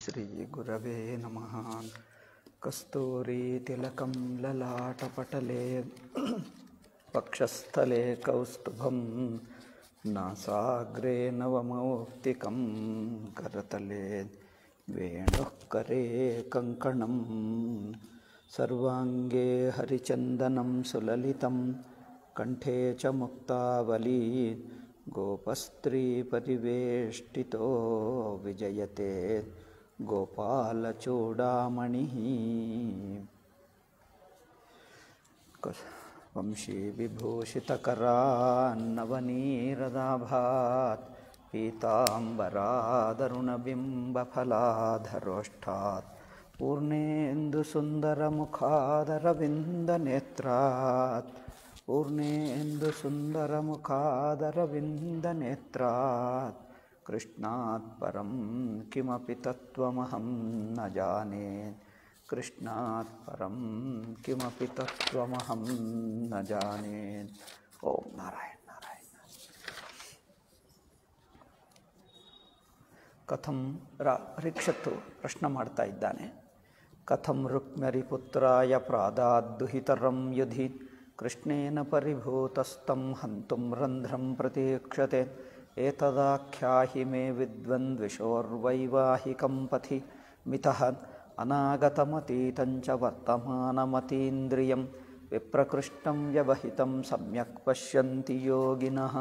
श्रीगुरवे नमः कस्तूरीतिलकं ललाटपटले पक्षस्थले कौस्तुभं नासाग्रे नवमौक्तिकं करतले वेणुः करे कङ्कणं सर्वाङ्गे हरिचन्दनं सुललितं कण्ठे च मुक्तावली गोपस्त्रीपरिवेष्टितो विजयते गोपालचूडामणिः क- वंशीविभूषितकरान्नवनीरदाभात् पीताम्बरादरुणबिम्बफलाधरोष्ठात् पूर्णेन्दुसुन्दरमुखादरविन्दनेत्रात् पूर्णेन्दुसुन्दरमुखादरविन्दनेत्रात् कृष्णात् परं किमपि तत्त्वमहं न जाने कृष्णात् परं किमपि तत्त्वमहं न जाने ॐ नारायण नारायण ಕಥಂ ರ ಪರೀಕ್ಷತ್ತು ಪ್ರಶ್ನೆ ಮಾಡ್ತಾ ಇದ್ದಾನೆ ಕಥಂ ರುಕ್ಮ್ಯರಿಪುತ್ರಾಯ ಪ್ರಾದಾದ್ದುಹಿತರಂ ಯುಧಿ ಕೃಷ್ಣೇನ ಪರಿಭೂತಸ್ತಂ ಹಂತುಂ ರಂಧ್ರಂ ಪ್ರತೀಕ್ಷತೆ ಏತದಾಖ್ಯಾಹಿ ಮೇ ವಿದ್ವನ್ವಿಷೋರ್ವೈವಾಹಿಕಂ ಪಥಿ ಮಿತಃ ಅನಾಗತಮತೀತಂಚ ವರ್ತಮಾನಮತೀಂದ್ರಿಯಂ ವಿಪ್ರಕೃಷ್ಟಂ ವ್ಯವಹಿತಂ ಸಮ್ಯಕ್ ಪಶ್ಯಂತಿ ಯೋಗಿನಃ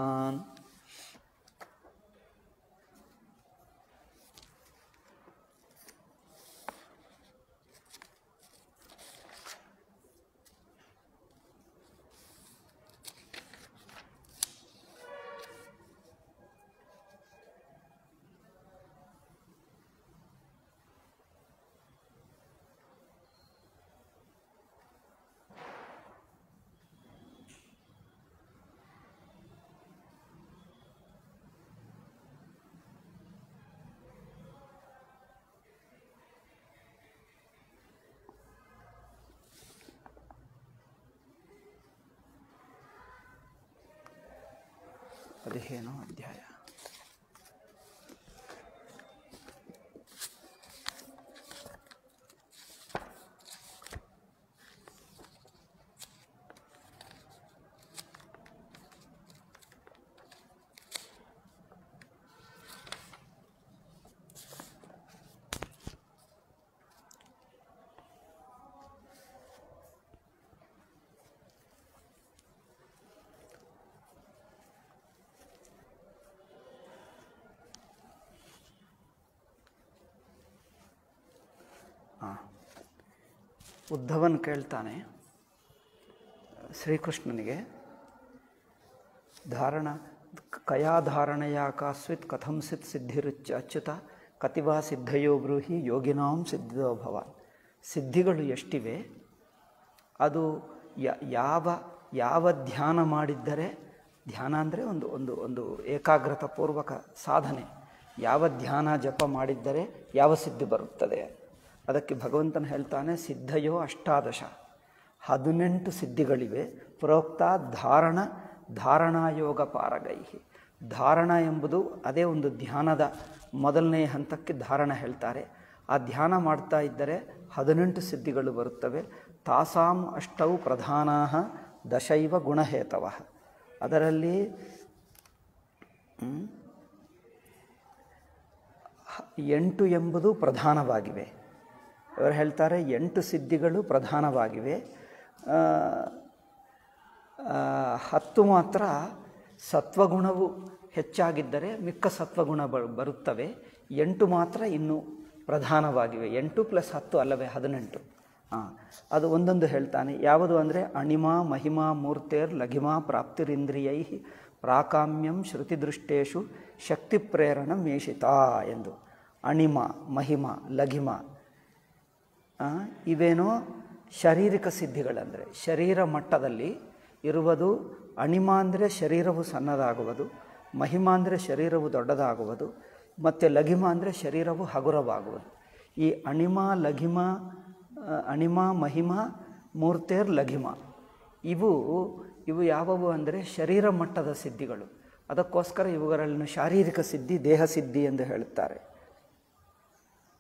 ಪದಿಹೇನೋ ಅಧ್ಯಾಯ ಉದ್ಧವನ್ ಕೇಳ್ತಾನೆ ಶ್ರೀಕೃಷ್ಣನಿಗೆ ಧಾರಣ ಕಯಾಧಾರಣೆಯ ಕಾಸ್ವಿತ್ ಕಥಂ ಸಿತ್ ಸಿದ್ಧಿರುಚ್ಚ ಅಚ್ಯುತ ಕತಿವಾ ಸಿದ್ಧಯೋ ಬ್ರೂಹಿ ಯೋಗಿನಾಂ ಸಿದ್ಧೋ ಭವಾನ್ ಸಿದ್ಧಿಗಳು ಎಷ್ಟಿವೆ ಅದು ಯ- ಯಾವ ಯಾವ ಧ್ಯಾನ ಮಾಡಿದ್ದರೆ ಧ್ಯಾನ ಅಂದರೆ ಒಂದು ಒಂದು ಒಂದು ಏಕಾಗ್ರತಾಪೂರ್ವಕ ಸಾಧನೆ ಯಾವ ಧ್ಯಾನ ಜಪ ಮಾಡಿದ್ದರೆ ಯಾವ ಸಿದ್ಧಿ ಬರುತ್ತದೆ ಅದಕ್ಕೆ ಭಗವಂತನ ಹೇಳ್ತಾನೆ ಸಿದ್ಧಯೋ ಅಷ್ಟಾದಶ ಹದಿನೆಂಟು ಸಿದ್ಧಿಗಳಿವೆ ಪ್ರೋಕ್ತ ಧಾರಣ ಧಾರಣಾಯೋಗ ಪಾರಗೈಹಿ ಧಾರಣ ಎಂಬುದು ಅದೇ ಒಂದು ಧ್ಯಾನದ ಮೊದಲನೆಯ ಹಂತಕ್ಕೆ ಧಾರಣ ಹೇಳ್ತಾರೆ ಆ ಧ್ಯಾನ ಮಾಡ್ತಾ ಇದ್ದರೆ ಹದಿನೆಂಟು ಸಿದ್ಧಿಗಳು ಬರುತ್ತವೆ ತಾಸಾಂ ಅಷ್ಟೌ ಪ್ರಧಾನ ದಶೈವ ಗುಣಹೇತವ ಅದರಲ್ಲಿ ಹ್ಮ್, ಹ- ಎಂಟು ಎಂಬುದು ಪ್ರಧಾನವಾಗಿವೆ ಅವರು ಹೇಳ್ತಾರೆ ಎಂಟು ಸಿದ್ಧಿಗಳು ಪ್ರಧಾನವಾಗಿವೆ ಆ, ಆ, ಹತ್ತು ಮಾತ್ರ ಸತ್ವಗುಣವು ಹೆಚ್ಚಾಗಿದ್ದರೆ ಮಿಕ್ಕ ಸತ್ವಗುಣ ಬ- ಬರುತ್ತವೆ ಎಂಟು ಮಾತ್ರ ಇನ್ನೂ ಪ್ರಧಾನವಾಗಿವೆ ಎಂಟು ಪ್ಲಸ್ ಹತ್ತು ಅಲ್ಲವೇ ಹದಿನೆಂಟು ಹಾಂ ಅದು ಒಂದೊಂದು ಹೇಳ್ತಾನೆ ಯಾವುದು ಅಂದರೆ ಅಣಿಮಾ ಮಹಿಮಾ ಮೂರ್ತೇರ್ ಲಘಿಮಾ ಪ್ರಾಪ್ತಿರಿಂದ್ರಿಯೈ ಪ್ರಾಕಾಮ್ಯಂ ಶ್ರುತಿದೃಷ್ಟೇಶು ಶಕ್ತಿ ಪ್ರೇರಣ ಮೇಷಿತಾ ಎಂದು ಅಣಿಮ ಮಹಿಮ ಲಘಿಮ ಆ, ಇವೇನೋ ಶಾರೀರಿಕ ಸಿದ್ಧಿಗಳಂದರೆ ಶರೀರ ಮಟ್ಟದಲ್ಲಿ ಇರುವುದು ಅಣಿಮ ಅಂದರೆ ಶರೀರವು ಸಣ್ಣದಾಗುವುದು ಮಹಿಮ ಅಂದರೆ ಶರೀರವು ದೊಡ್ಡದಾಗುವುದು ಮತ್ತು ಲಘಿಮ ಅಂದರೆ ಶರೀರವು ಹಗುರವಾಗುವುದು ಈ ಅಣಿಮ ಲಘಿಮ ಆ, ಅಣಿಮ ಮಹಿಮ ಮೂರ್ತೇರ್ ಲಘಿಮ ಇವು ಇವು ಯಾವುವು ಅಂದರೆ ಶರೀರ ಮಟ್ಟದ ಸಿದ್ಧಿಗಳು ಅದಕ್ಕೋಸ್ಕರ ಇವುಗಳನ್ನು ಶಾರೀರಿಕ ಸಿದ್ಧಿ ದೇಹ ಸಿದ್ಧಿ ಎಂದು ಹೇಳುತ್ತಾರೆ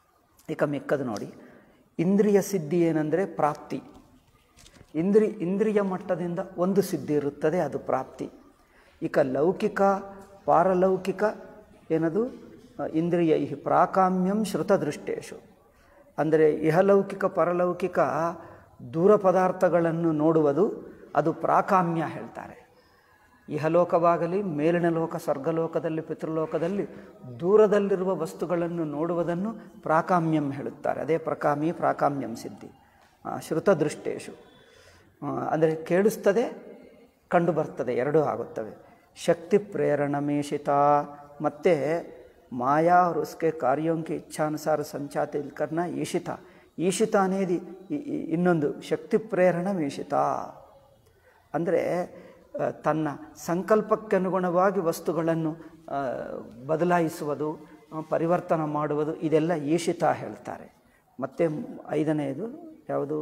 ಈಗ ಮಿಕ್ಕದು ನೋಡಿ ಇಂದ್ರಿಯ ಸಿದ್ಧಿ ಏನಂದರೆ ಪ್ರಾಪ್ತಿ ಇಂದ್ರಿ ಇಂದ್ರಿಯ ಮಟ್ಟದಿಂದ ಒಂದು ಸಿದ್ಧಿ ಇರುತ್ತದೆ ಅದು ಪ್ರಾಪ್ತಿ ಇಕ ಲೌಕಿಕ ಪಾರಲೌಕಿಕ ಏನದು ಅ, ಇಂದ್ರಿಯ ಈ ಪ್ರಾಕಾಮ್ಯಂ ಶ್ರುತದೃಷ್ಟೇಶು ಅಂದರೆ ಇಹಲೌಕಿಕ ಪರಲೌಕಿಕ ದೂರ ಪದಾರ್ಥಗಳನ್ನು ನೋಡುವುದು ಅದು ಪ್ರಾಕಾಮ್ಯ ಹೇಳ್ತಾರೆ ಇಹಲೋಕವಾಗಲಿ ಮೇಲಿನ ಲೋಕ ಸ್ವರ್ಗಲೋಕದಲ್ಲಿ ಪಿತೃಲೋಕದಲ್ಲಿ ದೂರದಲ್ಲಿರುವ ವಸ್ತುಗಳನ್ನು ನೋಡುವುದನ್ನು ಪ್ರಾಕಾಮ್ಯಂ ಹೇಳುತ್ತಾರೆ ಅದೇ ಪ್ರಕಾಮಿ ಪ್ರಾಕಾಮ್ಯಂ ಸಿದ್ಧಿ ಆ, ಶ್ರುತದೃಷ್ಟೇಶು ಅಂದರೆ ಕೇಳಿಸ್ತದೆ ಕಂಡು ಬರ್ತದೆ ಎರಡೂ ಆಗುತ್ತವೆ ಶಕ್ತಿ ಪ್ರೇರಣಮೇಷಿತ ಮತ್ತು మాయా और उसके कार्यों की ఇచ్ఛానుసార సంచాతికరణ ఈషిత ఈషిత అనేది ఈ- ఈ- ಇನ್ನೊಂದು ಶಕ್ತಿ ಪ್ರೇರಣ ಈಶಿತ ಅಂದರೆ ಆ, ತನ್ನ ಸಂಕಲ್ಪಕ್ಕೆ ಅನುಗುಣವಾಗಿ ವಸ್ತುಗಳನ್ನು ಆ, ಬದಲಾಯಿಸುವುದು ಆ, ಪರಿವರ್ತನ ಮಾಡುವುದು ಇದೆಲ್ಲ ಈಶಿತ ಹೇಳ್ತಾರೆ ಮತ್ತು ಐದನೆಯದು ಯಾವುದು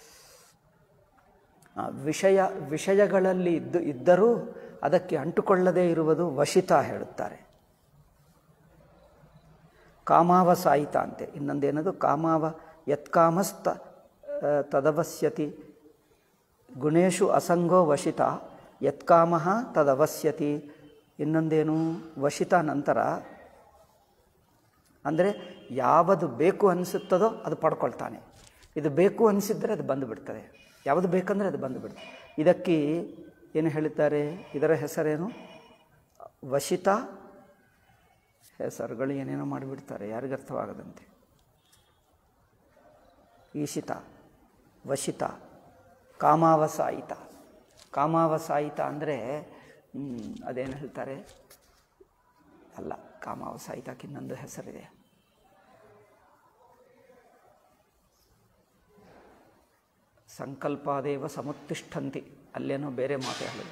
ಆ, ವಿಷಯ ವಿಷಯಗಳಲ್ಲಿ ಇದ್ದು ಇದ್ದರೂ ಅದಕ್ಕೆ ಅಂಟುಕೊಳ್ಳದೇ ಇರುವುದು ವಶಿತ ಹೇಳುತ್ತಾರೆ ಕಾಮಾವಸಾಯಿತ ಅಂತೆ ಇನ್ನೊಂದೇನದು ಕಾಮಾವ ಯತ್ಕಾಮಸ್ತ ಆ, ತದವಸ್ಯತಿ ಗುಣೇಶು ಅಸಂಗೋ ವಶಿತ ಯತ್ಕಾಮ ತದವಸ್ಯತಿ ಇನ್ನೊಂದೇನು ವಶಿತ ನಂತರ ಅಂದರೆ ಯಾವುದು ಬೇಕು ಅನಿಸುತ್ತದೋ ಅದು ಪಡ್ಕೊಳ್ತಾನೆ ಇದು ಬೇಕು ಅನಿಸಿದರೆ ಅದು ಬಂದುಬಿಡ್ತದೆ ಯಾವುದು ಬೇಕಂದರೆ ಅದು ಬಂದುಬಿಡ್ತದೆ ಇದಕ್ಕೆ ಏನು ಹೇಳುತ್ತಾರೆ ಇದರ ಹೆಸರೇನು ವಶಿತ ಹೆಸರುಗಳು ಏನೇನೋ ಮಾಡಿಬಿಡ್ತಾರೆ ಯಾರಿಗೆ ಅರ್ಥವಾಗದಂತೆ ಈಶಿತ ವಶಿತ ಕಾಮಾವಸಾಯಿತ ಕಾಮಾವಸಾಯಿತ ಅಂದರೆ ಅದೇನು ಹೇಳ್ತಾರೆ ಅಲ್ಲ ಕಾಮಾವಸಾಯಿತಕ್ಕೆ ಇನ್ನೊಂದು ಹೆಸರಿದೆ ಸಂಕಲ್ಪಾದೇವ ಸಮುತ್ತಿಷ್ಠಂತಿ ಅಲ್ಲೇನೋ ಬೇರೆ ಮಾತು ಹೇಳಿದೆ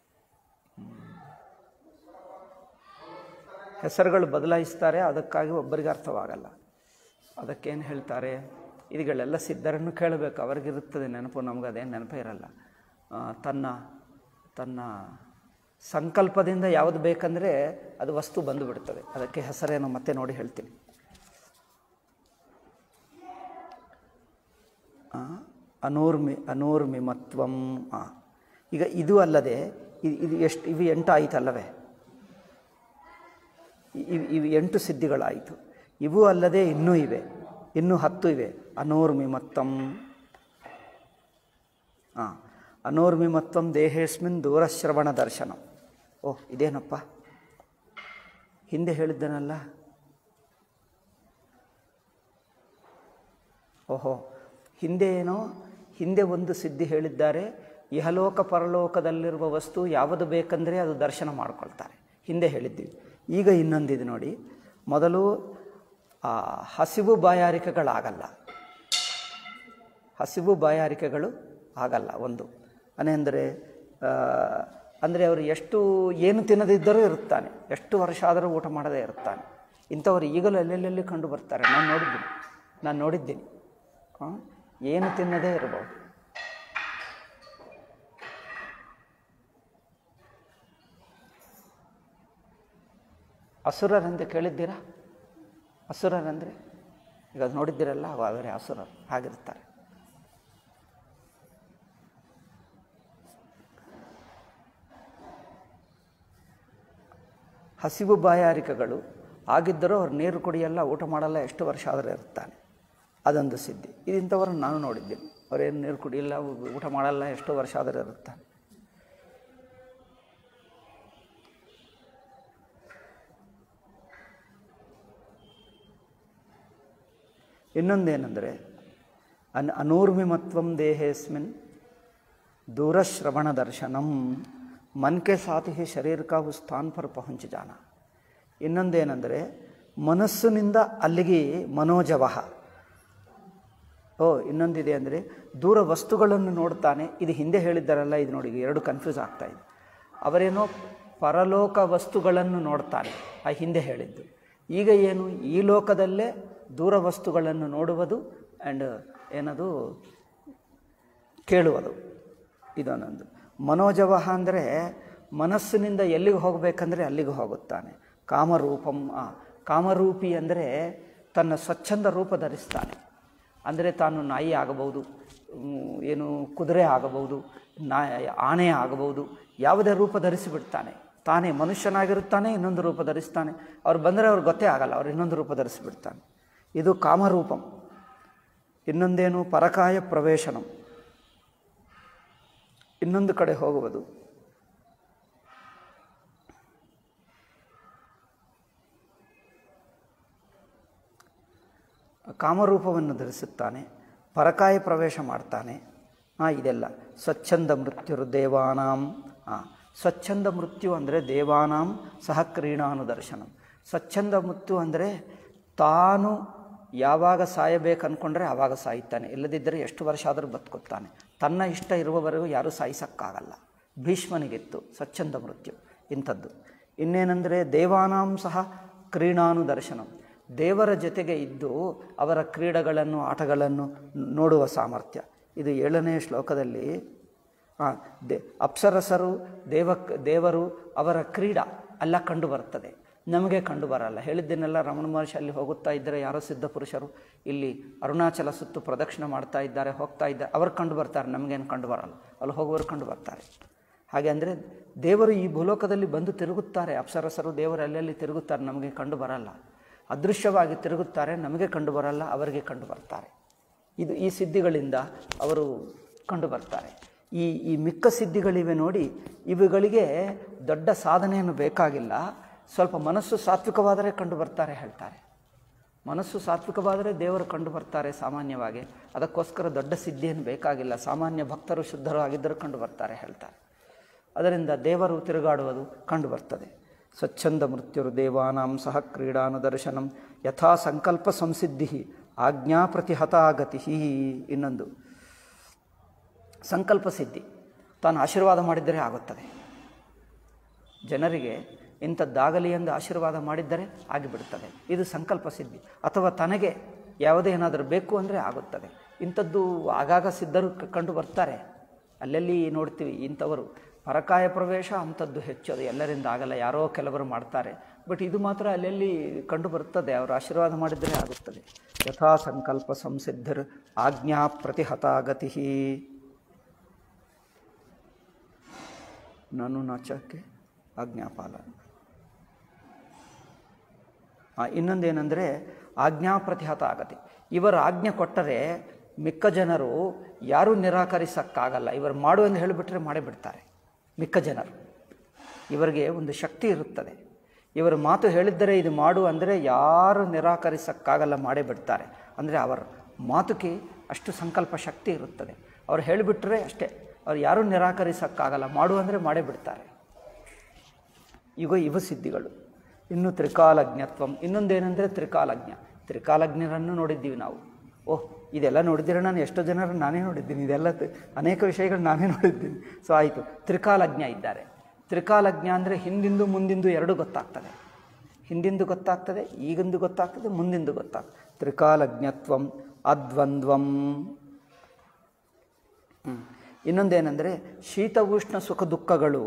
ಹೆಸರುಗಳು ಬದಲಾಯಿಸ್ತಾರೆ ಅದಕ್ಕಾಗಿ ಒಬ್ಬರಿಗೆ ಅರ್ಥವಾಗಲ್ಲ ಅದಕ್ಕೇನು ಹೇಳ್ತಾರೆ ಇದುಗಳೆಲ್ಲ ಸಿದ್ಧರನ್ನು ಕೇಳಬೇಕು ಅವ್ರಿಗಿರುತ್ತದೆ ನೆನಪು ನಮ್ಗೆ ಅದೇನು ನೆನಪೇ ಇರಲ್ಲ ಆ, ತನ್ನ ತನ್ನ ಸಂಕಲ್ಪದಿಂದ ಯಾವುದು ಬೇಕಂದರೆ ಅದು ವಸ್ತು ಬಂದು ಬಿಡ್ತದೆ ಅದಕ್ಕೆ ಹೆಸರೇನು ಮತ್ತೆ ನೋಡಿ ಹೇಳ್ತೀನಿ ಆ, ಅನೂರ್ಮಿ ಅನೂರ್ಮಿಮತ್ವಂ ಆ. ಈಗ ಇದು ಅಲ್ಲದೆ ಇ- ಇದು ಎಷ್ಟು ಇವು ಎಂಟು ಆಯಿತಲ್ಲವೇ ಇವು ಇವು ಎಂಟು ಸಿದ್ಧಿಗಳಾಯಿತು ಇವು ಅಲ್ಲದೆ ಇನ್ನೂ ಇವೆ ಇನ್ನೂ ಹತ್ತು ಇವೆ ಅನೋರ್ಮಿಮತ್ತಂ ಹಾಂ ಅನೋರ್ಮಿಮತ್ವಂ ದೇಹೇಸ್ಮಿನ್ ದೂರಶ್ರವಣ ದರ್ಶನ ಓಹ್ ಇದೇನಪ್ಪ ಹಿಂದೆ ಹೇಳಿದ್ದನಲ್ಲ ಓಹೋ ಹಿಂದೆ ಏನೋ ಹಿಂದೆ ಒಂದು ಸಿದ್ಧಿ ಹೇಳಿದ್ದಾರೆ ಇಹಲೋಕ ಪರಲೋಕದಲ್ಲಿರುವ ವಸ್ತು ಯಾವುದು ಬೇಕಂದರೆ ಅದು ದರ್ಶನ ಮಾಡ್ಕೊಳ್ತಾರೆ ಹಿಂದೆ ಹೇಳಿದ್ದೀವಿ ಈಗ ಇನ್ನೊಂದಿದೆ ನೋಡಿ ಮೊದಲು ಆ, ಹಸಿವು ಬಾಯಾರಿಕೆಗಳಾಗಲ್ಲ ಹಸಿವು ಬಾಯಾರಿಕೆಗಳು ಆಗಲ್ಲ ಒಂದು ಅನೆಂದರೆ ಅಂದರೆ ಅವರು ಎಷ್ಟು ಏನು ತಿನ್ನದಿದ್ದರೂ ಇರುತ್ತಾನೆ ಎಷ್ಟು ವರ್ಷ ಆದರೂ ಊಟ ಮಾಡದೇ ಇರುತ್ತಾನೆ ಇಂಥವರು ಈಗಲೂ ಎಲ್ಲೆಲ್ಲೆಲ್ಲಿ ಕಂಡು ಬರ್ತಾರೆ ನಾನು ನೋಡಿದ್ದೀನಿ ನಾನು ನೋಡಿದ್ದೀನಿ ಆ, ಏನು ತಿನ್ನದೇ ಇರಬಹುದು ಅಸುರರಂತೆ ಕೇಳಿದ್ದೀರಾ ಅಸುರರಂದರೆ ಈಗ ಅದು ನೋಡಿದ್ದೀರಲ್ಲ ಅವ ಅವರೇ ಅಸುರರು ಹಾಗಿರ್ತಾರೆ ಹಸಿವು ಬಾಯಾರಿಕೆಗಳು ಆಗಿದ್ದರೂ ಅವ್ರು ನೀರು ಕುಡಿಯಲ್ಲ ಊಟ ಮಾಡಲ್ಲ ಎಷ್ಟು ವರ್ಷ ಆದರೆ ಇರ್ತಾನೆ ಅದೊಂದು ಸಿದ್ಧಿ ಇದಿಂಥವ್ರನ್ನ ನಾನು ನೋಡಿದ್ದೀನಿ ಅವರೇನು ನೀರು ಕುಡಿಯಲ್ಲ ಊಟ ಮಾಡಲ್ಲ ಎಷ್ಟು ವರ್ಷ ಆದರೆ ಇರುತ್ತಾನೆ ಇನ್ನೊಂದೇನೆಂದರೆ ಅನ್ ಅನೂರ್ಮಿಮತ್ವಂ ದೇಹೇಸ್ಮಿನ್ दूरश्रवण दर्शनम मन के साथ ही शरीर का उस स्थान पर पहुंच जाना ಇನ್ನೊಂದೇನೆಂದರೆ ಮನಸ್ಸಿನಿಂದ ಅಲ್ಲಿಗೆ ಮನೋಜವಹ ಓ ಇನ್ನೊಂದಿದೆ ಅಂದರೆ ದೂರ ವಸ್ತುಗಳನ್ನು ನೋಡ್ತಾನೆ ಇದು ಹಿಂದೆ ಹೇಳಿದ್ದಾರಲ್ಲ ಇದು ನೋಡಿ ಈಗ ಎರಡು ಕನ್ಫ್ಯೂಸ್ ಆಗ್ತಾ ಇದೆ ಅವರೇನೋ ಪರಲೋಕ ವಸ್ತುಗಳನ್ನು ನೋಡ್ತಾನೆ ಆ ಹಿಂದೆ ಹೇಳಿದ್ದು ಈಗ ಏನು ಈ ಲೋಕದಲ್ಲೇ ದೂರ ವಸ್ತುಗಳನ್ನು ನೋಡುವುದು ಆ್ಯಂಡ್ ಏನದು ಕೇಳುವುದು ಇದೊಂದೊಂದು ಮನೋಜವಹ ಅಂದರೆ ಮನಸ್ಸಿನಿಂದ ಎಲ್ಲಿಗೆ ಹೋಗಬೇಕಂದ್ರೆ ಅಲ್ಲಿಗೆ ಹೋಗುತ್ತಾನೆ ಕಾಮರೂಪಂ ಆ, ಕಾಮರೂಪಿ ಅಂದರೆ ತನ್ನ ಸ್ವಚ್ಛಂದ ರೂಪ ಧರಿಸ್ತಾನೆ ಅಂದರೆ ತಾನು ನಾಯಿ ಆಗಬಹುದು ಮ್, ಏನು ಕುದುರೆ ಆಗಬಹುದು ನಾ ಆನೆ ಆಗಬಹುದು ಯಾವುದೇ ರೂಪ ಧರಿಸಿಬಿಡ್ತಾನೆ ತಾನೇ ಮನುಷ್ಯನಾಗಿರುತ್ತಾನೆ ಇನ್ನೊಂದು ರೂಪ ಧರಿಸ್ತಾನೆ ಅವ್ರು ಬಂದರೆ ಅವ್ರಿಗೆ ಗೊತ್ತೇ ಆಗಲ್ಲ ಅವ್ರು ಇನ್ನೊಂದು ರೂಪ ಧರಿಸಿಬಿಡ್ತಾನೆ ಇದು ಕಾಮರೂಪಂ ಇನ್ನೊಂದೇನು ಪರಕಾಯ ಪ್ರವೇಶನಂ ಇನ್ನೊಂದು ಕಡೆ ಹೋಗುವುದು ಕಾಮರೂಪವನ್ನು ಧರಿಸುತ್ತಾನೆ ಪರಕಾಯ ಪ್ರವೇಶ ಮಾಡ್ತಾನೆ ಹಾಂ ಇದೆಲ್ಲ ಸ್ವಚ್ಛಂದ ಮೃತ್ಯುರು ದೇವಾನಾಂ ಹಾಂ ಸ್ವಚ್ಛಂದ ಮೃತ್ಯು ಅಂದರೆ ದೇವಾನಾಂ ಸಹ ಕ್ರೀಡಾನುದರ್ಶನಂ ಸ್ವಚ್ಛಂದ ಮೃತ್ಯು ಅಂದರೆ ತಾನು ಯಾವಾಗ ಸಾಯಬೇಕು ಅಂದ್ಕೊಂಡ್ರೆ ಆವಾಗ ಸಾಯ್ತಾನೆ ಇಲ್ಲದಿದ್ದರೆ ಎಷ್ಟು ವರ್ಷ ಆದರೂ ಬದುಕುತ್ತಾನೆ ತನ್ನ ಇಷ್ಟ ಇರುವವರೆಗೂ ಯಾರೂ ಸಾಯಿಸೋಕ್ಕಾಗಲ್ಲ ಭೀಷ್ಮನಿಗಿತ್ತು ಸ್ವಚ್ಛಂದ ಮೃತ್ಯು ಇಂಥದ್ದು ಇನ್ನೇನೆಂದರೆ ದೇವಾನಾಂ ಸಹ ಕ್ರೀಡಾನುದರ್ಶನಂ ದೇವರ ಜೊತೆಗೆ ಇದ್ದು ಅವರ ಕ್ರೀಡೆಗಳನ್ನು ಆಟಗಳನ್ನು ನೋಡುವ ಸಾಮರ್ಥ್ಯ ಇದು ಏಳನೇ ಶ್ಲೋಕದಲ್ಲಿ ಆ, ದೇ ಅಪ್ಸರಸರು ದೇವ ದೇವರು ಅವರ ಕ್ರೀಡಾ ಎಲ್ಲ ಕಂಡು ಬರ್ತದೆ ನಮಗೆ ಕಂಡು ಬರಲ್ಲ ಹೇಳಿದ್ದನ್ನೆಲ್ಲ ರಮಣ ಮಹರ್ಷಿ ಅಲ್ಲಿ ಹೋಗುತ್ತಾ ಇದ್ದರೆ ಯಾರೋ ಸಿದ್ಧ ಪುರುಷರು ಇಲ್ಲಿ ಅರುಣಾಚಲ ಸುತ್ತು ಪ್ರದಕ್ಷಿಣೆ ಮಾಡ್ತಾ ಇದ್ದಾರೆ ಹೋಗ್ತಾ ಇದ್ದಾರೆ ಅವ್ರು ಕಂಡು ಬರ್ತಾರೆ ನಮಗೇನು ಕಂಡು ಬರಲ್ಲ ಅಲ್ಲಿ ಹೋಗುವವರು ಕಂಡು ಬರ್ತಾರೆ ಹಾಗೆ ಅಂದರೆ ದೇವರು ಈ ಭೂಲೋಕದಲ್ಲಿ ಬಂದು ತಿರುಗುತ್ತಾರೆ ಅಪ್ಸರಸರು ದೇವರು ಅಲ್ಲಲ್ಲಿ ತಿರುಗುತ್ತಾರೆ ನಮಗೆ ಕಂಡು ಬರಲ್ಲ ಅದೃಶ್ಯವಾಗಿ ತಿರುಗುತ್ತಾರೆ ನಮಗೆ ಕಂಡು ಬರಲ್ಲ ಅವರಿಗೆ ಕಂಡು ಬರ್ತಾರೆ ಇದು ಈ ಸಿದ್ಧಿಗಳಿಂದ ಅವರು ಕಂಡು ಬರ್ತಾರೆ ಈ ಈ ಮಿಕ್ಕ ಸಿದ್ಧಿಗಳಿವೆ ನೋಡಿ ಇವುಗಳಿಗೆ ದೊಡ್ಡ ಸಾಧನೆಯನ್ನು ಬೇಕಾಗಿಲ್ಲ ಸ್ವಲ್ಪ ಮನಸ್ಸು ಸಾತ್ವಿಕವಾದರೆ ಕಂಡು ಬರ್ತಾರೆ ಹೇಳ್ತಾರೆ ಮನಸ್ಸು ಸಾತ್ವಿಕವಾದರೆ ದೇವರು ಕಂಡು ಬರ್ತಾರೆ ಸಾಮಾನ್ಯವಾಗಿ ಅದಕ್ಕೋಸ್ಕರ ದೊಡ್ಡ ಸಿದ್ಧಿಯನ್ನು ಬೇಕಾಗಿಲ್ಲ ಸಾಮಾನ್ಯ ಭಕ್ತರು ಶುದ್ಧರು ಆಗಿದ್ದರೂ ಕಂಡು ಬರ್ತಾರೆ ಹೇಳ್ತಾರೆ ಅದರಿಂದ ದೇವರು ತಿರುಗಾಡುವುದು ಕಂಡು ಬರ್ತದೆ ಸ್ವಚ್ಛಂದ ಮೃತ್ಯುರು ದೇವಾನಾಂ ಸಹ ಕ್ರೀಡಾನುದರ್ಶನಂ ಯಥಾ ಸಂಕಲ್ಪ ಸಂಸಿದ್ಧಿ ಆಜ್ಞಾ ಪ್ರತಿಹತಾಗತಿ ಇನ್ನೊಂದು ಸಂಕಲ್ಪ ಸಿದ್ಧಿ ತಾನು ಆಶೀರ್ವಾದ ಮಾಡಿದ್ದರೆ ಆಗುತ್ತದೆ ಜನರಿಗೆ ಇಂಥದ್ದಾಗಲಿ ಎಂದು ಆಶೀರ್ವಾದ ಮಾಡಿದ್ದರೆ ಆಗಿಬಿಡುತ್ತದೆ ಇದು ಸಂಕಲ್ಪ ಸಿದ್ಧಿ ಅಥವಾ ತನಗೆ ಯಾವುದೇ ಏನಾದರೂ ಬೇಕು ಅಂದರೆ ಆಗುತ್ತದೆ ಇಂಥದ್ದು ಆಗಾಗ ಸಿದ್ಧರು ಕ- ಕಂಡು ಬರ್ತಾರೆ ಅಲ್ಲೆಲ್ಲಿ ನೋಡ್ತೀವಿ ಇಂಥವರು ಪರಕಾಯ ಪ್ರವೇಶ ಅಂಥದ್ದು ಹೆಚ್ಚು ಅದು ಎಲ್ಲರಿಂದ ಆಗಲ್ಲ ಯಾರೋ ಕೆಲವರು ಮಾಡ್ತಾರೆ ಬಟ್ ಇದು ಮಾತ್ರ ಅಲ್ಲೆಲ್ಲಿ ಕಂಡು ಬರ್ತದೆ ಅವರು ಆಶೀರ್ವಾದ ಮಾಡಿದರೆ ಆಗುತ್ತದೆ ಯಥಾ ಸಂಕಲ್ಪ ಸಂಸಿದ್ಧರು ಆಜ್ಞಾ ಪ್ರತಿಹತಾಗತಿ ನಾನು ನಾಚಕ್ಕೆ ಆಜ್ಞಾಪಾಲ ಆ, ಇನ್ನೊಂದೇನೆಂದರೆ ಆಜ್ಞಾ ಪ್ರತಿಹತ ಆಗತಿ ಇವರ ಆಜ್ಞೆ ಕೊಟ್ಟರೆ ಮಿಕ್ಕ ಜನರು ಯಾರೂ ನಿರಾಕರಿಸೋಕ್ಕಾಗಲ್ಲ ಇವರು ಮಾಡು ಎಂದು ಹೇಳಿಬಿಟ್ರೆ ಮಾಡೇ ಬಿಡ್ತಾರೆ ಮಿಕ್ಕ ಜನರು ಇವರಿಗೆ ಒಂದು ಶಕ್ತಿ ಇರುತ್ತದೆ ಇವರು ಮಾತು ಹೇಳಿದ್ದರೆ ಇದು ಮಾಡು ಅಂದರೆ ಯಾರು ನಿರಾಕರಿಸೋಕ್ಕಾಗಲ್ಲ ಮಾಡೇ ಬಿಡ್ತಾರೆ ಅಂದರೆ ಅವರ ಮಾತುಗೆ ಅಷ್ಟು ಸಂಕಲ್ಪ ಶಕ್ತಿ ಇರುತ್ತದೆ ಅವ್ರು ಹೇಳಿಬಿಟ್ರೆ ಅಷ್ಟೇ ಅವ್ರು ಯಾರೂ ನಿರಾಕರಿಸೋಕ್ಕಾಗಲ್ಲ ಮಾಡು ಅಂದರೆ ಮಾಡೇ ಬಿಡ್ತಾರೆ ಈಗ ಇವು ಸಿದ್ಧಿಗಳು ಇನ್ನು ತ್ರಿಕಾಲಜ್ಞತ್ವಂ ಇನ್ನೊಂದೇನೆಂದರೆ ತ್ರಿಕಾಲಜ್ಞ ತ್ರಿಕಾಲಜ್ಞರನ್ನು ನೋಡಿದ್ದೀವಿ ನಾವು ಓಹ್ ಇದೆಲ್ಲ ನೋಡಿದ್ದೀರ ನಾನು ಎಷ್ಟೋ ಜನರು ನಾನೇ ನೋಡಿದ್ದೀನಿ ಇದೆಲ್ಲ ತ- ಅನೇಕ ವಿಷಯಗಳು ನಾನೇ ನೋಡಿದ್ದೀನಿ ಸೊ ಆಯಿತು ತ್ರಿಕಾಲಜ್ಞ ಇದ್ದಾರೆ ತ್ರಿಕಾಲಜ್ಞ ಅಂದರೆ ಹಿಂದಿಂದು ಮುಂದಿಂದು ಎರಡು ಗೊತ್ತಾಗ್ತದೆ ಹಿಂದಿಂದು ಗೊತ್ತಾಗ್ತದೆ ಈಗಿಂದು ಗೊತ್ತಾಗ್ತದೆ ಮುಂದಿಂದು ಗೊತ್ತಾಗ್ತದೆ ತ್ರಿಕಾಲಜ್ಞತ್ವಂ ಅದ್ವಂದ್ವಂ ಹ್ಮ್. ಇನ್ನೊಂದೇನೆಂದರೆ ಶೀತ ಉಷ್ಣ ಸುಖ ದುಃಖಗಳು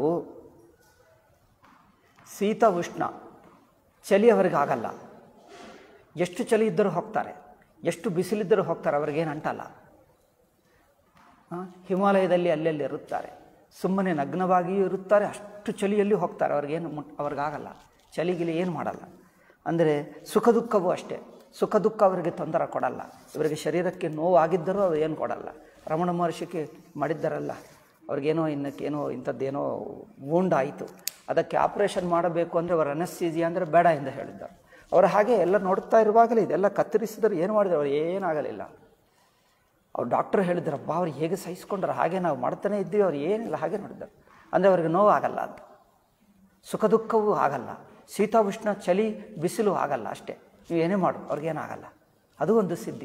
ಶೀತ ಉಷ್ಣ ಚಳಿ ಅವರಿಗೆ ಆಗಲ್ಲ ಎಷ್ಟು ಚಳಿ ಇದ್ದರೂ ಹೋಗ್ತಾರೆ ಎಷ್ಟು ಬಿಸಿಲಿದ್ದರೂ ಹೋಗ್ತಾರೆ ಅವ್ರಿಗೇನು ಅಂಟಲ್ಲ ಆ, ಹಿಮಾಲಯದಲ್ಲಿ ಅಲ್ಲೆಲ್ಲಿ ಇರುತ್ತಾರೆ ಸುಮ್ಮನೆ ನಗ್ನವಾಗಿಯೂ ಇರುತ್ತಾರೆ ಅಷ್ಟು ಚಳಿಯಲ್ಲಿ ಹೋಗ್ತಾರೆ ಅವ್ರಿಗೇನು ಮುಟ್ ಅವ್ರಿಗಾಗಲ್ಲ ಚಳಿಗಿಲಿ ಏನು ಮಾಡಲ್ಲ ಅಂದರೆ ಸುಖ ದುಃಖವೂ ಅಷ್ಟೇ ಸುಖ ದುಃಖ ಅವರಿಗೆ ತೊಂದರೆ ಕೊಡಲ್ಲ ಇವರಿಗೆ ಶರೀರಕ್ಕೆ ನೋವಾಗಿದ್ದರೂ ಅದು ಏನು ಕೊಡಲ್ಲ ರಮಣ ಮಹರ್ಷಿಗೆ ಮಾಡಿದ್ದಾರಲ್ಲ ಅವ್ರಿಗೇನೋ ಇನ್ನಕ್ಕೇನೋ ಇಂಥದ್ದೇನೋ wound ಆಯಿತು ಅದಕ್ಕೆ ಆಪ್ರೇಷನ್ ಮಾಡಬೇಕು ಅಂದರೆ ಅವರ ಅನಸ್ತೀಸಿಯಾ ಅಂದರೆ ಬೇಡ ಎಂದು ಹೇಳಿದ್ದಾರೆ ಅವರು ಹಾಗೆ ಎಲ್ಲ ನೋಡ್ತಾ ಇರುವಾಗಲೇ ಇದೆಲ್ಲ ಕತ್ತರಿಸಿದ್ರೆ ಏನು ಮಾಡಿದ್ರು ಅವ್ರು ಏನಾಗಲಿಲ್ಲ ಅವ್ರು ಡಾಕ್ಟ್ರ್ ಹೇಳಿದ್ರಪ್ಪ ಅವ್ರು ಹೇಗೆ ಸಹಿಸ್ಕೊಂಡ್ರೆ ಹಾಗೆ ನಾವು ಮಾಡ್ತಾನೆ ಇದ್ದೀವಿ ಅವ್ರು ಏನಿಲ್ಲ ಹಾಗೆ ನೋಡಿದ್ದಾರೆ ಅಂದರೆ ಅವ್ರಿಗೆ ನೋವು ಆಗಲ್ಲ ಅದು ಸುಖ ದುಃಖವೂ ಆಗಲ್ಲ ಶೀತ ಉಷ್ಣ ಚಳಿ ಬಿಸಿಲು ಆಗಲ್ಲ ಅಷ್ಟೇ ನೀವು ಏನೇ ಮಾಡು ಅವ್ರಿಗೇನಾಗಲ್ಲ ಅದು ಒಂದು ಸಿದ್ಧಿ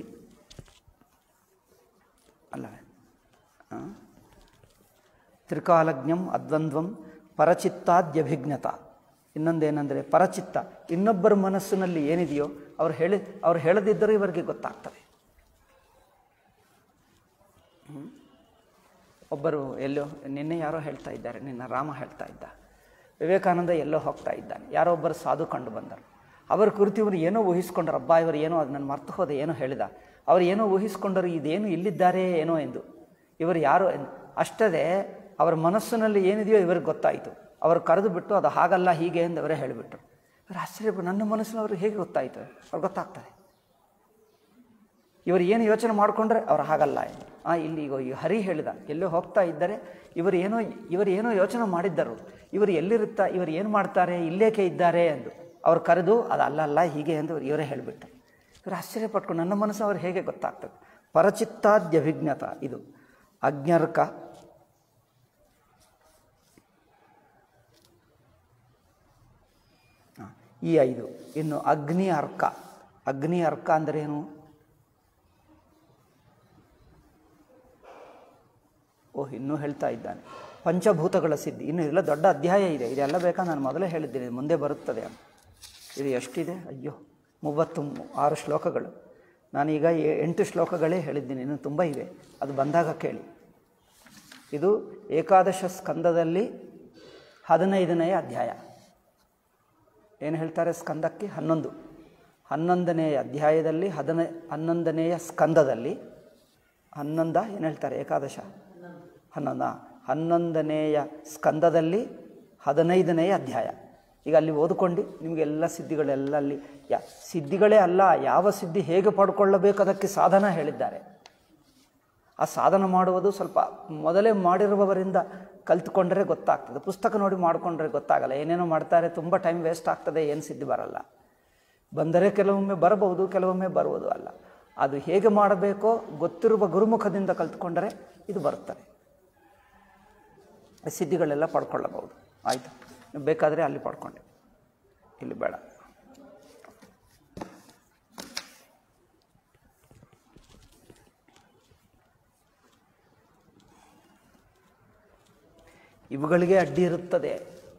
ಅಲ್ಲವೇ ಆ? ತ್ರಿಕಾಲಜ್ಞಂ ಅದ್ವಂದ್ವಂ ಪರಚಿತ್ತಾದ್ಯಭಿಜ್ಞತ ಇನ್ನೊಂದೇನೆಂದರೆ ಪರಚಿತ್ತ ಇನ್ನೊಬ್ಬರ ಮನಸ್ಸಿನಲ್ಲಿ ಏನಿದೆಯೋ ಅವ್ರು ಹೇಳಿ ಅವ್ರು ಹೇಳದಿದ್ದರೂ ಇವರಿಗೆ ಗೊತ್ತಾಗ್ತದೆ ಹ್ಮ್? ಒಬ್ಬರು ಎಲ್ಲೋ ನಿನ್ನೆ ಯಾರೋ ಹೇಳ್ತಾ ಇದ್ದಾರೆ ನಿನ್ನ ರಾಮ ಹೇಳ್ತಾ ಇದ್ದ ವಿವೇಕಾನಂದ ಎಲ್ಲೋ ಹೋಗ್ತಾ ಇದ್ದಾನೆ ಯಾರೋ ಒಬ್ಬರು ಸಾಧು ಕಂಡು ಬಂದರು ಅವರ ಕುರಿತು ಇವರು ಏನೋ ಊಹಿಸ್ಕೊಂಡ್ರು ಅಬ್ಬಾ ಇವರು ಏನೋ ಅದು ನನ್ನ ಮರ್ತು ಹೋದೆ ಏನೋ ಹೇಳಿದ ಅವರು ಏನೋ ಊಹಿಸ್ಕೊಂಡರು ಇದೇನು ಇಲ್ಲಿದ್ದಾರೆ ಏನೋ ಎಂದು ಇವರು ಯಾರು ಎಂದು ಅಷ್ಟದೇ ಅವರ ಮನಸ್ಸಿನಲ್ಲಿ ಏನಿದೆಯೋ ಇವರಿಗೆ ಗೊತ್ತಾಯಿತು ಅವರು ಕರೆದು ಬಿಟ್ಟು ಅದು ಹಾಗಲ್ಲ ಹೀಗೆ ಎಂದು ಅವರೇ ಹೇಳಿಬಿಟ್ರು ಇವರು ಆಶ್ಚರ್ಯಪಟ್ಟು ನನ್ನ ಮನಸ್ಸಿನವ್ರಿಗೆ ಹೇಗೆ ಗೊತ್ತಾಯಿತು ಅವ್ರಿಗೆ ಗೊತ್ತಾಗ್ತದೆ ಇವರು ಏನು ಯೋಚನೆ ಮಾಡಿಕೊಂಡ್ರೆ ಅವ್ರು ಹಾಗಲ್ಲ ಆ ಇಲ್ಲಿ ಈಗ ಈ ಹರಿ ಹೇಳಿದ ಎಲ್ಲೋ ಹೋಗ್ತಾ ಇದ್ದರೆ ಇವರು ಏನೋ ಇವರು ಏನೋ ಯೋಚನೆ ಮಾಡಿದ್ದರು ಇವರು ಎಲ್ಲಿರುತ್ತಾ ಇವರು ಏನು ಮಾಡ್ತಾರೆ ಇಲ್ಲೇಕೆ ಇದ್ದಾರೆ ಎಂದು ಅವ್ರು ಕರೆದು ಅದು ಅಲ್ಲ ಅಲ್ಲ ಹೀಗೆ ಎಂದು ಇವರೇ ಹೇಳಿಬಿಟ್ಟು ಇವರು ಆಶ್ಚರ್ಯಪಟ್ಕೊಂಡು ನನ್ನ ಮನಸ್ಸು ಅವ್ರು ಹೇಗೆ ಗೊತ್ತಾಗ್ತದೆ ಪರಚಿತ್ತಾದ್ಯಭಿಜ್ಞತ ಇದು ಅಜ್ಞರ್ಕ ಹ, ಈ ಐದು ಇನ್ನು ಅಗ್ನಿ ಅರ್ಕ ಅಗ್ನಿ ಅರ್ಕ ಅಂದರೆ ಏನು ಓಹ್ ಇನ್ನೂ ಹೇಳ್ತಾ ಇದ್ದಾನೆ ಪಂಚಭೂತಗಳ ಸಿದ್ಧಿ ಇನ್ನು ಇದೆಲ್ಲ ದೊಡ್ಡ ಅಧ್ಯಾಯ ಇದೆ ಇದೆಲ್ಲ ಬೇಕಾ ನಾನು ಮೊದಲೇ ಹೇಳಿದ್ದೀನಿ ಮುಂದೆ ಬರುತ್ತದೆ ಅಂತ ಇದು ಎಷ್ಟಿದೆ ಅಯ್ಯೋ ಮೂವತ್ತು ಮೂ- ಆರು ಶ್ಲೋಕಗಳು ನಾನೀಗ ಎ- ಎಂಟು ಶ್ಲೋಕಗಳೇ ಹೇಳಿದ್ದೀನಿ ಇನ್ನು ತುಂಬ ಇವೆ ಅದು ಬಂದಾಗ ಕೇಳಿ ಇದು ಏಕಾದಶ ಸ್ಕಂದದಲ್ಲಿ ಹದಿನೈದನೆಯ ಅಧ್ಯಾಯ ಏನು ಹೇಳ್ತಾರೆ ಸ್ಕಂದಕ್ಕೆ ಹನ್ನೊಂದು ಹನ್ನೊಂದನೆಯ ಅಧ್ಯಾಯದಲ್ಲಿ ಹದಿನೈ ಹನ್ನೊಂದನೆಯ ಸ್ಕಂದದಲ್ಲಿ ಹನ್ನೊಂದ ಏನು ಹೇಳ್ತಾರೆ ಏಕಾದಶ ಹನ್ನೊಂದ ಹನ್ನೊಂದನೆಯ ಸ್ಕಂದದಲ್ಲಿ ಹದಿನೈದನೆಯ ಅಧ್ಯಾಯ ಈಗ ಅಲ್ಲಿ ಓದ್ಕೊಂಡು ನಿಮಗೆಲ್ಲ ಸಿದ್ಧಿಗಳೆಲ್ಲ ಅಲ್ಲಿ ಯಾ ಸಿದ್ಧಿಗಳೇ ಅಲ್ಲ ಯಾವ ಸಿದ್ಧಿ ಹೇಗೆ ಪಡ್ಕೊಳ್ಳಬೇಕು ಅದಕ್ಕೆ ಸಾಧನ ಹೇಳಿದ್ದಾರೆ ಆ ಸಾಧನ ಮಾಡುವುದು ಸ್ವಲ್ಪ ಮೊದಲೇ ಮಾಡಿರುವವರಿಂದ ಕಲ್ತ್ಕೊಂಡ್ರೆ ಗೊತ್ತಾಗ್ತದೆ ಪುಸ್ತಕ ನೋಡಿ ಮಾಡಿಕೊಂಡ್ರೆ ಗೊತ್ತಾಗಲ್ಲ ಏನೇನೋ ಮಾಡ್ತಾರೆ ತುಂಬ ಟೈಮ್ ವೇಸ್ಟ್ ಆಗ್ತದೆ ಏನು ಸಿದ್ಧಿ ಬರಲ್ಲ ಬಂದರೆ ಕೆಲವೊಮ್ಮೆ ಬರಬಹುದು ಕೆಲವೊಮ್ಮೆ ಬರುವುದು ಅಲ್ಲ ಅದು ಹೇಗೆ ಮಾಡಬೇಕೋ ಗೊತ್ತಿರುವ ಗುರುಮುಖದಿಂದ ಕಲ್ತ್ಕೊಂಡರೆ ಇದು ಬರುತ್ತದೆ ಸಿದ್ಧಿಗಳೆಲ್ಲ ಪಡ್ಕೊಳ್ಳಬಹುದು ಆಯಿತು ಬೇಕಾದರೆ ಅಲ್ಲಿ ಪಡ್ಕೊಂಡೆ ಇಲ್ಲಿ ಬೇಡ ಇವುಗಳಿಗೆ ಅಡ್ಡಿ ಇರುತ್ತದೆ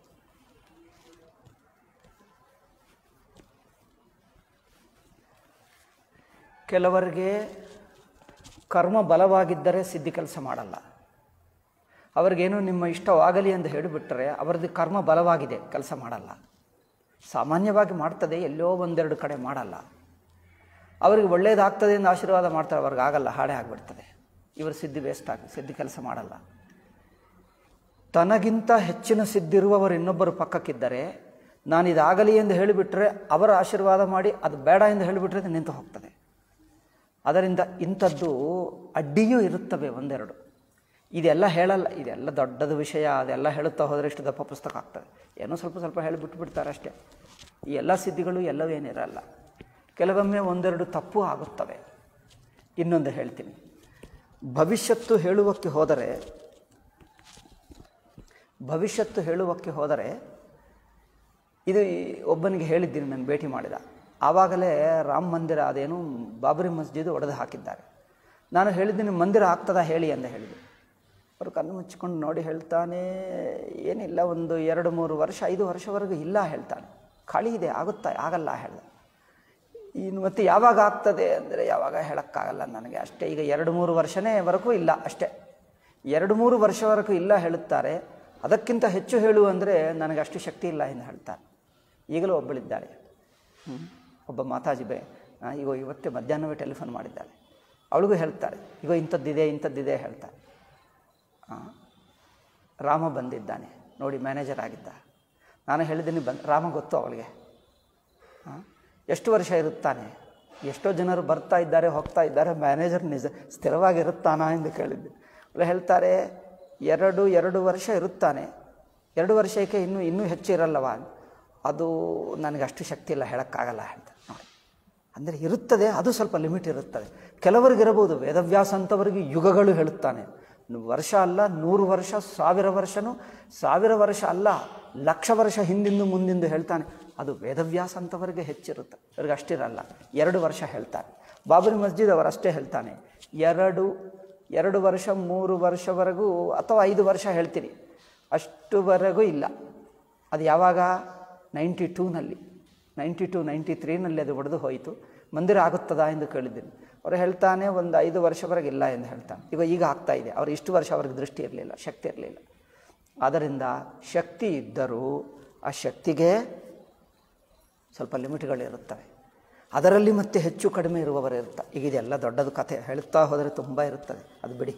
ಕೆಲವರಿಗೆ ಕರ್ಮ ಬಲವಾಗಿದ್ದರೆ ಸಿದ್ಧಿ ಕೆಲಸ ಮಾಡಲ್ಲ ಅವರಿಗೇನು ನಿಮ್ಮ ಇಷ್ಟವಾಗಲಿ ಎಂದು ಹೇಳಿಬಿಟ್ಟರೆ ಅವರದ್ದು ಕರ್ಮ ಬಲವಾಗಿದೆ ಕೆಲಸ ಮಾಡಲ್ಲ ಸಾಮಾನ್ಯವಾಗಿ ಮಾಡ್ತದೆ ಎಲ್ಲೋ ಒಂದೆರಡು ಕಡೆ ಮಾಡಲ್ಲ ಅವರಿಗೆ ಒಳ್ಳೆಯದಾಗ್ತದೆ ಎಂದು ಆಶೀರ್ವಾದ ಮಾಡ್ತಾರೆ ಅವ್ರಿಗೆ ಆಗಲ್ಲ ಹಾಡೇ ಆಗಿಬಿಡ್ತದೆ ಇವರು ಸಿದ್ಧಿ ವೇಸ್ಟ್ ಆಗಿ ಸಿದ್ಧಿ ಕೆಲಸ ಮಾಡಲ್ಲ ತನಗಿಂತ ಹೆಚ್ಚಿನ ಸಿದ್ಧಿರುವವರು ಇನ್ನೊಬ್ಬರು ಪಕ್ಕಕ್ಕಿದ್ದರೆ ನಾನು ಇದಾಗಲಿ ಎಂದು ಹೇಳಿಬಿಟ್ರೆ ಅವರ ಆಶೀರ್ವಾದ ಮಾಡಿ ಅದು ಬೇಡ ಎಂದು ಹೇಳಿಬಿಟ್ರೆ ಅದು ನಿಂತು ಹೋಗ್ತದೆ ಅದರಿಂದ ಇಂಥದ್ದು ಅಡ್ಡಿಯೂ ಇರುತ್ತವೆ ಒಂದೆರಡು ಇದೆಲ್ಲ ಹೇಳಲ್ಲ ಇದೆಲ್ಲ ದೊಡ್ಡದು ವಿಷಯ ಅದೆಲ್ಲ ಹೇಳುತ್ತಾ ಹೋದರೆ ಇಷ್ಟು ದಪ್ಪ ಪುಸ್ತಕ ಆಗ್ತದೆ ಏನೋ ಸ್ವಲ್ಪ ಸ್ವಲ್ಪ ಹೇಳಿ ಬಿಟ್ಬಿಡ್ತಾರೆ ಅಷ್ಟೇ ಈ ಎಲ್ಲ ಸಿದ್ಧಿಗಳು ಎಲ್ಲವೇನಿರಲ್ಲ ಕೆಲವೊಮ್ಮೆ ಒಂದೆರಡು ತಪ್ಪು ಆಗುತ್ತವೆ ಇನ್ನೊಂದು ಹೇಳ್ತೀನಿ ಭವಿಷ್ಯತ್ತು ಹೇಳುವಕ್ಕೆ ಹೋದರೆ ಭವಿಷ್ಯತ್ತು ಹೇಳುವಕ್ಕೆ ಹೋದರೆ ಇದು ಈ ಒಬ್ಬನಿಗೆ ಹೇಳಿದ್ದೀನಿ ನಾನು ಭೇಟಿ ಮಾಡಿದ ಆವಾಗಲೇ ರಾಮ ಮಂದಿರ ಅದೇನು ಬಾಬರಿ ಮಸ್ಜಿದ್ ಒಡೆದು ಹಾಕಿದ್ದಾರೆ ನಾನು ಹೇಳಿದ್ದೀನಿ ಮಂದಿರ ಆಗ್ತದಾ ಹೇಳಿ ಅಂತ ಹೇಳಿದೆ ಅವರು ಕಣ್ಣು ಮುಚ್ಕೊಂಡು ನೋಡಿ ಹೇಳ್ತಾನೆ ಏನಿಲ್ಲ ಒಂದು ಎರಡು ಮೂರು ವರ್ಷ ಐದು ವರ್ಷವರೆಗೂ ಇಲ್ಲ ಹೇಳ್ತಾನೆ ಖಾಲಿ ಇದೆ ಆಗುತ್ತಾ ಆಗಲ್ಲ ಹೇಳ್ದ ಇನ್ನು ಮತ್ತೆ ಯಾವಾಗ ಆಗ್ತದೆ ಅಂದರೆ ಯಾವಾಗ ಹೇಳೋಕ್ಕಾಗಲ್ಲ ನನಗೆ ಅಷ್ಟೇ ಈಗ ಎರಡು ಮೂರು ವರ್ಷನೇ ವರೆಗೂ ಇಲ್ಲ ಅಷ್ಟೇ ಎರಡು ಮೂರು ವರ್ಷವರೆಗೂ ಇಲ್ಲ ಹೇಳುತ್ತಾರೆ ಅದಕ್ಕಿಂತ ಹೆಚ್ಚು ಹೇಳು ಅಂದರೆ ನನಗೆ ಅಷ್ಟು ಶಕ್ತಿ ಇಲ್ಲ ಎಂದು ಹೇಳ್ತಾರೆ ಈಗಲೂ ಒಬ್ಬಳಿದ್ದಾಳೆ ಹ್ಮ್. ಒಬ್ಬ ಮಾತಾಜಿ ಬೇ ಆ, ಈಗ ಇವತ್ತೇ ಮಧ್ಯಾಹ್ನವೇ ಟೆಲಿಫೋನ್ ಮಾಡಿದ್ದಾಳೆ ಅವಳಿಗೂ ಹೇಳ್ತಾರೆ ಈಗ ಇಂಥದ್ದಿದೆ ಇಂಥದ್ದಿದೆ ಹೇಳ್ತಾರೆ ಆ, ರಾಮ ಬಂದಿದ್ದಾನೆ ನೋಡಿ ಮ್ಯಾನೇಜರ್ ಆಗಿದ್ದ ನಾನು ಹೇಳಿದ್ದೀನಿ ಬಂದು ರಾಮ ಗೊತ್ತು ಅವಳಿಗೆ ಆ, ಎಷ್ಟು ವರ್ಷ ಇರುತ್ತಾನೆ ಎಷ್ಟೋ ಜನರು ಬರ್ತಾ ಇದ್ದಾರೆ ಹೋಗ್ತಾ ಇದ್ದಾರೆ ಮ್ಯಾನೇಜರ್ ನಿಜ ಸ್ಥಿರವಾಗಿರುತ್ತಾನಾ ಎಂದು ಕೇಳಿದ್ದೆ ಅವಳು ಹೇಳ್ತಾರೆ ಎರಡು ಎರಡು ವರ್ಷ ಇರುತ್ತಾನೆ ಎರಡು ವರ್ಷಕ್ಕೆ ಇನ್ನೂ ಇನ್ನೂ ಹೆಚ್ಚು ಇರಲ್ಲವಾ ಅದು ನನಗೆ ಅಷ್ಟು ಶಕ್ತಿ ಇಲ್ಲ ಹೇಳೋಕ್ಕಾಗಲ್ಲ ಹೇಳ್ತಾರೆ ನೋಡಿ ಅಂದರೆ ಇರುತ್ತದೆ ಅದು ಸ್ವಲ್ಪ ಲಿಮಿಟ್ ಇರುತ್ತದೆ ಕೆಲವರಿಗಿರಬಹುದು ವೇದವ್ಯಾಸ ಅಂಥವರಿಗೆ ಯುಗಗಳು ಹೇಳುತ್ತಾನೆ ವರ್ಷ ಅಲ್ಲ ನೂರು ವರ್ಷ ಸಾವಿರ ವರ್ಷನೂ ಸಾವಿರ ವರ್ಷ ಅಲ್ಲ ಲಕ್ಷ ವರ್ಷ ಹಿಂದಿಂದು ಮುಂದಿಂದು ಹೇಳ್ತಾನೆ ಅದು ವೇದವ್ಯಾಸ ಅಂಥವರಿಗೆ ಹೆಚ್ಚಿರುತ್ತೆ ಅವ್ರಿಗೆ ಅಷ್ಟಿರಲ್ಲ ಎರಡು ವರ್ಷ ಹೇಳ್ತಾರೆ ಬಾಬರಿ ಮಸ್ಜಿದ್ ಅವರಷ್ಟೇ ಹೇಳ್ತಾನೆ ಎರಡು ಎರಡು ವರ್ಷ ಮೂರು ವರ್ಷವರೆಗೂ ಅಥವಾ ಐದು ವರ್ಷ ಹೇಳ್ತೀನಿ ಅಷ್ಟುವರೆಗೂ ಇಲ್ಲ ಅದು ಯಾವಾಗ ನೈಂಟಿ ಟೂನಲ್ಲಿ ನೈಂಟಿ ಟು ನೈಂಟಿ ತ್ರೀನಲ್ಲಿ ಅದು ಒಡೆದು ಹೋಯಿತು ಮಂದಿರ ಆಗುತ್ತದಾ ಎಂದು ಕೇಳಿದ್ದೀನಿ ಅವರು ಹೇಳ್ತಾನೆ ಒಂದು ಐದು ವರ್ಷವರೆಗೆ ಇಲ್ಲ ಎಂದು ಹೇಳ್ತಾನೆ ಈಗ ಈಗ ಆಗ್ತಾ ಇದೆ ಅವರು ಇಷ್ಟು ವರ್ಷ ಅವ್ರಿಗೆ ದೃಷ್ಟಿ ಇರಲಿಲ್ಲ ಶಕ್ತಿ ಇರಲಿಲ್ಲ ಆದ್ದರಿಂದ ಶಕ್ತಿ ಇದ್ದರೂ ಆ ಶಕ್ತಿಗೆ ಸ್ವಲ್ಪ ಲಿಮಿಟ್ಗಳಿರುತ್ತವೆ ಅದರಲ್ಲಿ ಮತ್ತೆ ಹೆಚ್ಚು ಕಡಿಮೆ ಇರುವವರು ಇರ್ತಾರೆ ಈಗ ಇದೆಲ್ಲ ದೊಡ್ಡದು ಕಥೆ ಹೇಳ್ತಾ ಹೋದರೆ ತುಂಬ ಇರುತ್ತದೆ ಅದು ಬಿಡಿ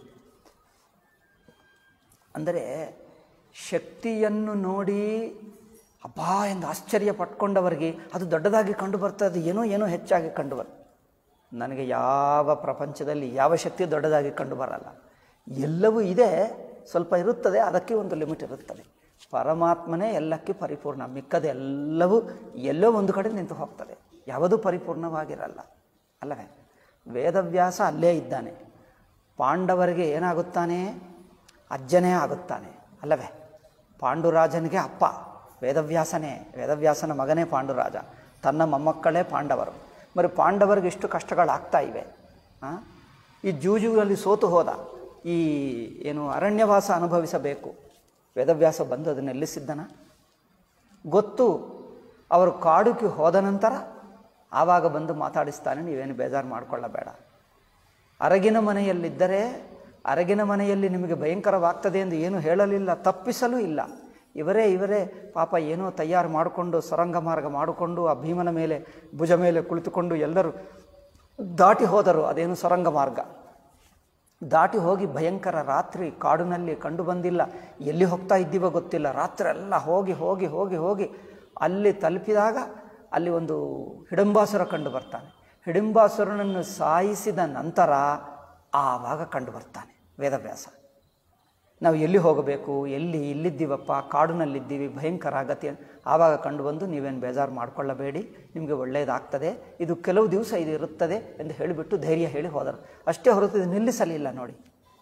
ಅಂದರೆ ಶಕ್ತಿಯನ್ನು ನೋಡಿ ಅಬ್ಬಾ ಎಂದು ಆಶ್ಚರ್ಯ ಪಟ್ಕೊಂಡವರಿಗೆ ಅದು ದೊಡ್ಡದಾಗಿ ಕಂಡು ಬರ್ತದೆ ಏನೋ ಏನೋ ಹೆಚ್ಚಾಗಿ ಕಂಡು ಬರ್ ನನಗೆ ಯಾವ ಪ್ರಪಂಚದಲ್ಲಿ ಯಾವ ಶಕ್ತಿ ದೊಡ್ಡದಾಗಿ ಕಂಡು ಬರಲ್ಲ ಎಲ್ಲವೂ ಇದೆ ಸ್ವಲ್ಪ ಇರುತ್ತದೆ ಅದಕ್ಕೆ ಒಂದು ಲಿಮಿಟ್ ಇರುತ್ತದೆ ಪರಮಾತ್ಮನೇ ಎಲ್ಲಕ್ಕೆ ಪರಿಪೂರ್ಣ ಮಿಕ್ಕದೆಲ್ಲವೂ ಎಲ್ಲೋ ಒಂದು ಕಡೆ ನಿಂತು ಹೋಗ್ತದೆ ಯಾವುದೂ ಪರಿಪೂರ್ಣವಾಗಿರಲ್ಲ ಅಲ್ಲವೇ ವೇದವ್ಯಾಸ ಅಲ್ಲೇ ಇದ್ದಾನೆ ಪಾಂಡವರಿಗೆ ಏನಾಗುತ್ತಾನೆ ಅಜ್ಜನೇ ಆಗುತ್ತಾನೆ ಅಲ್ಲವೇ ಪಾಂಡುರಾಜನಿಗೆ ಅಪ್ಪ ವೇದವ್ಯಾಸನೇ ವೇದವ್ಯಾಸನ ಮಗನೇ ಪಾಂಡುರಾಜ ತನ್ನ ಮೊಮ್ಮಕ್ಕಳೇ ಪಾಂಡವರು మరి ಪಾಂಡವರಿಗೆ ಇಷ್ಟು ಕಷ್ಟಗಳಾಗ್ತಾ ಇವೆ ಆ? ಈ ಜೂಜುಗಳಲ್ಲಿ ಸೋತು ಹೋದ ಈ ಏನು ಅರಣ್ಯವಾಸ ಅನುಭವಿಸಬೇಕು ವೇದವ್ಯಾಸ ಬಂದು ಅದನ್ನು ನಿಲ್ಲಿಸಿದ್ದನ ಗೊತ್ತು ಅವರು ಕಾಡುಗೆ ಹೋದ ನಂತರ ಆವಾಗ ಬಂದು ಮಾತಾಡಿಸ್ತಾನೆ ನೀವೇನು ಬೇಜಾರು ಮಾಡಿಕೊಳ್ಳಬೇಡ ಅರಗಿನ ಮನೆಯಲ್ಲಿದ್ದರೆ ಅರಗಿನ ಮನೆಯಲ್ಲಿ ನಿಮಗೆ ಭಯಂಕರವಾಗ್ತದೆ ಎಂದು ಏನು ಹೇಳಲಿಲ್ಲ ತಪ್ಪಿಸಲೂ ಇಲ್ಲ ಇವರೇ ಇವರೇ ಪಾಪ ಏನೋ ತಯಾರು ಮಾಡಿಕೊಂಡು ಸೊರಂಗ ಮಾರ್ಗ ಮಾಡಿಕೊಂಡು ಆ ಭೀಮನ ಮೇಲೆ ಭುಜ ಮೇಲೆ ಕುಳಿತುಕೊಂಡು ಎಲ್ಲರೂ ದಾಟಿ ಹೋದರು ಅದೇನು ಸೊರಂಗ ಮಾರ್ಗ ದಾಟಿ ಹೋಗಿ ಭಯಂಕರ ರಾತ್ರಿ ಕಾಡಿನಲ್ಲಿ ಕಂಡು ಬಂದಿಲ್ಲ ಎಲ್ಲಿ ಹೋಗ್ತಾ ಇದ್ದೀವೋ ಗೊತ್ತಿಲ್ಲ ರಾತ್ರಿ ಎಲ್ಲ ಹೋಗಿ ಹೋಗಿ ಹೋಗಿ ಹೋಗಿ ಅಲ್ಲಿ ತಲುಪಿದಾಗ ಅಲ್ಲಿ ಒಂದು ಹಿಡಂಬಾಸುರ ಕಂಡು ಬರ್ತಾನೆ ಹಿಡಿಂಬಾಸುರನನ್ನು ಸಾಯಿಸಿದ ನಂತರ ಆವಾಗ ಕಂಡು ಬರ್ತಾನೆ ವೇದವ್ಯಾಸ ನಾವು ಎಲ್ಲಿ ಹೋಗಬೇಕು ಎಲ್ಲಿ ಇಲ್ಲಿದ್ದೀವಪ್ಪ ಕಾಡಿನಲ್ಲಿದ್ದೀವಿ ಭಯಂಕರ ಗತಿ ಆವಾಗ ಕಂಡು ಬಂದು ನೀವೇನು ಬೇಜಾರು ಮಾಡಿಕೊಳ್ಳಬೇಡಿ ನಿಮಗೆ ಒಳ್ಳೆಯದಾಗ್ತದೆ ಇದು ಕೆಲವು ದಿವಸ ಇದು ಇರುತ್ತದೆ ಎಂದು ಹೇಳಿಬಿಟ್ಟು ಧೈರ್ಯ ಹೇಳಿ ಹೋದರು ಅಷ್ಟೇ ಹೊರತು ಇದು ನಿಲ್ಲಿಸಲಿಲ್ಲ ನೋಡಿ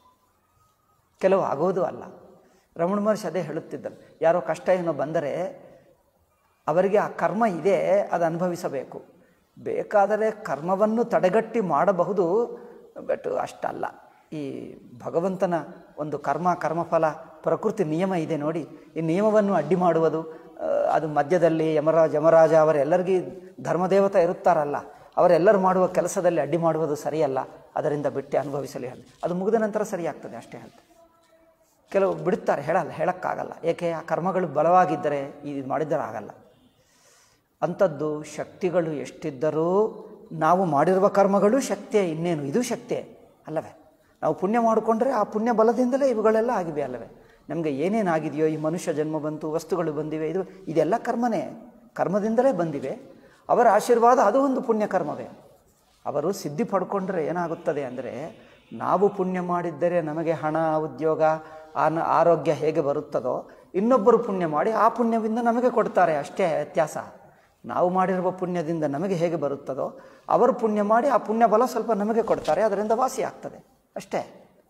ಕೆಲವು ಆಗೋದು ಅಲ್ಲ ರಮಣ ಮಹರ್ಷಿ ಅದೇ ಹೇಳುತ್ತಿದ್ದರು ಯಾರೋ ಕಷ್ಟ ಏನೋ ಬಂದರೆ ಅವರಿಗೆ ಆ ಕರ್ಮ ಇದೆ ಅದು ಅನುಭವಿಸಬೇಕು ಬೇಕಾದರೆ ಕರ್ಮವನ್ನು ತಡೆಗಟ್ಟಿ ಮಾಡಬಹುದು ಬಟ್ ಅಷ್ಟಲ್ಲ ಈ ಭಗವಂತನ ಒಂದು ಕರ್ಮ ಕರ್ಮಫಲ ಪ್ರಕೃತಿ ನಿಯಮ ಇದೆ ನೋಡಿ ಈ ನಿಯಮವನ್ನು ಅಡ್ಡಿ ಮಾಡುವುದು ಆ, ಅದು ಮಧ್ಯದಲ್ಲಿ ಯಮರಾಜ ಯಮರಾಜ ಅವರೆಲ್ಲರಿಗೂ ಧರ್ಮದೇವತ ಇರುತ್ತಾರಲ್ಲ ಅವರೆಲ್ಲರೂ ಮಾಡುವ ಕೆಲಸದಲ್ಲಿ ಅಡ್ಡಿ ಮಾಡುವುದು ಸರಿಯಲ್ಲ ಅದರಿಂದ ಬಿಟ್ಟು ಅನುಭವಿಸಲಿ ಹೇಳಿ ಅದು ಮುಗಿದ ನಂತರ ಸರಿಯಾಗ್ತದೆ ಅಷ್ಟೇ ಹೇಳ್ತಾರೆ ಕೆಲವು ಬಿಡುತ್ತಾರೆ ಹೇಳಲ್ಲ ಹೇಳೋಕ್ಕಾಗಲ್ಲ ಏಕೆ ಆ ಕರ್ಮಗಳು ಬಲವಾಗಿದ್ದರೆ ಇದು ಮಾಡಿದ್ದರೆ ಆಗಲ್ಲ ಅಂಥದ್ದು ಶಕ್ತಿಗಳು ಎಷ್ಟಿದ್ದರೂ ನಾವು ಮಾಡಿರುವ ಕರ್ಮಗಳು ಶಕ್ತಿಯೇ ಇನ್ನೇನು ಇದು ಶಕ್ತಿಯೇ ಅಲ್ಲವೇ ನಾವು ಪುಣ್ಯ ಮಾಡಿಕೊಂಡ್ರೆ ಆ ಪುಣ್ಯ ಬಲದಿಂದಲೇ ಇವುಗಳೆಲ್ಲ ಆಗಿವೆ ಅಲ್ಲವೇ ನಮಗೆ ಏನೇನಾಗಿದೆಯೋ ಈ ಮನುಷ್ಯ ಜನ್ಮ ಬಂತು ವಸ್ತುಗಳು ಬಂದಿವೆ ಇದು ಇದೆಲ್ಲ ಕರ್ಮನೇ ಕರ್ಮದಿಂದಲೇ ಬಂದಿವೆ ಅವರ ಆಶೀರ್ವಾದ ಅದು ಒಂದು ಪುಣ್ಯ ಕರ್ಮವೇ ಅವರು ಸಿದ್ಧಿ ಪಡ್ಕೊಂಡ್ರೆ ಏನಾಗುತ್ತದೆ ಅಂದರೆ ನಾವು ಪುಣ್ಯ ಮಾಡಿದ್ದರೆ ನಮಗೆ ಹಣ ಉದ್ಯೋಗ ಆನ ಆರೋಗ್ಯ ಹೇಗೆ ಬರುತ್ತದೋ ಇನ್ನೊಬ್ಬರು ಪುಣ್ಯ ಮಾಡಿ ಆ ಪುಣ್ಯದಿಂದ ನಮಗೆ ಕೊಡ್ತಾರೆ ಅಷ್ಟೇ ವ್ಯತ್ಯಾಸ ನಾವು ಮಾಡಿರುವ ಪುಣ್ಯದಿಂದ ನಮಗೆ ಹೇಗೆ ಬರುತ್ತದೋ ಅವರು ಪುಣ್ಯ ಮಾಡಿ ಆ ಪುಣ್ಯ ಬಲ ಸ್ವಲ್ಪ ನಮಗೆ ಕೊಡ್ತಾರೆ ಅದರಿಂದ ವಾಸಿ ಆಗ್ತದೆ ಅಷ್ಟೇ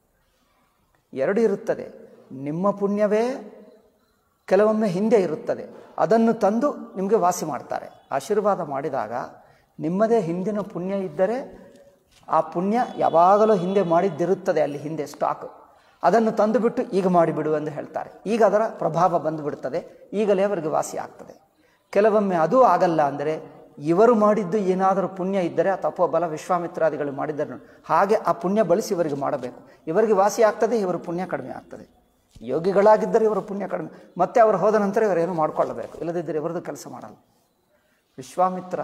ಎರಡು ಇರುತ್ತದೆ ನಿಮ್ಮ ಪುಣ್ಯವೇ ಕೆಲವೊಮ್ಮೆ ಹಿಂದೆ ಇರುತ್ತದೆ ಅದನ್ನು ತಂದು ನಿಮಗೆ ವಾಸಿ ಮಾಡ್ತಾರೆ ಆಶೀರ್ವಾದ ಮಾಡಿದಾಗ ನಿಮ್ಮದೇ ಹಿಂದಿನ ಪುಣ್ಯ ಇದ್ದರೆ ಆ ಪುಣ್ಯ ಯಾವಾಗಲೂ ಹಿಂದೆ ಮಾಡಿದ್ದಿರುತ್ತದೆ ಅಲ್ಲಿ ಹಿಂದೆ ಸ್ಟಾಕ್ ಅದನ್ನು ತಂದುಬಿಟ್ಟು ಈಗ ಮಾಡಿಬಿಡು ಎಂದು ಹೇಳ್ತಾರೆ ಈಗ ಅದರ ಪ್ರಭಾವ ಬಂದುಬಿಡುತ್ತದೆ ಈಗಲೇ ಅವರಿಗೆ ವಾಸಿ ಆಗ್ತದೆ ಕೆಲವೊಮ್ಮೆ ಅದೂ ಆಗಲ್ಲ ಅಂದರೆ ಇವರು ಮಾಡಿದ್ದು ಏನಾದರೂ ಪುಣ್ಯ ಇದ್ದರೆ ಆ ತಪೋಬಲ ವಿಶ್ವಾಮಿತ್ರಾದಿಗಳು ಮಾಡಿದ್ದರು ಹಾಗೆ ಆ ಪುಣ್ಯ ಬಳಸಿ ಇವರಿಗೆ ಮಾಡಬೇಕು ಇವರಿಗೆ ವಾಸಿ ಆಗ್ತದೆ ಇವರ ಪುಣ್ಯ ಕಡಿಮೆ ಆಗ್ತದೆ ಯೋಗಿಗಳಾಗಿದ್ದರೆ ಇವರ ಪುಣ್ಯ ಕಡಿಮೆ ಮತ್ತೆ ಅವರು ಹೋದ ನಂತರ ಇವರೇನು ಮಾಡ್ಕೊಳ್ಳಬೇಕು ಇಲ್ಲದಿದ್ದರೆ ಇವರದ್ದು ಕೆಲಸ ಮಾಡಲ್ಲ ವಿಶ್ವಾಮಿತ್ರ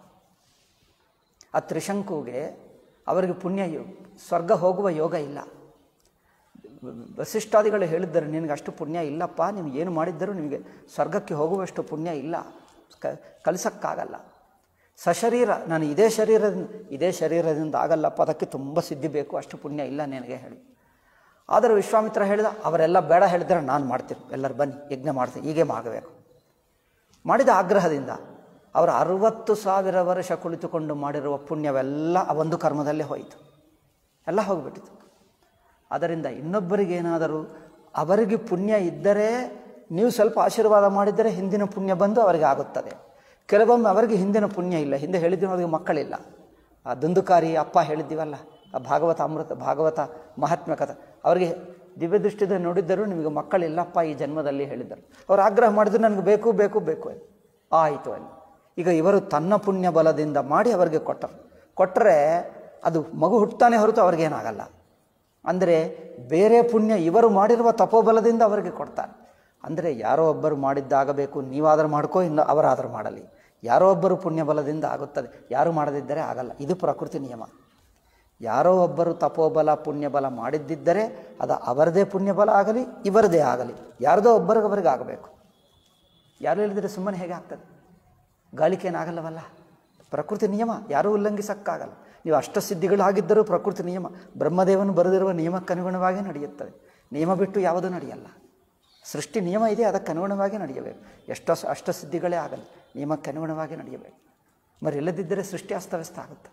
ಆ ತ್ರಿಶಂಕುಗೆ ಅವರಿಗೆ ಪುಣ್ಯ ಯೋ- ಸ್ವರ್ಗ ಹೋಗುವ ಯೋಗ ಇಲ್ಲ ವಸಿಷ್ಠಾದಿಗಳು ಹೇಳಿದ್ದರು ನಿನಗೆ ಅಷ್ಟು ಪುಣ್ಯ ಇಲ್ಲಪ್ಪ ನೀವು ಏನು ಮಾಡಿದ್ದರೂ ನಿಮಗೆ ಸ್ವರ್ಗಕ್ಕೆ ಹೋಗುವಷ್ಟು ಪುಣ್ಯ ಇಲ್ಲ ಕ ಕಲಿಸೋಕ್ಕಾಗಲ್ಲ ಸಶರೀರ ನಾನು ಇದೇ ಶರೀರದಿಂದ ಇದೇ ಶರೀರದಿಂದ ಆಗಲ್ಲಪ್ಪ ಅದಕ್ಕೆ ತುಂಬ ಸಿದ್ಧಿ ಬೇಕು ಅಷ್ಟು ಪುಣ್ಯ ಇಲ್ಲ ನಿನಗೆ ಹೇಳಿ ಆದರೆ ವಿಶ್ವಾಮಿತ್ರ ಹೇಳಿದ ಅವರೆಲ್ಲ ಬೇಡ ಹೇಳಿದರೆ ನಾನು ಮಾಡ್ತೀನಿ ಎಲ್ಲರೂ ಬನ್ನಿ ಯಜ್ಞ ಮಾಡ್ತೀನಿ ಹೀಗೆ ಆಗಬೇಕು ಮಾಡಿದ ಆಗ್ರಹದಿಂದ ಅವರು ಅರುವತ್ತು ಸಾವಿರ ವರ್ಷ ಕುಳಿತುಕೊಂಡು ಮಾಡಿರುವ ಪುಣ್ಯವೆಲ್ಲ ಆ ಒಂದು ಕರ್ಮದಲ್ಲೇ ಹೋಯಿತು ಎಲ್ಲ ಹೋಗಿಬಿಟ್ಟಿತು ಅದರಿಂದ ಇನ್ನೊಬ್ಬರಿಗೇನಾದರೂ ಅವರಿಗೆ ಪುಣ್ಯ ಇದ್ದರೆ ನೀವು ಸ್ವಲ್ಪ ಆಶೀರ್ವಾದ ಮಾಡಿದ್ದರೆ ಹಿಂದಿನ ಪುಣ್ಯ ಬಂದು ಅವರಿಗೆ ಆಗುತ್ತದೆ ಕೆಲವೊಮ್ಮೆ ಅವರಿಗೆ ಹಿಂದಿನ ಪುಣ್ಯ ಇಲ್ಲ ಹಿಂದೆ ಹೇಳಿದ್ದೀವಿ ಅವರಿಗೆ ಮಕ್ಕಳಿಲ್ಲ ಆ ದುಂದುಕಾರಿ ಅಪ್ಪ ಹೇಳಿದ್ದೀವಲ್ಲ ಆ ಭಾಗವತ ಅಮೃತ ಭಾಗವತ ಮಹಾತ್ಮ ಕಥೆ ಅವರಿಗೆ ದಿವ್ಯ ದೃಷ್ಟಿಯಿಂದ ನೋಡಿದ್ದರೂ ನಿಮಗೆ ಮಕ್ಕಳಿಲ್ಲಪ್ಪ ಈ ಜನ್ಮದಲ್ಲಿ ಹೇಳಿದ್ದರು ಅವ್ರು ಆಗ್ರಹ ಮಾಡಿದ್ರು ನನಗೆ ಬೇಕು ಬೇಕು ಬೇಕು ಅಂತ. ಆಯಿತು ಅಲ್ಲಿ ಈಗ ಇವರು ತನ್ನ ಪುಣ್ಯ ಬಲದಿಂದ ಮಾಡಿ ಅವರಿಗೆ ಕೊಟ್ಟರು ಕೊಟ್ಟರೆ ಅದು ಮಗು ಹುಟ್ಟತಾನೆ ಹೊರತು ಅವ್ರಿಗೇನಾಗಲ್ಲ ಅಂದರೆ ಬೇರೆ ಪುಣ್ಯ ಇವರು ಮಾಡಿರುವ ತಪೋಬಲದಿಂದ ಅವರಿಗೆ ಕೊಡ್ತಾರೆ ಅಂದರೆ ಯಾರೋ ಒಬ್ಬರು ಮಾಡಿದ್ದಾಗಬೇಕು ನೀವಾದರೂ ಮಾಡ್ಕೋ ಇನ್ನು ಅವರಾದರೂ ಮಾಡಲಿ ಯಾರೋ ಒಬ್ಬರು ಪುಣ್ಯ ಬಲದಿಂದ ಆಗುತ್ತದೆ ಯಾರು ಮಾಡದಿದ್ದರೆ ಆಗಲ್ಲ ಇದು ಪ್ರಕೃತಿ ನಿಯಮ ಯಾರೋ ಒಬ್ಬರು ತಪೋಬಲ ಪುಣ್ಯಬಲ ಮಾಡಿದ್ದಿದ್ದರೆ ಅದು ಅವರದೇ ಪುಣ್ಯಬಲ ಆಗಲಿ ಇವರದೇ ಆಗಲಿ ಯಾರದೋ ಒಬ್ಬರಿಗೊಬ್ಬರಿಗೆ ಆಗಬೇಕು ಯಾರು ಹೇಳಿದರೆ ಸುಮ್ಮನೆ ಹೇಗೆ ಆಗ್ತದೆ ಗಾಳಿಕೇನಾಗಲ್ಲವಲ್ಲ ಪ್ರಕೃತಿ ನಿಯಮ ಯಾರೂ ಉಲ್ಲಂಘಿಸಕ್ಕಾಗಲ್ಲ ನೀವು ಅಷ್ಟಸಿದ್ಧಿಗಳಾಗಿದ್ದರೂ ಪ್ರಕೃತಿ ನಿಯಮ ಬ್ರಹ್ಮದೇವನು ಬರೆದಿರುವ ನಿಯಮಕ್ಕೆ ಅನುಗುಣವಾಗಿ ನಡೆಯುತ್ತದೆ ನಿಯಮ ಬಿಟ್ಟು ಯಾವುದೂ ನಡೆಯಲ್ಲ ಸೃಷ್ಟಿ ನಿಯಮ ಇದೆ ಅದಕ್ಕೆ ಅನುಗುಣವಾಗಿ ನಡೆಯಬೇಕು ಎಷ್ಟೋ ಸ- ಅಷ್ಟಸಿದ್ಧಿಗಳೇ ಆಗಲಿ ನಿಯಮಕ್ಕೆ ಅನುಗುಣವಾಗಿ ನಡೆಯಬೇಕು మరి ಇಲ್ಲದಿದ್ದರೆ ಸೃಷ್ಟಿ ಅಸ್ತವ್ಯಸ್ತ ಆಗುತ್ತೆ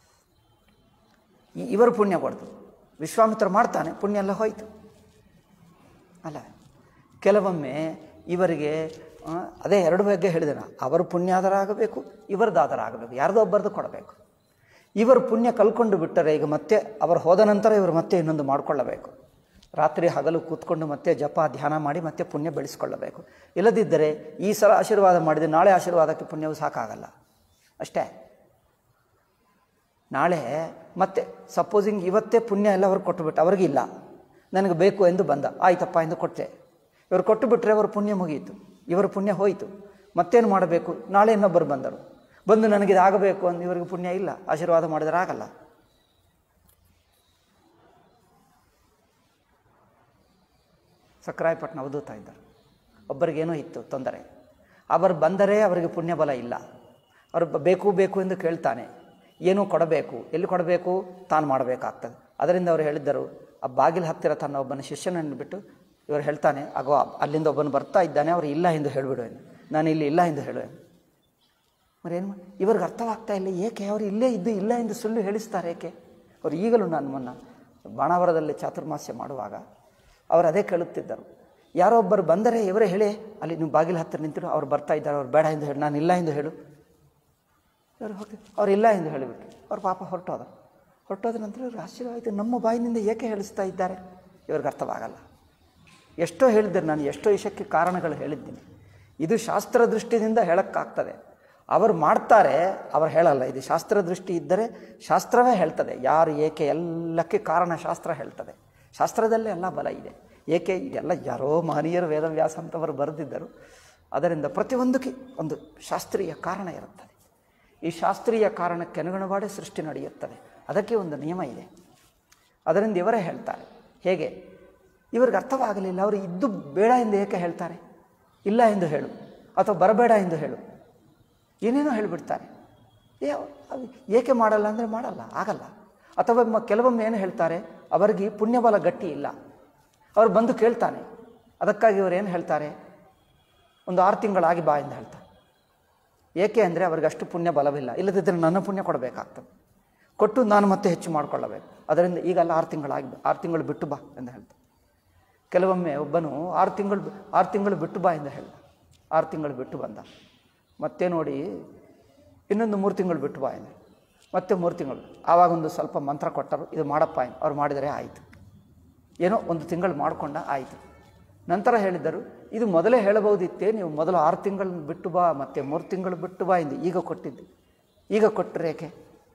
ಈ- ಇವರು ಪುಣ್ಯ ಕೊಡ್ತು ವಿಶ್ವಾಮಿತ್ರ ಮಾಡ್ತಾನೆ ಪುಣ್ಯ ಎಲ್ಲ ಹೋಯಿತು ಅಲ್ಲ ಕೆಲವೊಮ್ಮೆ ಇವರಿಗೆ ಆ, ಅದೇ ಎರಡು ಬಗ್ಗೆ ಹೇಳಿದೆ ನಾನು ಅವರು ಪುಣ್ಯಾದರ ಆಗಬೇಕು ಇವರದಾದರ ಆಗಬೇಕು ಯಾರ್ದೋ ಒಬ್ಬರದು ಕೊಡಬೇಕು ಇವರು ಪುಣ್ಯ ಕಲ್ಕೊಂಡು ಬಿಟ್ಟರೆ ಈಗ ಮತ್ತೆ ಅವರು ಹೋದ ನಂತರ ಇವರು ಮತ್ತೆ ಇನ್ನೊಂದು ಮಾಡಿಕೊಳ್ಳಬೇಕು ರಾತ್ರಿ ಹಗಲು ಕೂತ್ಕೊಂಡು ಮತ್ತೆ ಜಪ ಧ್ಯಾನ ಮಾಡಿ ಮತ್ತೆ ಪುಣ್ಯ ಬೆಳೆಸ್ಕೊಳ್ಳಬೇಕು ಇಲ್ಲದಿದ್ದರೆ ಈ ಸಲ ಆಶೀರ್ವಾದ ಮಾಡಿದರೆ ನಾಳೆ ಆಶೀರ್ವಾದಕ್ಕೆ ಪುಣ್ಯವು ಸಾಕಾಗಲ್ಲ ಅಷ್ಟೇ ನಾಳೆ ಮತ್ತೆ ಸಪೋಸಿಂಗ್ ಇವತ್ತೇ ಪುಣ್ಯ ಎಲ್ಲ ಅವ್ರಿಗೆ ಕೊಟ್ಟುಬಿಟ್ಟು ಅವ್ರಿಗಿಲ್ಲ ನನಗೆ ಬೇಕು ಎಂದು ಬಂದ ಆಯ್ತಪ್ಪ ಎಂದು ಕೊಟ್ಟೆ ಇವರು ಕೊಟ್ಟು ಬಿಟ್ಟರೆ ಅವ್ರ ಪುಣ್ಯ ಮುಗಿಯಿತು ಇವರ ಪುಣ್ಯ ಹೋಯಿತು ಮತ್ತೇನು ಮಾಡಬೇಕು ನಾಳೆ ಇನ್ನೊಬ್ಬರು ಬಂದರು ಬಂದು ನನಗಿದು ಆಗಬೇಕು ಅಂದು ಇವರಿಗೆ ಪುಣ್ಯ ಇಲ್ಲ ಆಶೀರ್ವಾದ ಮಾಡಿದರೆ ಆಗಲ್ಲ ಸಕ್ರಾಯಪಟ್ಟಣ ಅವಧೂತ ಇದ್ದರು ಒಬ್ಬರಿಗೇನೋ ಇತ್ತು ತೊಂದರೆ ಅವರು ಬಂದರೆ ಅವರಿಗೆ ಪುಣ್ಯ ಬಲ ಇಲ್ಲ ಅವರು ಬ- ಬೇಕು ಬೇಕು ಎಂದು ಕೇಳ್ತಾನೆ ಏನೋ ಕೊಡಬೇಕು ಎಲ್ಲಿ ಕೊಡಬೇಕು ತಾನು ಮಾಡಬೇಕಾಗ್ತದೆ ಅದರಿಂದ ಅವರು ಹೇಳಿದ್ದರು ಆ ಬಾಗಿಲು ಹತ್ತಿರ ತನ್ನ ಒಬ್ಬನ ಶಿಷ್ಯನನ್ನು ಬಿಟ್ಟು ಇವರು ಹೇಳ್ತಾನೆ ಆಗೋ ಅಲ್ಲಿಂದ ಒಬ್ಬನು ಬರ್ತಾ ಇದ್ದಾನೆ ಅವರು ಇಲ್ಲ ಎಂದು ಹೇಳಿಬಿಡು ಎಂದು ನಾನು ಇಲ್ಲಿ ಇಲ್ಲ ಎಂದು ಹೇಳುವೆನು ಮರೇನು ಮಾ- ಇವ್ರಿಗೆ ಅರ್ಥವಾಗ್ತಾ ಇಲ್ಲ ಏಕೆ ಅವರು ಇಲ್ಲೇ ಇದ್ದು ಇಲ್ಲ ಎಂದು ಸುಳ್ಳು ಹೇಳಿಸ್ತಾರೆ ಏಕೆ ಅವರು ಈಗಲೂ ನಾನು ಮೊನ್ನ ಬಾಣಾವರದಲ್ಲಿ ಚಾತುರ್ಮಾಸ್ಯ ಮಾಡುವಾಗ ಅವರು ಅದೇ ಕೇಳುತ್ತಿದ್ದರು ಯಾರೋ ಒಬ್ಬರು ಬಂದರೆ ಇವರೇ ಹೇಳಿ ಅಲ್ಲಿ ನೀವು ಬಾಗಿಲು ಹತ್ತಿರ ನಿಂತಿರು ಅವ್ರು ಬರ್ತಾ ಇದ್ದಾರೆ ಅವ್ರು ಬೇಡ ಎಂದು ಹೇಳಿ ನಾನು ಇಲ್ಲ ಎಂದು ಹೇಳು ಇವರು ಹೋಗಿ ಅವ್ರು ಇಲ್ಲ ಎಂದು ಹೇಳಿಬಿಟ್ರು ಅವ್ರು ಪಾಪ ಹೊರಟೋದರು ಹೊರಟೋದ ನಂತರ ಇವ್ರಿಗೆ ಆಶ್ಚರ್ಯ ಆಯಿತು ನಮ್ಮ ಬಾಯಿನಿಂದ ಏಕೆ ಹೇಳಿಸ್ತಾ ಇದ್ದಾರೆ ಇವ್ರಿಗೆ ಅರ್ಥವಾಗಲ್ಲ ಎಷ್ಟೋ ಹೇಳಿದ್ದೆ ನಾನು ಎಷ್ಟೋ ವಿಷಯಕ್ಕೆ ಕಾರಣಗಳು ಹೇಳಿದ್ದೀನಿ ಇದು ಶಾಸ್ತ್ರ ದೃಷ್ಟಿಯಿಂದ ಹೇಳೋಕ್ಕಾಗ್ತದೆ ಅವರು ಮಾಡ್ತಾರೆ ಅವರು ಹೇಳಲ್ಲ ಇದು ಶಾಸ್ತ್ರ ದೃಷ್ಟಿ ಇದ್ದರೆ ಶಾಸ್ತ್ರವೇ ಹೇಳ್ತದೆ ಯಾರು ಏಕೆ ಎಲ್ಲಕ್ಕೆ ಕಾರಣ ಶಾಸ್ತ್ರ ಹೇಳ್ತದೆ ಶಾಸ್ತ್ರದಲ್ಲೇ ಎಲ್ಲ ಬಲ ಇದೆ ಏಕೆ ಇದೆಲ್ಲ ಯಾರೋ ಮಹನೀಯರು ವೇದವ್ಯಾಸ ಅಂತವರು ಬರೆದಿದ್ದರು ಅದರಿಂದ ಪ್ರತಿಯೊಂದಕ್ಕೆ ಒಂದು ಶಾಸ್ತ್ರೀಯ ಕಾರಣ ಇರುತ್ತದೆ ಈ ಶಾಸ್ತ್ರೀಯ ಕಾರಣಕ್ಕೆ ಅನುಗುಣವಾಗಿ ಸೃಷ್ಟಿ ನಡೆಯುತ್ತದೆ ಅದಕ್ಕೆ ಒಂದು ನಿಯಮ ಇದೆ ಅದರಿಂದ ಇವರೇ ಹೇಳ್ತಾರೆ ಹೇಗೆ ಇವ್ರಿಗೆ ಅರ್ಥವಾಗಲಿಲ್ಲ ಅವರು ಇದ್ದು ಬೇಡ ಎಂದು ಏಕೆ ಹೇಳ್ತಾರೆ ಇಲ್ಲ ಎಂದು ಹೇಳು ಅಥವಾ ಬರಬೇಡ ಎಂದು ಹೇಳು ಏನೇನೋ ಹೇಳಿಬಿಡ್ತಾರೆ ಏ ಅದು ಏಕೆ ಮಾಡಲ್ಲ ಅಂದರೆ ಮಾಡಲ್ಲ ಆಗಲ್ಲ ಅಥವಾ ಮ- ಕೆಲವೊಮ್ಮೆ ಏನು ಹೇಳ್ತಾರೆ ಅವರಿಗೆ ಪುಣ್ಯಬಲ ಗಟ್ಟಿ ಇಲ್ಲ ಅವ್ರು ಬಂದು ಕೇಳ್ತಾನೆ ಅದಕ್ಕಾಗಿ ಇವರು ಏನು ಹೇಳ್ತಾರೆ ಒಂದು ಆರು ತಿಂಗಳಾಗಿ ಬಾ ಎಂದು ಹೇಳ್ತಾರೆ ಏಕೆ ಅಂದರೆ ಅವ್ರಿಗೆ ಅಷ್ಟು ಪುಣ್ಯ ಬಲವಿಲ್ಲ ಇಲ್ಲದಿದ್ದರೆ ನನ್ನ ಪುಣ್ಯ ಕೊಡಬೇಕಾಗ್ತದೆ ಕೊಟ್ಟು ನಾನು ಮತ್ತೆ ಹೆಚ್ಚು ಮಾಡಿಕೊಳ್ಳಬೇಕು ಅದರಿಂದ ಈಗಲ್ಲ ಆರು ತಿಂಗಳಾಗಿ ಆರು ತಿಂಗಳು ಬಿಟ್ಟು ಬಾ ಎಂದು ಹೇಳ್ತಾರೆ ಕೆಲವೊಮ್ಮೆ ಒಬ್ಬನು ಆರು ತಿಂಗಳು ಬಿ- ಆರು ತಿಂಗಳು ಬಿಟ್ಟು ಬಾ ಎಂದು ಹೇಳ್ದ ಆರು ತಿಂಗಳು ಬಿಟ್ಟು ಬಂದ ಮತ್ತೆ ನೋಡಿ ಇನ್ನೊಂದು ಮೂರು ತಿಂಗಳು ಬಿಟ್ಟು ಬಾ ಎಂದು ಮತ್ತೆ ಮೂರು ತಿಂಗಳು ಆವಾಗ ಒಂದು ಸ್ವಲ್ಪ ಮಂತ್ರ ಕೊಟ್ಟರು ಇದು ಮಾಡಪ್ಪ ಎಂದು ಅವ್ರು ಮಾಡಿದರೆ ಆಯಿತು ಏನೋ ಒಂದು ತಿಂಗಳು ಮಾಡಿಕೊಂಡ ಆಯಿತು ನಂತರ ಹೇಳಿದ್ದರು ಇದು ಮೊದಲೇ ಹೇಳಬಹುದಿತ್ತೇ ನೀವು ಮೊದಲು ಆರು ತಿಂಗಳು ಬಿಟ್ಟು ಬಾ ಮತ್ತೆ ಮೂರು ತಿಂಗಳು ಬಿಟ್ಟು ಬಾ ಎಂದು ಈಗ ಕೊಟ್ಟಿದ್ದು ಈಗ ಕೊಟ್ಟರೆ ಏಕೆ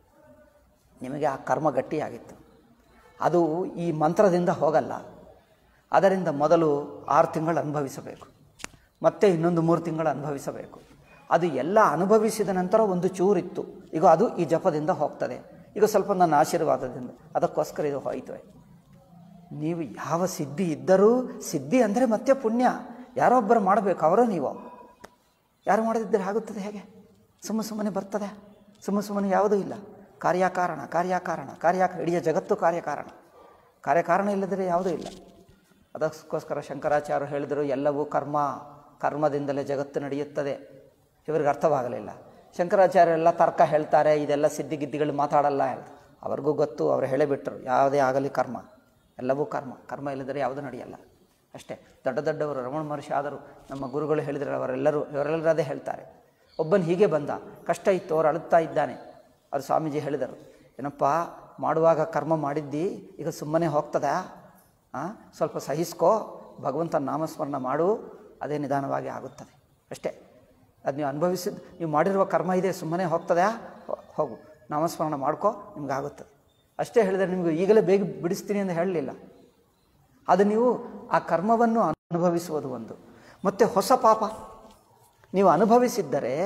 ನಿಮಗೆ ಆ ಕರ್ಮ ಗಟ್ಟಿಯಾಗಿತ್ತು ಅದು ಈ ಮಂತ್ರದಿಂದ ಹೋಗಲ್ಲ ಅದರಿಂದ ಮೊದಲು ಆರು ತಿಂಗಳು ಅನುಭವಿಸಬೇಕು ಮತ್ತೆ ಇನ್ನೊಂದು ಮೂರು ತಿಂಗಳು ಅನುಭವಿಸಬೇಕು ಅದು ಎಲ್ಲ ಅನುಭವಿಸಿದ ನಂತರ ಒಂದು ಚೂರಿತ್ತು ಈಗ ಅದು ಈ ಜಪದಿಂದ ಹೋಗ್ತದೆ ಈಗ ಸ್ವಲ್ಪ ನನ್ನ ಆಶೀರ್ವಾದದಿಂದ ಅದಕ್ಕೋಸ್ಕರ ಇದು ಹೋಯಿತು ನೀವು ಯಾವ ಸಿದ್ಧಿ ಇದ್ದರೂ ಸಿದ್ಧಿ ಅಂದರೆ ಮತ್ತೆ ಪುಣ್ಯ ಯಾರೋ ಒಬ್ಬರು ಮಾಡಬೇಕು ಅವರೋ ನೀವು ಯಾರು ಮಾಡದಿದ್ದರೆ ಆಗುತ್ತದೆ ಹೇಗೆ ಸುಮ್ಮ ಸುಮ್ಮನೆ ಬರ್ತದೆ ಸುಮ್ಮ ಸುಮ್ಮನೆ ಯಾವುದೂ ಇಲ್ಲ ಕಾರ್ಯಕಾರಣ ಕಾರ್ಯಕಾರಣ ಕಾರ್ಯ ಇಡೀ ಜಗತ್ತು ಕಾರ್ಯಕಾರಣ ಕಾರ್ಯಕಾರಣ ಇಲ್ಲದರೆ ಯಾವುದೂ ಇಲ್ಲ ಅದಕ್ಕೋಸ್ಕರ ಶಂಕರಾಚಾರ್ಯರು ಹೇಳಿದರು ಎಲ್ಲವೂ ಕರ್ಮ ಕರ್ಮದಿಂದಲೇ ಜಗತ್ತು ನಡೆಯುತ್ತದೆ ಇವರಿಗೆ ಅರ್ಥವಾಗಲಿಲ್ಲ ಶಂಕರಾಚಾರ್ಯರೆಲ್ಲ ತರ್ಕ ಹೇಳ್ತಾರೆ ಇದೆಲ್ಲ ಸಿದ್ಧಿಗಿದ್ದಿಗಳು ಮಾತಾಡಲ್ಲ ಹೇಳ್ತಾರೆ ಅವ್ರಿಗೂ ಗೊತ್ತು ಅವರು ಹೇಳಿಬಿಟ್ರು ಯಾವುದೇ ಆಗಲಿ ಕರ್ಮ ಎಲ್ಲವೂ ಕರ್ಮ ಕರ್ಮ ಇಲ್ಲದರೆ ಯಾವುದೂ ನಡೆಯಲ್ಲ ಅಷ್ಟೇ ದೊಡ್ಡ ದೊಡ್ಡವರು ರಮಣ ಮಹರ್ಷಿ ಆದರು ನಮ್ಮ ಗುರುಗಳು ಹೇಳಿದರೆ ಅವರೆಲ್ಲರೂ ಇವರೆಲ್ಲರೂ ಅದೇ ಹೇಳ್ತಾರೆ ಒಬ್ಬನು ಹೀಗೆ ಬಂದ ಕಷ್ಟ ಇತ್ತು ಅವ್ರು ಅಳುತ್ತಾ ಇದ್ದಾನೆ ಅವ್ರು ಸ್ವಾಮೀಜಿ ಹೇಳಿದರು ಏನಪ್ಪ ಮಾಡುವಾಗ ಕರ್ಮ ಮಾಡಿದ್ದಿ ಈಗ ಸುಮ್ಮನೆ ಹೋಗ್ತದಾ ಆ? ಸ್ವಲ್ಪ ಸಹಿಸ್ಕೋ ಭಗವಂತನ ನಾಮಸ್ಮರಣ ಮಾಡು ಅದೇ ನಿಧಾನವಾಗಿ ಆಗುತ್ತದೆ ಅಷ್ಟೇ ಅದು ನೀವು ಅನುಭವಿಸಿದ ನೀವು ಮಾಡಿರುವ ಕರ್ಮ ಇದೆ ಸುಮ್ಮನೆ ಹೋಗ್ತದಾ ಹೋ- ಹೋಗು ನಾಮಸ್ಮರಣ ಮಾಡ್ಕೋ ನಿಮ್ಗೆ ಆಗುತ್ತದೆ ಅಷ್ಟೇ ಹೇಳಿದರೆ ನಿಮಗೆ ಈಗಲೇ ಬೇಗ ಬಿಡಿಸ್ತೀನಿ ಅಂತ ಹೇಳಲಿಲ್ಲ ಅದು ನೀವು ಆ ಕರ್ಮವನ್ನು ಅನುಭವಿಸುವುದು ಒಂದು ಮತ್ತು ಹೊಸ ಪಾಪ ನೀವು ಅನುಭವಿಸಿದ್ದರೆ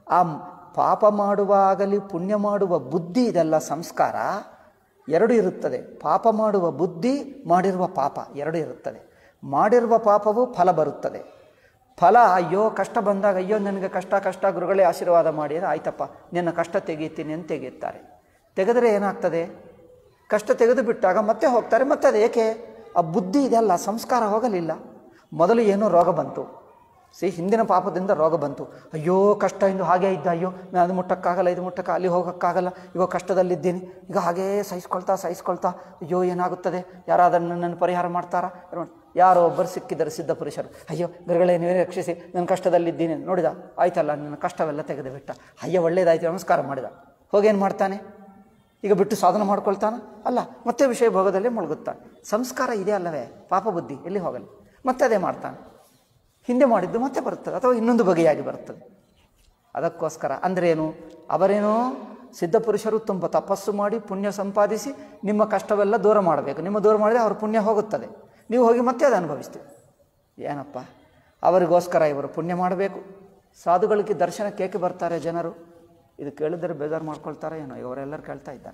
ಆ ಪಾಪ ಮಾಡುವಾಗಲಿ ಪುಣ್ಯ ಮಾಡುವ ಬುದ್ಧಿ ಇದೆಲ್ಲ ಸಂಸ್ಕಾರ ಎರಡು ಇರುತ್ತದೆ ಪಾಪ ಮಾಡುವ ಬುದ್ಧಿ ಮಾಡಿರುವ ಪಾಪ ಎರಡು ಇರುತ್ತದೆ ಮಾಡಿರುವ ಪಾಪವು ಫಲ ಬರುತ್ತದೆ ಫಲ ಅಯ್ಯೋ ಕಷ್ಟ ಬಂದಾಗ ಅಯ್ಯೋ ನನಗೆ ಕಷ್ಟ ಕಷ್ಟ ಗುರುಗಳೇ ಆಶೀರ್ವಾದ ಮಾಡಿ ಅಂದ್ರೆ ಆಯ್ತಪ್ಪ ನಿನ್ನ ಕಷ್ಟ ತೆಗೀತೀನಿ ಅಂತ ತೆಗೆಯುತ್ತಾರೆ ತೆಗೆದರೆ ಏನಾಗ್ತದೆ ಕಷ್ಟ ತೆಗೆದು ಬಿಟ್ಟಾಗ ಮತ್ತೆ ಹೋಗ್ತಾರೆ ಮತ್ತೆ ಅದು ಏಕೆ ಆ ಬುದ್ಧಿ ಇದೆಲ್ಲ ಸಂಸ್ಕಾರ ಹೋಗಲಿಲ್ಲ ಮೊದಲು ಏನೋ ರೋಗ ಬಂತು ಸಿ ಹಿಂದಿನ ಪಾಪದಿಂದ ರೋಗ ಬಂತು ಅಯ್ಯೋ ಕಷ್ಟ ಇಂದು ಹಾಗೇ ಇದ್ದ ಅಯ್ಯೋ ನಾನು ಅದು ಮುಟ್ಟಕ್ಕಾಗಲ್ಲ ಇದು ಮುಟ್ಟಕ್ಕ ಅಲ್ಲಿ ಹೋಗೋಕ್ಕಾಗಲ್ಲ ಇವಾಗ ಕಷ್ಟದಲ್ಲಿದ್ದೀನಿ ಈಗ ಹಾಗೇ ಸಹಿಸ್ಕೊಳ್ತಾ ಸಹಿಸ್ಕೊಳ್ತಾ ಅಯ್ಯೋ ಏನಾಗುತ್ತದೆ ಯಾರಾದರೂ ನನ್ನನ್ನು ಪರಿಹಾರ ಮಾಡ್ತಾರಾ ಯಾರೋ ಒಬ್ಬರು ಸಿಕ್ಕಿದ್ದಾರೆ ಸಿದ್ಧ ಪುರುಷರು ಅಯ್ಯೋ ಗುರುಗಳೇ ನೀವೇ ರಕ್ಷಿಸಿ ನಾನು ಕಷ್ಟದಲ್ಲಿದ್ದೀನಿ ನೋಡಿದ ಆಯ್ತಲ್ಲ ನನ್ನ ಕಷ್ಟವೆಲ್ಲ ತೆಗೆದು ಬಿಟ್ಟ ಅಯ್ಯೋ ಒಳ್ಳೇದಾಯ್ತು ನಮಸ್ಕಾರ ಮಾಡಿದ ಹೋಗೇನು ಮಾಡ್ತಾನೆ ಈಗ ಬಿಟ್ಟು ಸಾಧನ ಮಾಡ್ಕೊಳ್ತಾನ ಅಲ್ಲ ಮತ್ತೆ ವಿಷಯ ಭೋಗದಲ್ಲಿ ಮುಳುಗುತ್ತಾನೆ ಸಂಸ್ಕಾರ ಇದೆ ಅಲ್ಲವೇ ಪಾಪ ಬುದ್ಧಿ ಎಲ್ಲಿ ಹೋಗಲಿ ಮತ್ತೆ ಅದೇ ಮಾಡ್ತಾನೆ ಹಿಂದೆ ಮಾಡಿದ್ದು ಮತ್ತೆ ಬರುತ್ತದೆ ಅಥವಾ ಇನ್ನೊಂದು ಬಗೆಯಾಗಿ ಬರುತ್ತದೆ ಅದಕ್ಕೋಸ್ಕರ ಅಂದರೆ ಏನು ಅವರೇನೋ ಸಿದ್ಧಪುರುಷರು ತುಂಬ ತಪಸ್ಸು ಮಾಡಿ ಪುಣ್ಯ ಸಂಪಾದಿಸಿ ನಿಮ್ಮ ಕಷ್ಟವೆಲ್ಲ ದೂರ ಮಾಡಬೇಕು ನಿಮ್ಮ ದೂರ ಮಾಡಿದರೆ ಅವ್ರ ಪುಣ್ಯ ಹೋಗುತ್ತದೆ ನೀವು ಹೋಗಿ ಮತ್ತೆ ಅದು ಅನುಭವಿಸ್ತೀವಿ ಏನಪ್ಪ ಅವರಿಗೋಸ್ಕರ ಇವರು ಪುಣ್ಯ ಮಾಡಬೇಕು ಸಾಧುಗಳಿಗೆ ದರ್ಶನಕ್ಕೆ ಏಕೆ ಬರ್ತಾರೆ ಜನರು ಇದು ಕೇಳಿದರೆ ಬೇಜಾರು ಮಾಡ್ಕೊಳ್ತಾರೆ ಏನೋ ಇವರೆಲ್ಲರೂ ಕೇಳ್ತಾ ಇದ್ದಾರೆ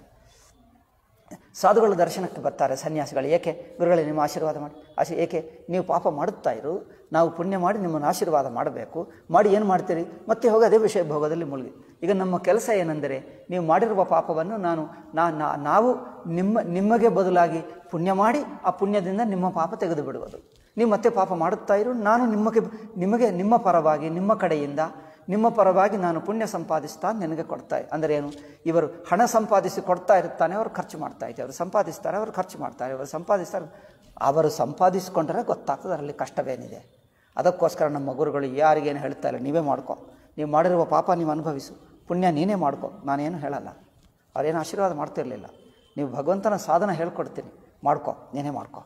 ಸಾಧುಗಳು ದರ್ಶನಕ್ಕೆ ಬರ್ತಾರೆ ಸನ್ಯಾಸಿಗಳು ಏಕೆ ಗುರುಗಳೇ ನಿಮ್ಮ ಆಶೀರ್ವಾದ ಮಾಡಿ ಆಶೆ ಏಕೆ ನೀವು ಪಾಪ ಮಾಡುತ್ತಾ ಇರು ನಾವು ಪುಣ್ಯ ಮಾಡಿ ನಿಮ್ಮನ್ನು ಆಶೀರ್ವಾದ ಮಾಡಬೇಕು ಮಾಡಿ ಏನು ಮಾಡ್ತೀರಿ ಮತ್ತೆ ಹೋಗಿ ಅದೇ ವಿಷಯ ಭೋಗದಲ್ಲಿ ಮುಳುಗಿ ಈಗ ನಮ್ಮ ಕೆಲಸ ಏನೆಂದರೆ ನೀವು ಮಾಡಿರುವ ಪಾಪವನ್ನು ನಾನು ನಾ- ನಾ- ನಾವು ನಿಮ್ಮ ನಿಮಗೆ ಬದಲಾಗಿ ಪುಣ್ಯ ಮಾಡಿ ಆ ಪುಣ್ಯದಿಂದ ನಿಮ್ಮ ಪಾಪ ತೆಗೆದು ಬಿಡುವುದು ನೀವು ಮತ್ತೆ ಪಾಪ ಮಾಡುತ್ತಾ ಇರು ನಾನು ನಿಮಗೆ ನಿಮಗೆ ನಿಮ್ಮ ಪರವಾಗಿ ನಿಮ್ಮ ಕಡೆಯಿಂದ ನಿಮ್ಮ ಪರವಾಗಿ ನಾನು ಪುಣ್ಯ ಸಂಪಾದಿಸ್ತಾ ನಿನಗೆ ಕೊಡ್ತಾ ಅಂದರೆ ಏನು ಇವರು ಹಣ ಸಂಪಾದಿಸಿ ಕೊಡ್ತಾ ಇರ್ತಾನೆ ಅವರು ಖರ್ಚು ಮಾಡ್ತಾ ಇದ್ದಾರೆ ಅವರು ಸಂಪಾದಿಸ್ತಾರೆ ಅವರು ಖರ್ಚು ಮಾಡ್ತಾರೆ ಅವರು ಸಂಪಾದಿಸ್ತಾರೆ ಅವರು ಸಂಪಾದಿಸ್ಕೊಂಡ್ರೆ ಗೊತ್ತಾಗ್ತದೆ ಅದರಲ್ಲಿ ಕಷ್ಟವೇನಿದೆ ಅದಕ್ಕೋಸ್ಕರ ನಮ್ಮ ಗುರುಗಳು ಯಾರಿಗೇನು ಹೇಳ್ತಾ ಇಲ್ಲ ನೀವೇ ಮಾಡ್ಕೊ ನೀವು ಮಾಡಿರುವ ಪಾಪ ನೀವು ಅನುಭವಿಸು ಪುಣ್ಯ ನೀನೇ ಮಾಡ್ಕೊ ನಾನೇನು ಹೇಳಲ್ಲ ಅವ್ರೇನು ಆಶೀರ್ವಾದ ಮಾಡ್ತಿರಲಿಲ್ಲ ನೀವು ಭಗವಂತನ ಸಾಧನ ಹೇಳ್ಕೊಡ್ತೀನಿ ಮಾಡ್ಕೊ ನೀನೇ ಮಾಡ್ಕೊ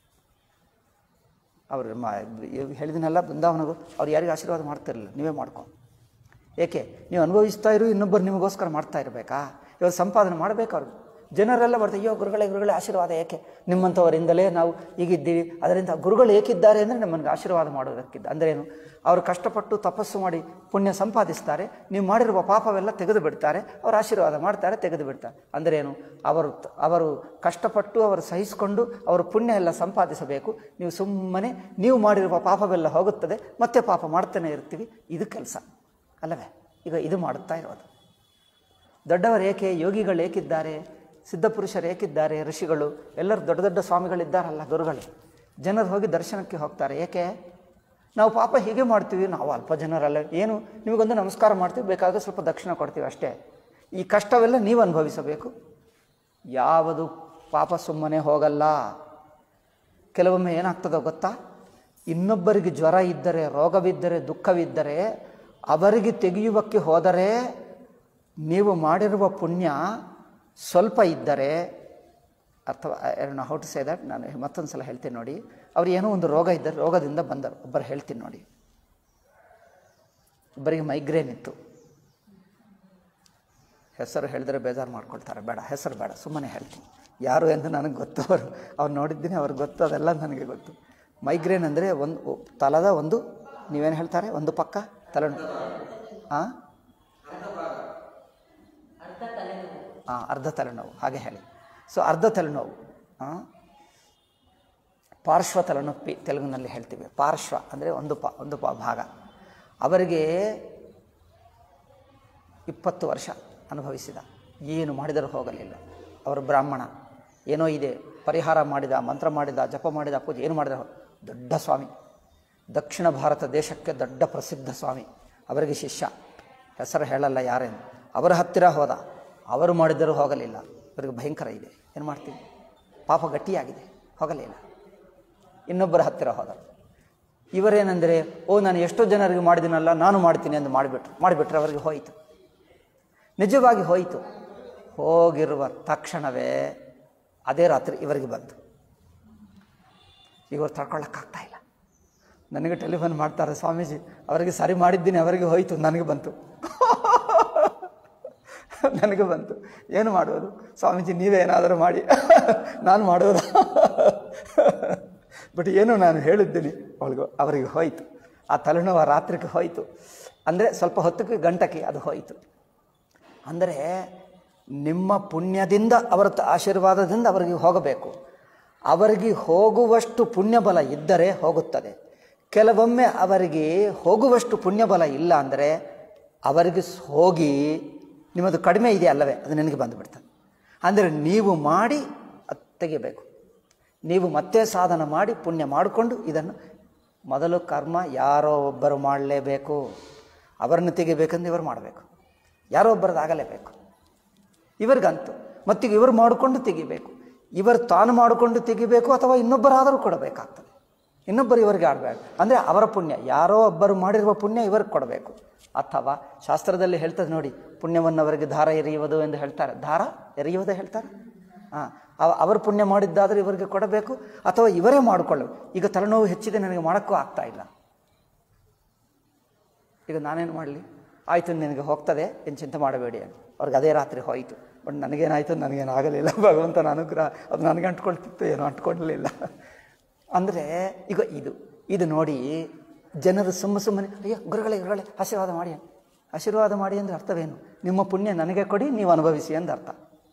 ಅವರು ಮ ಹೇಳಿದನೆಲ್ಲ ಬೃಂದಾವನಗೂ ಅವ್ರು ಯಾರಿಗೂ ಆಶೀರ್ವಾದ ಮಾಡ್ತಿರಲಿಲ್ಲ ನೀವೇ ಮಾಡ್ಕೊ ಏಕೆ ನೀವು ಅನುಭವಿಸ್ತಾ ಇರು ಇನ್ನೊಬ್ಬರು ನಿಮಗೋಸ್ಕರ ಮಾಡ್ತಾ ಇರಬೇಕಾ ಇವಾಗ ಸಂಪಾದನೆ ಮಾಡಬೇಕು ಅವ್ರು ಜನರೆಲ್ಲ ಬರ್ತಾರೆ ಅಯ್ಯೋ ಗುರುಗಳೇ ಗುರುಗಳೇ ಆಶೀರ್ವಾದ ಏಕೆ ನಿಮ್ಮಂಥವರಿಂದಲೇ ನಾವು ಈಗಿದ್ದೀವಿ ಅದರಿಂದ ಗುರುಗಳು ಏಕಿದ್ದಾರೆ ಅಂದರೆ ನಮ್ಮನ್ನು ಆಶೀರ್ವಾದ ಮಾಡೋದಕ್ಕಿದ್ದ ಅಂದರೆ ಏನು ಅವರು ಕಷ್ಟಪಟ್ಟು ತಪಸ್ಸು ಮಾಡಿ ಪುಣ್ಯ ಸಂಪಾದಿಸ್ತಾರೆ ನೀವು ಮಾಡಿರುವ ಪಾಪವೆಲ್ಲ ತೆಗೆದು ಬಿಡ್ತಾರೆ ಅವರು ಆಶೀರ್ವಾದ ಮಾಡ್ತಾರೆ ತೆಗೆದು ಬಿಡ್ತಾರೆ ಅಂದರೆ ಏನು ಅವರು ಅವರು ಕಷ್ಟಪಟ್ಟು ಅವರು ಸಹಿಸಿಕೊಂಡು ಅವರು ಪುಣ್ಯ ಎಲ್ಲ ಸಂಪಾದಿಸಬೇಕು ನೀವು ಸುಮ್ಮನೆ ನೀವು ಮಾಡಿರುವ ಪಾಪವೆಲ್ಲ ಹೋಗುತ್ತದೆ ಮತ್ತೆ ಪಾಪ ಮಾಡ್ತಾನೆ ಇರ್ತೀವಿ ಇದು ಕೆಲಸ ಅಲ್ಲವೇ ಈಗ ಇದು ಮಾಡುತ್ತಾ ಇರೋದು ದೊಡ್ಡವರು ಏಕೆ ಯೋಗಿಗಳು ಏಕಿದ್ದಾರೆ ಸಿದ್ಧಪುರುಷರು ಏಕಿದ್ದಾರೆ ಋಷಿಗಳು ಎಲ್ಲರೂ ದೊಡ್ಡ ದೊಡ್ಡ ಸ್ವಾಮಿಗಳಿದ್ದಾರಲ್ಲ ಗುರುಗಳು ಜನರು ಹೋಗಿ ದರ್ಶನಕ್ಕೆ ಹೋಗ್ತಾರೆ ಏಕೆ ನಾವು ಪಾಪ ಹೀಗೆ ಮಾಡ್ತೀವಿ ನಾವು ಅಲ್ಪ ಜನರಲ್ಲ ಏನು ನಿಮಗೊಂದು ನಮಸ್ಕಾರ ಮಾಡ್ತೀವಿ ಬೇಕಾದರೆ ಸ್ವಲ್ಪ ದಕ್ಷಿಣ ಕೊಡ್ತೀವಿ ಅಷ್ಟೇ ಈ ಕಷ್ಟವೆಲ್ಲ ನೀವು ಅನುಭವಿಸಬೇಕು ಯಾವುದು ಪಾಪ ಸುಮ್ಮನೆ ಹೋಗಲ್ಲ ಕೆಲವೊಮ್ಮೆ ಏನಾಗ್ತದೋ ಗೊತ್ತಾ ಇನ್ನೊಬ್ಬರಿಗೆ ಜ್ವರ ಇದ್ದರೆ ರೋಗವಿದ್ದರೆ ದುಃಖವಿದ್ದರೆ ಅವರಿಗೆ ತೆಗೆಯುವಕ್ಕೆ ಹೋದರೆ ನೀವು ಮಾಡಿರುವ ಪುಣ್ಯ ಸ್ವಲ್ಪ ಇದ್ದರೆ ಅಥವಾ ಹೌ ಟು ಸೇ ದಟ್ ನಾನು ಮತ್ತೊಂದು ಸಲ ಹೇಳ್ತೀನಿ ನೋಡಿ ಅವ್ರು ಏನೋ ಒಂದು ರೋಗ ಇದ್ದರೆ ರೋಗದಿಂದ ಬಂದರು ಒಬ್ಬರು ಹೇಳ್ತೀನಿ ನೋಡಿ ಒಬ್ಬರಿಗೆ ಮೈಗ್ರೇನ್ ಇತ್ತು ಹೆಸರು ಹೇಳಿದ್ರೆ ಬೇಜಾರು ಮಾಡ್ಕೊಳ್ತಾರೆ ಬೇಡ ಹೆಸರು ಬೇಡ ಸುಮ್ಮನೆ ಹೇಳ್ತೀನಿ ಯಾರು ಎಂದು ನನಗೆ ಗೊತ್ತು ಅವರು ಅವ್ರು ನೋಡಿದ್ದೀನಿ ಅವ್ರಿಗೆ ಗೊತ್ತು ಅದೆಲ್ಲ ನನಗೆ ಗೊತ್ತು ಮೈಗ್ರೇನ್ ಅಂದರೆ ಒಂದು ತಲದ ಒಂದು ನೀವೇನು ಹೇಳ್ತಾರೆ ಒಂದು ಪಕ್ಕ ತಲೆನೋವು ಹಾಂ ಹಾಂ ಅರ್ಧ ತಲೆನೋವು ಹಾಗೆ ಹೇಳಿ ಸೊ ಅರ್ಧ ತಲೆನೋವು ಹಾಂ ಪಾರ್ಶ್ವ ತಲೆನೊಪ್ಪಿ ತೆಲುಗಿನಲ್ಲಿ ಹೇಳ್ತೀವಿ ಪಾರ್ಶ್ವ ಅಂದರೆ ಒಂದು ಪ ಒಂದು ಪ ಭಾಗ ಅವರಿಗೆ ಇಪ್ಪತ್ತು ವರ್ಷ ಅನುಭವಿಸಿದ ಏನು ಮಾಡಿದರೂ ಹೋಗಲಿಲ್ಲ ಅವರು ಬ್ರಾಹ್ಮಣ ಏನೋ ಇದೆ ಪರಿಹಾರ ಮಾಡಿದ ಮಂತ್ರ ಮಾಡಿದ ಜಪ ಮಾಡಿದ ಪೂಜೆ ಏನು ಮಾಡಿದ ದೊಡ್ಡ ಸ್ವಾಮಿ ದಕ್ಷಿಣ ಭಾರತ ದೇಶಕ್ಕೆ ದೊಡ್ಡ ಪ್ರಸಿದ್ಧ ಸ್ವಾಮಿ ಅವರಿಗೆ ಶಿಷ್ಯ ಹೆಸರು ಹೇಳಲ್ಲ ಯಾರೇನು ಅವರ ಹತ್ತಿರ ಹೋದ ಅವರು ಮಾಡಿದರೂ ಹೋಗಲಿಲ್ಲ ಇವರಿಗೆ ಭಯಂಕರ ಇದೆ ಏನು ಮಾಡ್ತೀವಿ ಪಾಪ ಗಟ್ಟಿಯಾಗಿದೆ ಹೋಗಲಿಲ್ಲ ಇನ್ನೊಬ್ಬರ ಹತ್ತಿರ ಹೋದ ಇವರೇನೆಂದರೆ ಓ ನಾನು ಎಷ್ಟೋ ಜನರಿಗೆ ಮಾಡಿದಿನಲ್ಲ ನಾನು ಮಾಡ್ತೀನಿ ಎಂದು ಮಾಡಿಬಿಟ್ರು ಮಾಡಿಬಿಟ್ರೆ ಅವರಿಗೆ ಹೋಯಿತು ನಿಜವಾಗಿ ಹೋಯಿತು ಹೋಗಿರುವ ತಕ್ಷಣವೇ ಅದೇ ರಾತ್ರಿ ಇವರಿಗೆ ಬಂತು ಇವರು ತಡ್ಕೊಳ್ಳೋಕ್ಕಾಗ್ತಾ ಇಲ್ಲ ನನಗೆ ಟೆಲಿಫೋನ್ ಮಾಡ್ತಾರೆ ಸ್ವಾಮೀಜಿ ಅವರಿಗೆ ಸರಿ ಮಾಡಿದ್ದೀನಿ ಅವರಿಗೆ ಹೋಯಿತು ನನಗೆ ಬಂತು ನನಗೆ ಬಂತು ಏನು ಮಾಡೋದು ಸ್ವಾಮೀಜಿ ನೀವೇ ಏನಾದರೂ ಮಾಡಿ ನಾನು ಮಾಡೋದು ಬಟ್ ಏನು ನಾನು ಹೇಳಿದ್ದೀನಿ ಅವಳಿಗೆ ಅವರಿಗೆ ಹೋಯಿತು ಆ ತಲೆನೋವು ಆ ರಾತ್ರಿಗೆ ಹೋಯಿತು ಅಂದರೆ ಸ್ವಲ್ಪ ಹೊತ್ತಿಗೆ ಗಂಟಕ್ಕೆ ಅದು ಹೋಯಿತು ಅಂದರೆ ನಿಮ್ಮ ಪುಣ್ಯದಿಂದ ಅವರ ತ- ಆಶೀರ್ವಾದದಿಂದ ಅವರಿಗೆ ಹೋಗಬೇಕು ಅವರಿಗೆ ಹೋಗುವಷ್ಟು ಪುಣ್ಯಬಲ ಇದ್ದರೆ ಹೋಗುತ್ತದೆ ಕೆಲವೊಮ್ಮೆ ಅವರಿಗೆ ಹೋಗುವಷ್ಟು ಪುಣ್ಯಬಲ ಇಲ್ಲ ಅಂದರೆ ಅವರಿಗೆ ಸ್- ಹೋಗಿ ನಿಮ್ಮದು ಕಡಿಮೆ ಇದೆ ಅಲ್ಲವೇ ಅದು ನನಗೆ ಬಂದುಬಿಡ್ತದೆ ಅಂದರೆ ನೀವು ಮಾಡಿ ಅದು ತೆಗಿಬೇಕು ನೀವು ಮತ್ತೆ ಸಾಧನ ಮಾಡಿ ಪುಣ್ಯ ಮಾಡಿಕೊಂಡು ಇದನ್ನು ಮೊದಲು ಕರ್ಮ ಯಾರೋ ಒಬ್ಬರು ಮಾಡಲೇಬೇಕು ಅವರನ್ನು ತೆಗಿಬೇಕಂದ್ರೆ ಇವರು ಮಾಡಬೇಕು ಯಾರೋ ಒಬ್ಬರದ್ದು ಆಗಲೇಬೇಕು ಇವರಿಗಂತು ಮತ್ತೀಗ ಇವರು ಮಾಡಿಕೊಂಡು ತೆಗಿಬೇಕು ಇವರು ತಾನು ಮಾಡಿಕೊಂಡು ತೆಗಿಬೇಕು ಅಥವಾ ಇನ್ನೊಬ್ಬರಾದರೂ ಕೊಡಬೇಕಾಗ್ತದೆ ಇನ್ನೊಬ್ಬರು ಇವರಿಗೆ ಆಡಬೇಕು ಅಂದರೆ ಅವರ ಪುಣ್ಯ ಯಾರೋ ಒಬ್ಬರು ಮಾಡಿರುವ ಪುಣ್ಯ ಇವರಿಗೆ ಕೊಡಬೇಕು ಅಥವಾ ಶಾಸ್ತ್ರದಲ್ಲಿ ಹೇಳ್ತದೆ ನೋಡಿ ಪುಣ್ಯವನ್ನು ಅವರಿಗೆ ದಾರ ಎರೆಯುವುದು ಎಂದು ಹೇಳ್ತಾರೆ ದಾರ ಎರೆಯುವುದೇ ಹೇಳ್ತಾರೆ ಹಾಂ ಅವರು ಪುಣ್ಯ ಮಾಡಿದ್ದಾದರೆ ಇವರಿಗೆ ಕೊಡಬೇಕು ಅಥವಾ ಇವರೇ ಮಾಡಿಕೊಳ್ಳು ಈಗ ತಲೆನೋವು ಹೆಚ್ಚಿದೆ ನನಗೆ ಮಾಡೋಕ್ಕೂ ಆಗ್ತಾ ಇಲ್ಲ ಈಗ ನಾನೇನು ಮಾಡಲಿ ಆಯಿತು ನಿನಗೆ ಹೋಗ್ತದೆ ಏನು ಚಿಂತೆ ಮಾಡಬೇಡಿ ಅಂತ ಅವ್ರಿಗೆ ಅದೇ ರಾತ್ರಿ ಹೋಯಿತು ಬಟ್ ನನಗೇನಾಯಿತು ನನಗೇನು ಆಗಲಿಲ್ಲ ಭಗವಂತನ ಅನುಗ್ರಹ ಅದು ನನಗೆ ಅಂಟ್ಕೊಳ್ತಿತ್ತು ಏನೋ ಅಂಟ್ಕೊಳ್ಳಲಿಲ್ಲ ಅಂದರೆ ಈಗ ಇದು ಇದು ನೋಡಿ ಜನರು ಸುಮ್ಮ ಸುಮ್ಮನೆ ಅಯ್ಯೋ ಗುರುಗಳೇ ಗುರುಗಳೇ ಆಶೀರ್ವಾದ ಮಾಡಿ ಆಶೀರ್ವಾದ ಮಾಡಿ ಅಂದರೆ ಅರ್ಥವೇನು ನಿಮ್ಮ ಪುಣ್ಯ ನನಗೆ ಕೊಡಿ ನೀವು ಅನುಭವಿಸಿ ಎಂದು ಅರ್ಥ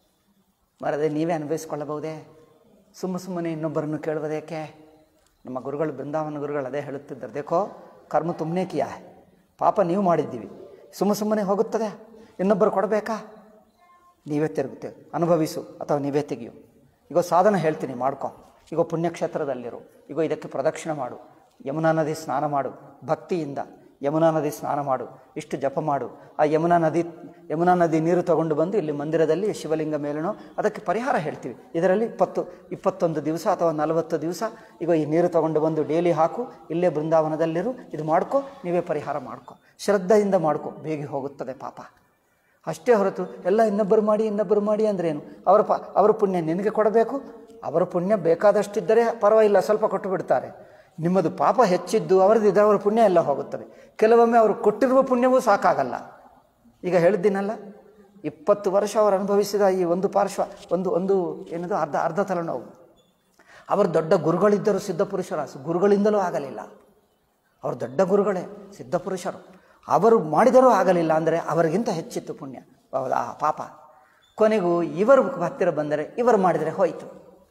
ಮರದೆ ನೀವೇ ಅನುಭವಿಸ್ಕೊಳ್ಳಬಹುದೇ ಸುಮ್ಮ ಸುಮ್ಮನೆ ಇನ್ನೊಬ್ಬರನ್ನು ಕೇಳುವುದೇಕೆ ನಮ್ಮ ಗುರುಗಳು ಬೃಂದಾವನ ಗುರುಗಳು ಅದೇ ಹೇಳುತ್ತಿದ್ದರು ದೇಖೋ ಕರ್ಮ ತುಮ್ಮನೆ ಕಿಯಾ ಹೈ. ಪಾಪ ನೀವು ಮಾಡಿದ್ದೀವಿ ಸುಮ್ಮ ಸುಮ್ಮನೆ ಹೋಗುತ್ತದೆ ಇನ್ನೊಬ್ಬರು ಕೊಡಬೇಕಾ ನೀವೇ ತಿರುಗುತ್ತೆ ಅನುಭವಿಸು ಅಥವಾ ನೀವೇ ತೆಗಿಯು ಈಗ ಸಾಧನ ಹೇಳ್ತೀನಿ ಮಾಡ್ಕೊ ಈಗ ಪುಣ್ಯಕ್ಷೇತ್ರದಲ್ಲಿರು ಈಗ ಇದಕ್ಕೆ ಪ್ರದಕ್ಷಿಣೆ ಮಾಡು ಯಮುನಾ ನದಿ ಸ್ನಾನ ಮಾಡು ಭಕ್ತಿಯಿಂದ ಯಮುನಾ ನದಿ ಸ್ನಾನ ಮಾಡು ಇಷ್ಟು ಜಪ ಮಾಡು ಆ ಯಮುನಾ ನದಿ ಯಮುನಾ ನದಿ ನೀರು ತಗೊಂಡು ಬಂದು ಇಲ್ಲಿ ಮಂದಿರದಲ್ಲಿ ಶಿವಲಿಂಗ ಮೇಲನೋ ಅದಕ್ಕೆ ಪರಿಹಾರ ಹೇಳ್ತೀವಿ ಇದರಲ್ಲಿ ಇಪ್ಪತ್ತು ಇಪ್ಪತ್ತೊಂದು ದಿವಸ ಅಥವಾ ನಲವತ್ತು ದಿವಸ ಈಗ ಈ ನೀರು ತಗೊಂಡು ಬಂದು ಡೈಲಿ ಹಾಕು ಇಲ್ಲೇ ಬೃಂದಾವನದಲ್ಲಿರು ಇದು ಮಾಡ್ಕೊ ನೀವೇ ಪರಿಹಾರ ಮಾಡ್ಕೊ ಶ್ರದ್ಧೆಯಿಂದ ಮಾಡ್ಕೊ ಬೇಗ ಹೋಗುತ್ತದೆ ಪಾಪ ಅಷ್ಟೇ ಹೊರತು ಎಲ್ಲ ಇನ್ನೊಬ್ಬರು ಮಾಡಿ ಇನ್ನೊಬ್ಬರು ಮಾಡಿ ಅಂದ್ರೇನು ಅವರ ಪ ಅವರ ಪುಣ್ಯ ನಿನಗೆ ಕೊಡಬೇಕು ಅವರ ಪುಣ್ಯ ಬೇಕಾದಷ್ಟಿದ್ದರೆ ಪರವಾಗಿಲ್ಲ ಸ್ವಲ್ಪ ಕೊಟ್ಟು ಬಿಡ್ತಾರೆ ನಿಮ್ಮದು ಪಾಪ ಹೆಚ್ಚಿದ್ದು ಅವರದಿದ್ದರೆ ಅವರ ಪುಣ್ಯ ಎಲ್ಲ ಹೋಗುತ್ತದೆ ಕೆಲವೊಮ್ಮೆ ಅವರು ಕೊಟ್ಟಿರುವ ಪುಣ್ಯವೂ ಸಾಕಾಗಲ್ಲ ಈಗ ಹೇಳಿದ್ದೀನಲ್ಲ ಇಪ್ಪತ್ತು ವರ್ಷ ಅವರು ಅನುಭವಿಸಿದ ಈ ಒಂದು ಪಾರ್ಶ್ವ ಒಂದು ಒಂದು ಏನದು ಅರ್ಧ ಅರ್ಧ ತಲೆನೋವು ಅವರು ದೊಡ್ಡ ಗುರುಗಳಿದ್ದರು ಸಿದ್ಧಪುರುಷರ ಗುರುಗಳಿಂದಲೂ ಆಗಲಿಲ್ಲ ಅವರು ದೊಡ್ಡ ಗುರುಗಳೇ ಸಿದ್ಧಪುರುಷರು ಅವರು ಮಾಡಿದರೂ ಆಗಲಿಲ್ಲ ಅಂದರೆ ಅವರಿಗಿಂತ ಹೆಚ್ಚಿತ್ತು ಪುಣ್ಯ ಹೌದಾ ಪಾಪ ಕೊನೆಗೂ ಇವರು ಹತ್ತಿರ ಬಂದರೆ ಇವರು ಮಾಡಿದರೆ ಹೋಯಿತು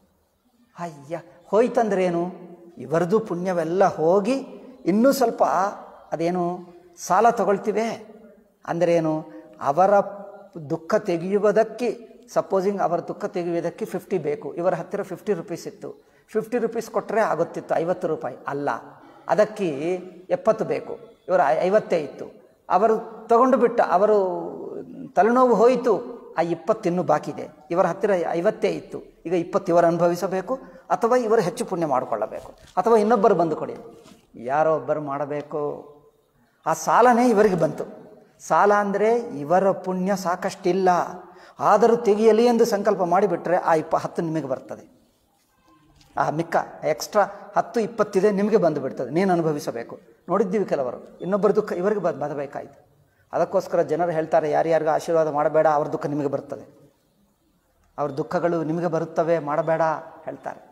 ಅಯ್ಯ ಹೋಯ್ತಂದ್ರೆ ಏನು ಇವರದು ಪುಣ್ಯವೆಲ್ಲ ಹೋಗಿ ಇನ್ನೂ ಸ್ವಲ್ಪ ಅದೇನು ಸಾಲ ತಗೊಳ್ತೀವಿ ಅಂದರೆ ಏನು ಅವರ ದುಃಖ ತೆಗೆಯುವುದಕ್ಕೆ ಸಪೋಸಿಂಗ್ ಅವರ ದುಃಖ ತೆಗೆಯುವುದಕ್ಕೆ ಫಿಫ್ಟಿ ಬೇಕು ಇವರ ಹತ್ತಿರ ಫಿಫ್ಟಿ ರುಪೀಸ್ ಇತ್ತು ಫಿಫ್ಟಿ ರುಪೀಸ್ ಕೊಟ್ಟರೆ ಆಗುತ್ತಿತ್ತು ಐವತ್ತು ರೂಪಾಯಿ ಅಲ್ಲ ಅದಕ್ಕೆ ಎಪ್ಪತ್ತು ಬೇಕು ಇವರ ಐ- ಐವತ್ತೇ ಇತ್ತು ಅವರು ತಗೊಂಡು ಬಿಟ್ಟ ಅವರು ತಲೆನೋವು ಹೋಯಿತು ಆ ಇಪ್ಪತ್ತು ಇನ್ನೂ ಬಾಕಿ ಇದೆ ಇವರ ಹತ್ತಿರ ಐವತ್ತೇ ಇತ್ತು ಈಗ ಇಪ್ಪತ್ತು ಇವರು ಅನುಭವಿಸಬೇಕು ಅಥವಾ ಇವರು ಹೆಚ್ಚು ಪುಣ್ಯ ಮಾಡಿಕೊಳ್ಳಬೇಕು ಅಥವಾ ಇನ್ನೊಬ್ಬರು ಬಂದು ಕೊಡಿ ಯಾರೋ ಒಬ್ಬರು ಮಾಡಬೇಕು ಆ ಸಾಲನೇ ಇವರಿಗೆ ಬಂತು ಸಾಲ ಅಂದರೆ ಇವರ ಪುಣ್ಯ ಸಾಕಷ್ಟಿಲ್ಲ ಆದರೂ ತೆಗೆಯಲಿ ಎಂದು ಸಂಕಲ್ಪ ಮಾಡಿಬಿಟ್ರೆ ಆ ಇಪ್ಪ ಹತ್ತು ನಿಮಗೆ ಬರ್ತದೆ ಆ ಮಿಕ್ಕ ಎಕ್ಸ್ಟ್ರಾ ಹತ್ತು ಇಪ್ಪತ್ತಿದೆ ನಿಮಗೆ ಬಂದು ಬಿಡ್ತದೆ ನೀನು ಅನುಭವಿಸಬೇಕು ನೋಡಿದ್ದೀವಿ ಕೆಲವರು ಇನ್ನೊಬ್ಬರ ದುಃಖ ಇವರಿಗೆ ಬ ಬರಬೇಕಾಯ್ತು ಅದಕ್ಕೋಸ್ಕರ ಜನರು ಹೇಳ್ತಾರೆ ಯಾರ್ಯಾರಿಗೂ ಆಶೀರ್ವಾದ ಮಾಡಬೇಡ ಅವ್ರ ದುಃಖ ನಿಮಗೆ ಬರ್ತದೆ ಅವ್ರ ದುಃಖಗಳು ನಿಮಗೆ ಬರುತ್ತವೆ ಮಾಡಬೇಡ ಹೇಳ್ತಾರೆ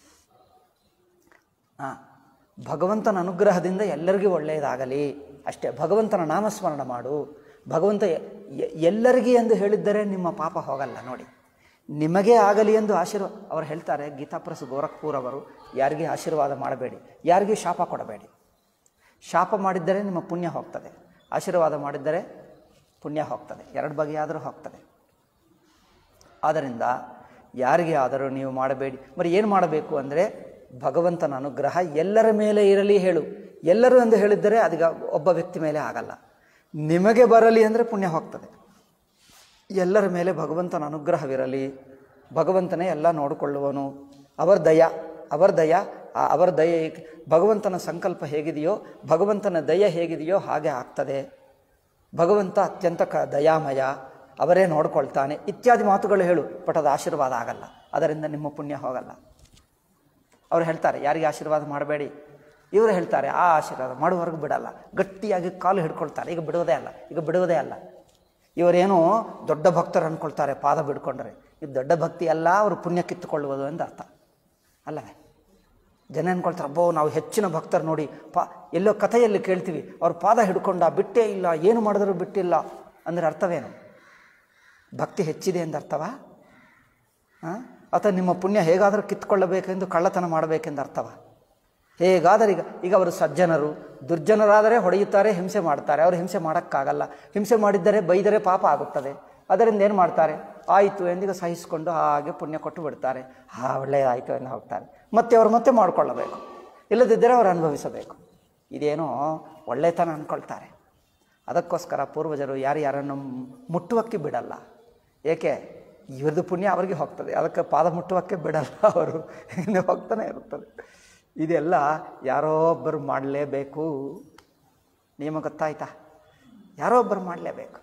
ಹಾಂ ಭಗವಂತನ ಅನುಗ್ರಹದಿಂದ ಎಲ್ಲರಿಗೂ ಒಳ್ಳೆಯದಾಗಲಿ ಅಷ್ಟೇ ಭಗವಂತನ ನಾಮಸ್ಮರಣ ಮಾಡು ಭಗವಂತ ಎ- ಎ- ಎಲ್ಲರಿಗೆ ಎಂದು ಹೇಳಿದ್ದರೆ ನಿಮ್ಮ ಪಾಪ ಹೋಗಲ್ಲ ನೋಡಿ ನಿಮಗೇ ಆಗಲಿ ಎಂದು ಆಶೀರ್ವಾದ ಅವರು ಹೇಳ್ತಾರೆ ಗೀತಾಪ್ರಸ್ ಗೋರಖ್ಪುರ್ ಅವರು ಯಾರಿಗೆ ಆಶೀರ್ವಾದ ಮಾಡಬೇಡಿ ಯಾರಿಗೆ ಶಾಪ ಕೊಡಬೇಡಿ ಶಾಪ ಮಾಡಿದ್ದರೆ ನಿಮ್ಮ ಪುಣ್ಯ ಹೋಗ್ತದೆ ಆಶೀರ್ವಾದ ಮಾಡಿದ್ದರೆ ಪುಣ್ಯ ಹೋಗ್ತದೆ ಎರಡು ಬಗೆಯಾದರೂ ಹೋಗ್ತದೆ ಆದ್ದರಿಂದ ಯಾರಿಗೆ ಆದರೂ ನೀವು ಮಾಡಬೇಡಿ మరి ಏನು ಮಾಡಬೇಕು ಅಂದರೆ ಭಗವಂತನ ಅನುಗ್ರಹ ಎಲ್ಲರ ಮೇಲೆ ಇರಲಿ ಹೇಳು ಎಲ್ಲರೂ ಎಂದು ಹೇಳಿದ್ದರೆ ಅದೀಗ ಒಬ್ಬ ವ್ಯಕ್ತಿ ಮೇಲೆ ಆಗಲ್ಲ ನಿಮಗೆ ಬರಲಿ ಅಂದರೆ ಪುಣ್ಯ ಹೋಗ್ತದೆ ಎಲ್ಲರ ಮೇಲೆ ಭಗವಂತನ ಅನುಗ್ರಹವಿರಲಿ ಭಗವಂತನೇ ಎಲ್ಲ ನೋಡಿಕೊಳ್ಳುವನು ಅವರ ದಯ ಅವರ ದಯ ಆ ಅವರ ದಯ ಭಗವಂತನ ಸಂಕಲ್ಪ ಹೇಗಿದೆಯೋ ಭಗವಂತನ ದಯ ಹೇಗಿದೆಯೋ ಹಾಗೆ ಆಗ್ತದೆ ಭಗವಂತ ಅತ್ಯಂತ ಕ ದಯಾಮಯ ಅವರೇ ನೋಡ್ಕೊಳ್ತಾನೆ ಇತ್ಯಾದಿ ಮಾತುಗಳು ಹೇಳು ಬಟ್ ಅದು ಆಶೀರ್ವಾದ ಆಗಲ್ಲ ಅದರಿಂದ ನಿಮ್ಮ ಪುಣ್ಯ ಹೋಗಲ್ಲ ಅವ್ರು ಹೇಳ್ತಾರೆ ಯಾರಿಗೆ ಆಶೀರ್ವಾದ ಮಾಡಬೇಡಿ ಇವರು ಹೇಳ್ತಾರೆ ಆ ಆಶೀರ್ವಾದ ಮಾಡುವವರೆಗೂ ಬಿಡಲ್ಲ ಗಟ್ಟಿಯಾಗಿ ಕಾಲು ಹಿಡ್ಕೊಳ್ತಾರೆ ಈಗ ಬಿಡುವುದೇ ಅಲ್ಲ ಈಗ ಬಿಡುವುದೇ ಅಲ್ಲ ಇವರೇನು ದೊಡ್ಡ ಭಕ್ತರು ಅಂದ್ಕೊಳ್ತಾರೆ ಪಾದ ಬಿಡ್ಕೊಂಡ್ರೆ ಇದು ದೊಡ್ಡ ಭಕ್ತಿ ಅಲ್ಲ ಅವರು ಪುಣ್ಯ ಕಿತ್ತುಕೊಳ್ಳುವುದು ಎಂದು ಅರ್ಥ ಅಲ್ಲವೇ ಜನ ಅನ್ಕೊಳ್ತಾರೆ ಅಬ್ಬೋ ನಾವು ಹೆಚ್ಚಿನ ಭಕ್ತರು ನೋಡಿ ಪಾ ಎಲ್ಲೋ ಕಥೆಯಲ್ಲಿ ಕೇಳ್ತೀವಿ ಅವ್ರ ಪಾದ ಹಿಡ್ಕೊಂಡ ಬಿಟ್ಟೇ ಇಲ್ಲ ಏನು ಮಾಡಿದ್ರು ಬಿಟ್ಟಿಲ್ಲ ಅಂದರೆ ಅರ್ಥವೇನು ಭಕ್ತಿ ಹೆಚ್ಚಿದೆ ಎಂದು ಅರ್ಥವಾ ಹಾಂ ಅಥವಾ ನಿಮ್ಮ ಪುಣ್ಯ ಹೇಗಾದರೂ ಕಿತ್ಕೊಳ್ಳಬೇಕೆಂದು ಕಳ್ಳತನ ಮಾಡಬೇಕೆಂದು ಅರ್ಥವ ಹೇಗಾದರೆ ಈಗ ಈಗ ಅವರು ಸಜ್ಜನರು ದುರ್ಜನರಾದರೆ ಹೊಡೆಯುತ್ತಾರೆ ಹಿಂಸೆ ಮಾಡ್ತಾರೆ ಅವರು ಹಿಂಸೆ ಮಾಡೋಕ್ಕಾಗಲ್ಲ ಹಿಂಸೆ ಮಾಡಿದ್ದರೆ ಬೈದರೆ ಪಾಪ ಆಗುತ್ತದೆ ಅದರಿಂದ ಏನು ಮಾಡ್ತಾರೆ ಆಯಿತು ಎಂದೀಗ ಸಹಿಸಿಕೊಂಡು ಹಾಗೆ ಪುಣ್ಯ ಕೊಟ್ಟು ಬಿಡ್ತಾರೆ ಹಾ ಒಳ್ಳೆಯದಾಯಿತು ಎಂದು ಹೋಗ್ತಾರೆ ಮತ್ತೆ ಅವರು ಮತ್ತೆ ಮಾಡಿಕೊಳ್ಳಬೇಕು ಇಲ್ಲದಿದ್ದರೆ ಅವರು ಅನುಭವಿಸಬೇಕು ಇದೇನೋ ಒಳ್ಳೆತನ ಅಂದ್ಕೊಳ್ತಾರೆ ಅದಕ್ಕೋಸ್ಕರ ಪೂರ್ವಜರು ಯಾರು ಯಾರನ್ನು ಮುಟ್ಟುವಕ್ಕೆ ಬಿಡಲ್ಲ ಏಕೆ ಇವ್ರದ್ದು ಪುಣ್ಯ ಅವರಿಗೆ ಹೋಗ್ತದೆ ಅದಕ್ಕೆ ಪಾದ ಮುಟ್ಟುವಕ್ಕೆ ಬಿಡಲ್ಲ ಅವರು ಹಿಂದೆ ಹೋಗ್ತಾನೆ ಇರುತ್ತದೆ ಇದೆಲ್ಲ ಯಾರೋ ಒಬ್ಬರು ಮಾಡಲೇಬೇಕು ನಿಯಮ ಗೊತ್ತಾಯ್ತಾ ಯಾರೋ ಒಬ್ಬರು ಮಾಡಲೇಬೇಕು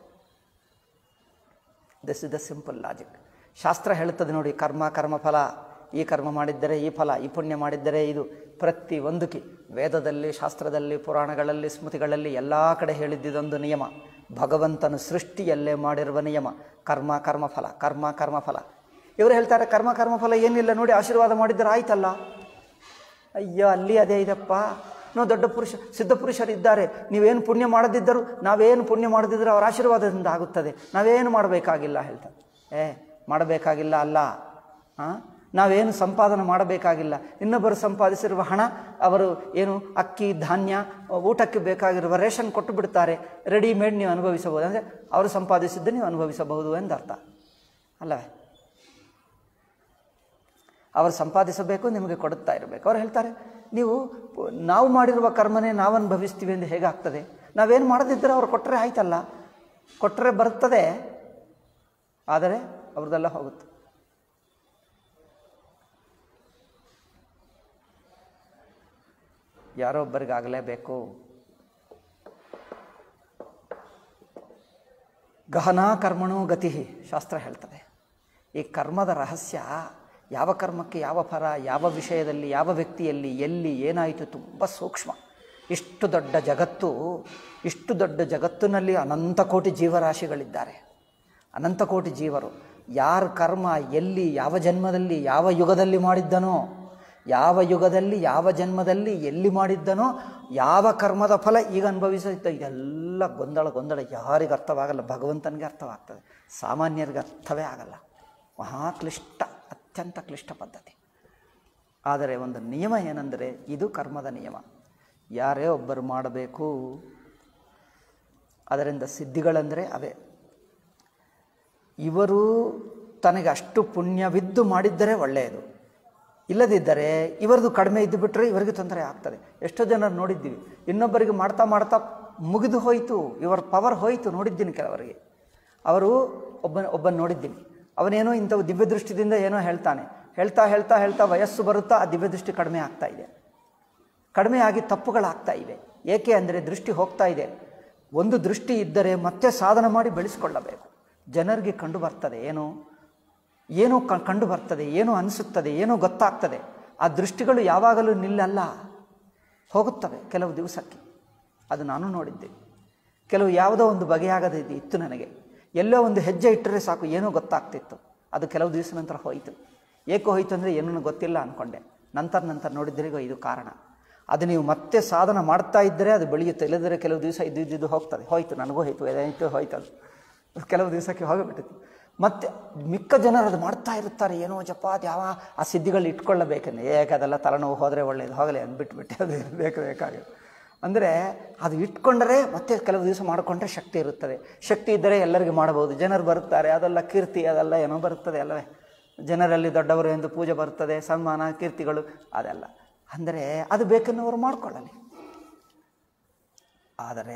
this is the simple logic ಶಾಸ್ತ್ರ ಹೇಳುತ್ತದೆ ನೋಡಿ ಕರ್ಮ ಕರ್ಮಫಲ ಈ ಕರ್ಮ ಮಾಡಿದ್ದರೆ ಈ ಫಲ ಈ ಪುಣ್ಯ ಮಾಡಿದ್ದರೆ ಇದು ಪ್ರತಿ ಒಂದಕ್ಕೆ ವೇದದಲ್ಲಿ ಶಾಸ್ತ್ರದಲ್ಲಿ ಪುರಾಣಗಳಲ್ಲಿ ಸ್ಮೃತಿಗಳಲ್ಲಿ ಎಲ್ಲ ಕಡೆ ಹೇಳಿದ್ದಿದೊಂದು ನಿಯಮ ಭಗವಂತನು ಸೃಷ್ಟಿಯಲ್ಲೇ ಮಾಡಿರುವ ನಿಯಮ ಕರ್ಮ ಕರ್ಮಫಲ ಕರ್ಮ ಕರ್ಮಫಲ ಇವರು ಹೇಳ್ತಾರೆ ಕರ್ಮ ಕರ್ಮಫಲ ಏನಿಲ್ಲ ನೋಡಿ ಆಶೀರ್ವಾದ ಮಾಡಿದ್ದರೆ ಆಯ್ತಲ್ಲ ಅಯ್ಯೋ ಅಲ್ಲಿ ಅದೇ ಇದಪ್ಪ ನಾವು ದೊಡ್ಡ ಪುರುಷ ಸಿದ್ಧ ಪುರುಷರಿದ್ದಾರೆ ನೀವೇನು ಪುಣ್ಯ ಮಾಡದಿದ್ದರೂ ನಾವೇನು ಪುಣ್ಯ ಮಾಡದಿದ್ದರೂ ಅವರ ಆಶೀರ್ವಾದದಿಂದ ಆಗುತ್ತದೆ ನಾವೇನು ಮಾಡಬೇಕಾಗಿಲ್ಲ ಹೇಳ್ತಾರೆ ಏ ಮಾಡಬೇಕಾಗಿಲ್ಲ ಅಲ್ಲ ಹಾಂ ನಾವೇನು ಸಂಪಾದನೆ ಮಾಡಬೇಕಾಗಿಲ್ಲ ಇನ್ನೊಬ್ಬರು ಸಂಪಾದಿಸಿರುವ ಹಣ ಅವರು ಏನು ಅಕ್ಕಿ ಧಾನ್ಯ ಊಟಕ್ಕೆ ಬೇಕಾಗಿರುವ ರೇಷನ್ ಕೊಟ್ಟು ಬಿಡ್ತಾರೆ ರೆಡಿಮೇಡ್ ನೀವು ಅನುಭವಿಸಬಹುದು ಅಂದರೆ ಅವರು ಸಂಪಾದಿಸಿದ್ದು ನೀವು ಅನುಭವಿಸಬಹುದು ಎಂದರ್ಥ ಅಲ್ಲವೇ ಅವರು ಸಂಪಾದಿಸಬೇಕು ನಿಮಗೆ ಕೊಡುತ್ತಾ ಇರಬೇಕು ಅವ್ರು ಹೇಳ್ತಾರೆ ನೀವು ನಾವು ಮಾಡಿರುವ ಕರ್ಮನೇ ನಾವು ಅನುಭವಿಸ್ತೀವಿ ಎಂದು ಹೇಗಾಗ್ತದೆ ನಾವೇನು ಮಾಡದಿದ್ದರೆ ಅವ್ರು ಕೊಟ್ಟರೆ ಆಯ್ತಲ್ಲ ಕೊಟ್ಟರೆ ಬರ್ತದೆ ಆದರೆ ಅವ್ರದ್ದೆಲ್ಲ ಹೋಗುತ್ತೆ ಯಾರೋ ಒಬ್ಬರಿಗಾಗಲೇಬೇಕು ಗಹನಾ ಕರ್ಮಣೋ ಗತಿ ಶಾಸ್ತ್ರ ಹೇಳ್ತದೆ ಈ ಕರ್ಮದ ರಹಸ್ಯ ಯಾವ ಕರ್ಮಕ್ಕೆ ಯಾವ ಫಲ ಯಾವ ವಿಷಯದಲ್ಲಿ ಯಾವ ವ್ಯಕ್ತಿಯಲ್ಲಿ ಎಲ್ಲಿ ಏನಾಯಿತು ತುಂಬ ಸೂಕ್ಷ್ಮ ಇಷ್ಟು ದೊಡ್ಡ ಜಗತ್ತು ಇಷ್ಟು ದೊಡ್ಡ ಜಗತ್ತಿನಲ್ಲಿ ಅನಂತ ಕೋಟಿ ಜೀವರಾಶಿಗಳಿದ್ದಾರೆ ಅನಂತ ಕೋಟಿ ಜೀವರು ಯಾರ ಕರ್ಮ ಎಲ್ಲಿ ಯಾವ ಜನ್ಮದಲ್ಲಿ ಯಾವ ಯುಗದಲ್ಲಿ ಮಾಡಿದ್ದನೋ ಯಾವ ಯುಗದಲ್ಲಿ ಯಾವ ಜನ್ಮದಲ್ಲಿ ಎಲ್ಲಿ ಮಾಡಿದ್ದನೋ ಯಾವ ಕರ್ಮದ ಫಲ ಈಗ ಅನುಭವಿಸುತ್ತ ಇದೆಲ್ಲ ಗೊಂದಲ ಗೊಂದಲ ಯಾರಿಗೆ ಅರ್ಥವಾಗಲ್ಲ ಭಗವಂತನಿಗೆ ಅರ್ಥವಾಗ್ತದೆ ಸಾಮಾನ್ಯರಿಗೆ ಅರ್ಥವೇ ಆಗಲ್ಲ ಮಹಾಕ್ಲಿಷ್ಟ ಅತ್ಯಂತ ಕ್ಲಿಷ್ಟ ಪದ್ಧತಿ ಆದರೆ ಒಂದು ನಿಯಮ ಏನೆಂದರೆ ಇದು ಕರ್ಮದ ನಿಯಮ ಯಾರೇ ಒಬ್ಬರು ಮಾಡಬೇಕು ಅದರಿಂದ ಸಿದ್ಧಿಗಳಂದರೆ ಅವೇ ಇವರು ತನಗೆ ಅಷ್ಟು ಪುಣ್ಯವಿದ್ದು ಮಾಡಿದ್ದರೆ ಒಳ್ಳೆಯದು ಇಲ್ಲದಿದ್ದರೆ ಇವರದು ಕಡಿಮೆ ಇದ್ದು ಬಿಟ್ಟರೆ ಇವರಿಗೆ ತೊಂದರೆ ಆಗ್ತದೆ ಎಷ್ಟೋ ಜನರು ನೋಡಿದ್ದೀವಿ ಇನ್ನೊಬ್ಬರಿಗೆ ಮಾಡ್ತಾ ಮಾಡ್ತಾ ಮುಗಿದು ಹೋಯಿತು ಇವರ ಪವರ್ ಹೋಯಿತು ನೋಡಿದ್ದೀನಿ ಕೆಲವರಿಗೆ ಅವರು ಒಬ್ಬ ಒಬ್ಬನ ನೋಡಿದ್ದೀನಿ ಅವನೇನೋ ಇಂಥವು ದಿವ್ಯದೃಷ್ಟಿದಿಂದ ಏನೋ ಹೇಳ್ತಾನೆ ಹೇಳ್ತಾ ಹೇಳ್ತಾ ಹೇಳ್ತಾ ವಯಸ್ಸು ಬರುತ್ತಾ ಆ ದಿವ್ಯದೃಷ್ಟಿ ಕಡಿಮೆ ಆಗ್ತಾ ಇದೆ ಕಡಿಮೆ ಆಗಿ ತಪ್ಪುಗಳಾಗ್ತಾ ಇವೆ ಏಕೆ ಅಂದರೆ ದೃಷ್ಟಿ ಹೋಗ್ತಾ ಇದೆ ಒಂದು ದೃಷ್ಟಿ ಇದ್ದರೆ ಮತ್ತೆ ಸಾಧನ ಮಾಡಿ ಬೆಳೆಸ್ಕೊಳ್ಳಬೇಕು ಜನರಿಗೆ ಕಂಡು ಬರ್ತದೆ ಏನು ಏನೋ ಕ ಕಂಡು ಬರ್ತದೆ ಏನೋ ಅನಿಸುತ್ತದೆ ಏನೋ ಗೊತ್ತಾಗ್ತದೆ ಆ ದೃಷ್ಟಿಗಳು ಯಾವಾಗಲೂ ನಿಲ್ಲಲ್ಲ ಹೋಗುತ್ತವೆ ಕೆಲವು ದಿವಸಕ್ಕೆ ಅದು ನಾನು ನೋಡಿದ್ದೆ ಕೆಲವು ಯಾವುದೋ ಒಂದು ಬಗೆಯಾಗದ ಇದು ಇತ್ತು ನನಗೆ ಎಲ್ಲೋ ಒಂದು ಹೆಜ್ಜೆ ಇಟ್ಟರೆ ಸಾಕು ಏನೋ ಗೊತ್ತಾಗ್ತಿತ್ತು ಅದು ಕೆಲವು ದಿವಸ ನಂತರ ಹೋಯಿತು ಏಕೋ ಹೋಯಿತು ಅಂದರೆ ಏನೂ ಗೊತ್ತಿಲ್ಲ ಅಂದ್ಕೊಂಡೆ ನಂತರ ನಂತರ ನೋಡಿದ್ರಿಗೋ ಇದು ಕಾರಣ ಅದು ನೀವು ಮತ್ತೆ ಸಾಧನ ಮಾಡ್ತಾ ಇದ್ದರೆ ಅದು ಬೆಳೆಯುತ್ತೆ ಇಲ್ಲದ್ರೆ ಕೆಲವು ದಿವಸ ಇದ್ದು ಇದ್ದಿದ್ದು ಹೋಗ್ತದೆ ಹೋಯಿತು ನನಗೂ ಹೋಯಿತು ಏನಾಯಿತು ಹೋಯ್ತು ಅದು ಕೆಲವು ದಿವಸಕ್ಕೆ ಹೋಗಿಬಿಟ್ಟಿತ್ತು ಮತ್ತು ಮಿಕ್ಕ ಜನರು ಅದು ಮಾಡ್ತಾ ಇರ್ತಾರೆ ಏನೋ ಜಪ ಅದು ಯಾವ ಆ ಸಿದ್ಧಿಗಳು ಇಟ್ಕೊಳ್ಳಬೇಕಂದ್ರೆ ಏಕೆ ಅದೆಲ್ಲ ತಲೆನೋವು ಹೋದರೆ ಒಳ್ಳೆಯದು ಹೋಗಲಿ ಅಂದ್ಬಿಟ್ಬಿಟ್ಟೆ ಅದು ಬೇಕು ಬೇಕಾಗಿ ಅಂದರೆ ಅದು ಇಟ್ಕೊಂಡರೆ ಮತ್ತೆ ಕೆಲವು ದಿವಸ ಮಾಡಿಕೊಂಡ್ರೆ ಶಕ್ತಿ ಇರುತ್ತದೆ ಶಕ್ತಿ ಇದ್ದರೆ ಎಲ್ಲರಿಗೂ ಮಾಡಬಹುದು ಜನರು ಬರುತ್ತಾರೆ ಅದೆಲ್ಲ ಕೀರ್ತಿ ಅದೆಲ್ಲ ಏನೋ ಬರುತ್ತದೆ ಅಲ್ಲವೇ ಜನರಲ್ಲಿ ದೊಡ್ಡವರು ಎಂದು ಪೂಜೆ ಬರುತ್ತದೆ ಸನ್ಮಾನ ಕೀರ್ತಿಗಳು ಅದೆಲ್ಲ ಅಂದರೆ ಅದು ಬೇಕೆನ್ನುವರು ಮಾಡಿಕೊಳ್ಳಲಿ ಆದರೆ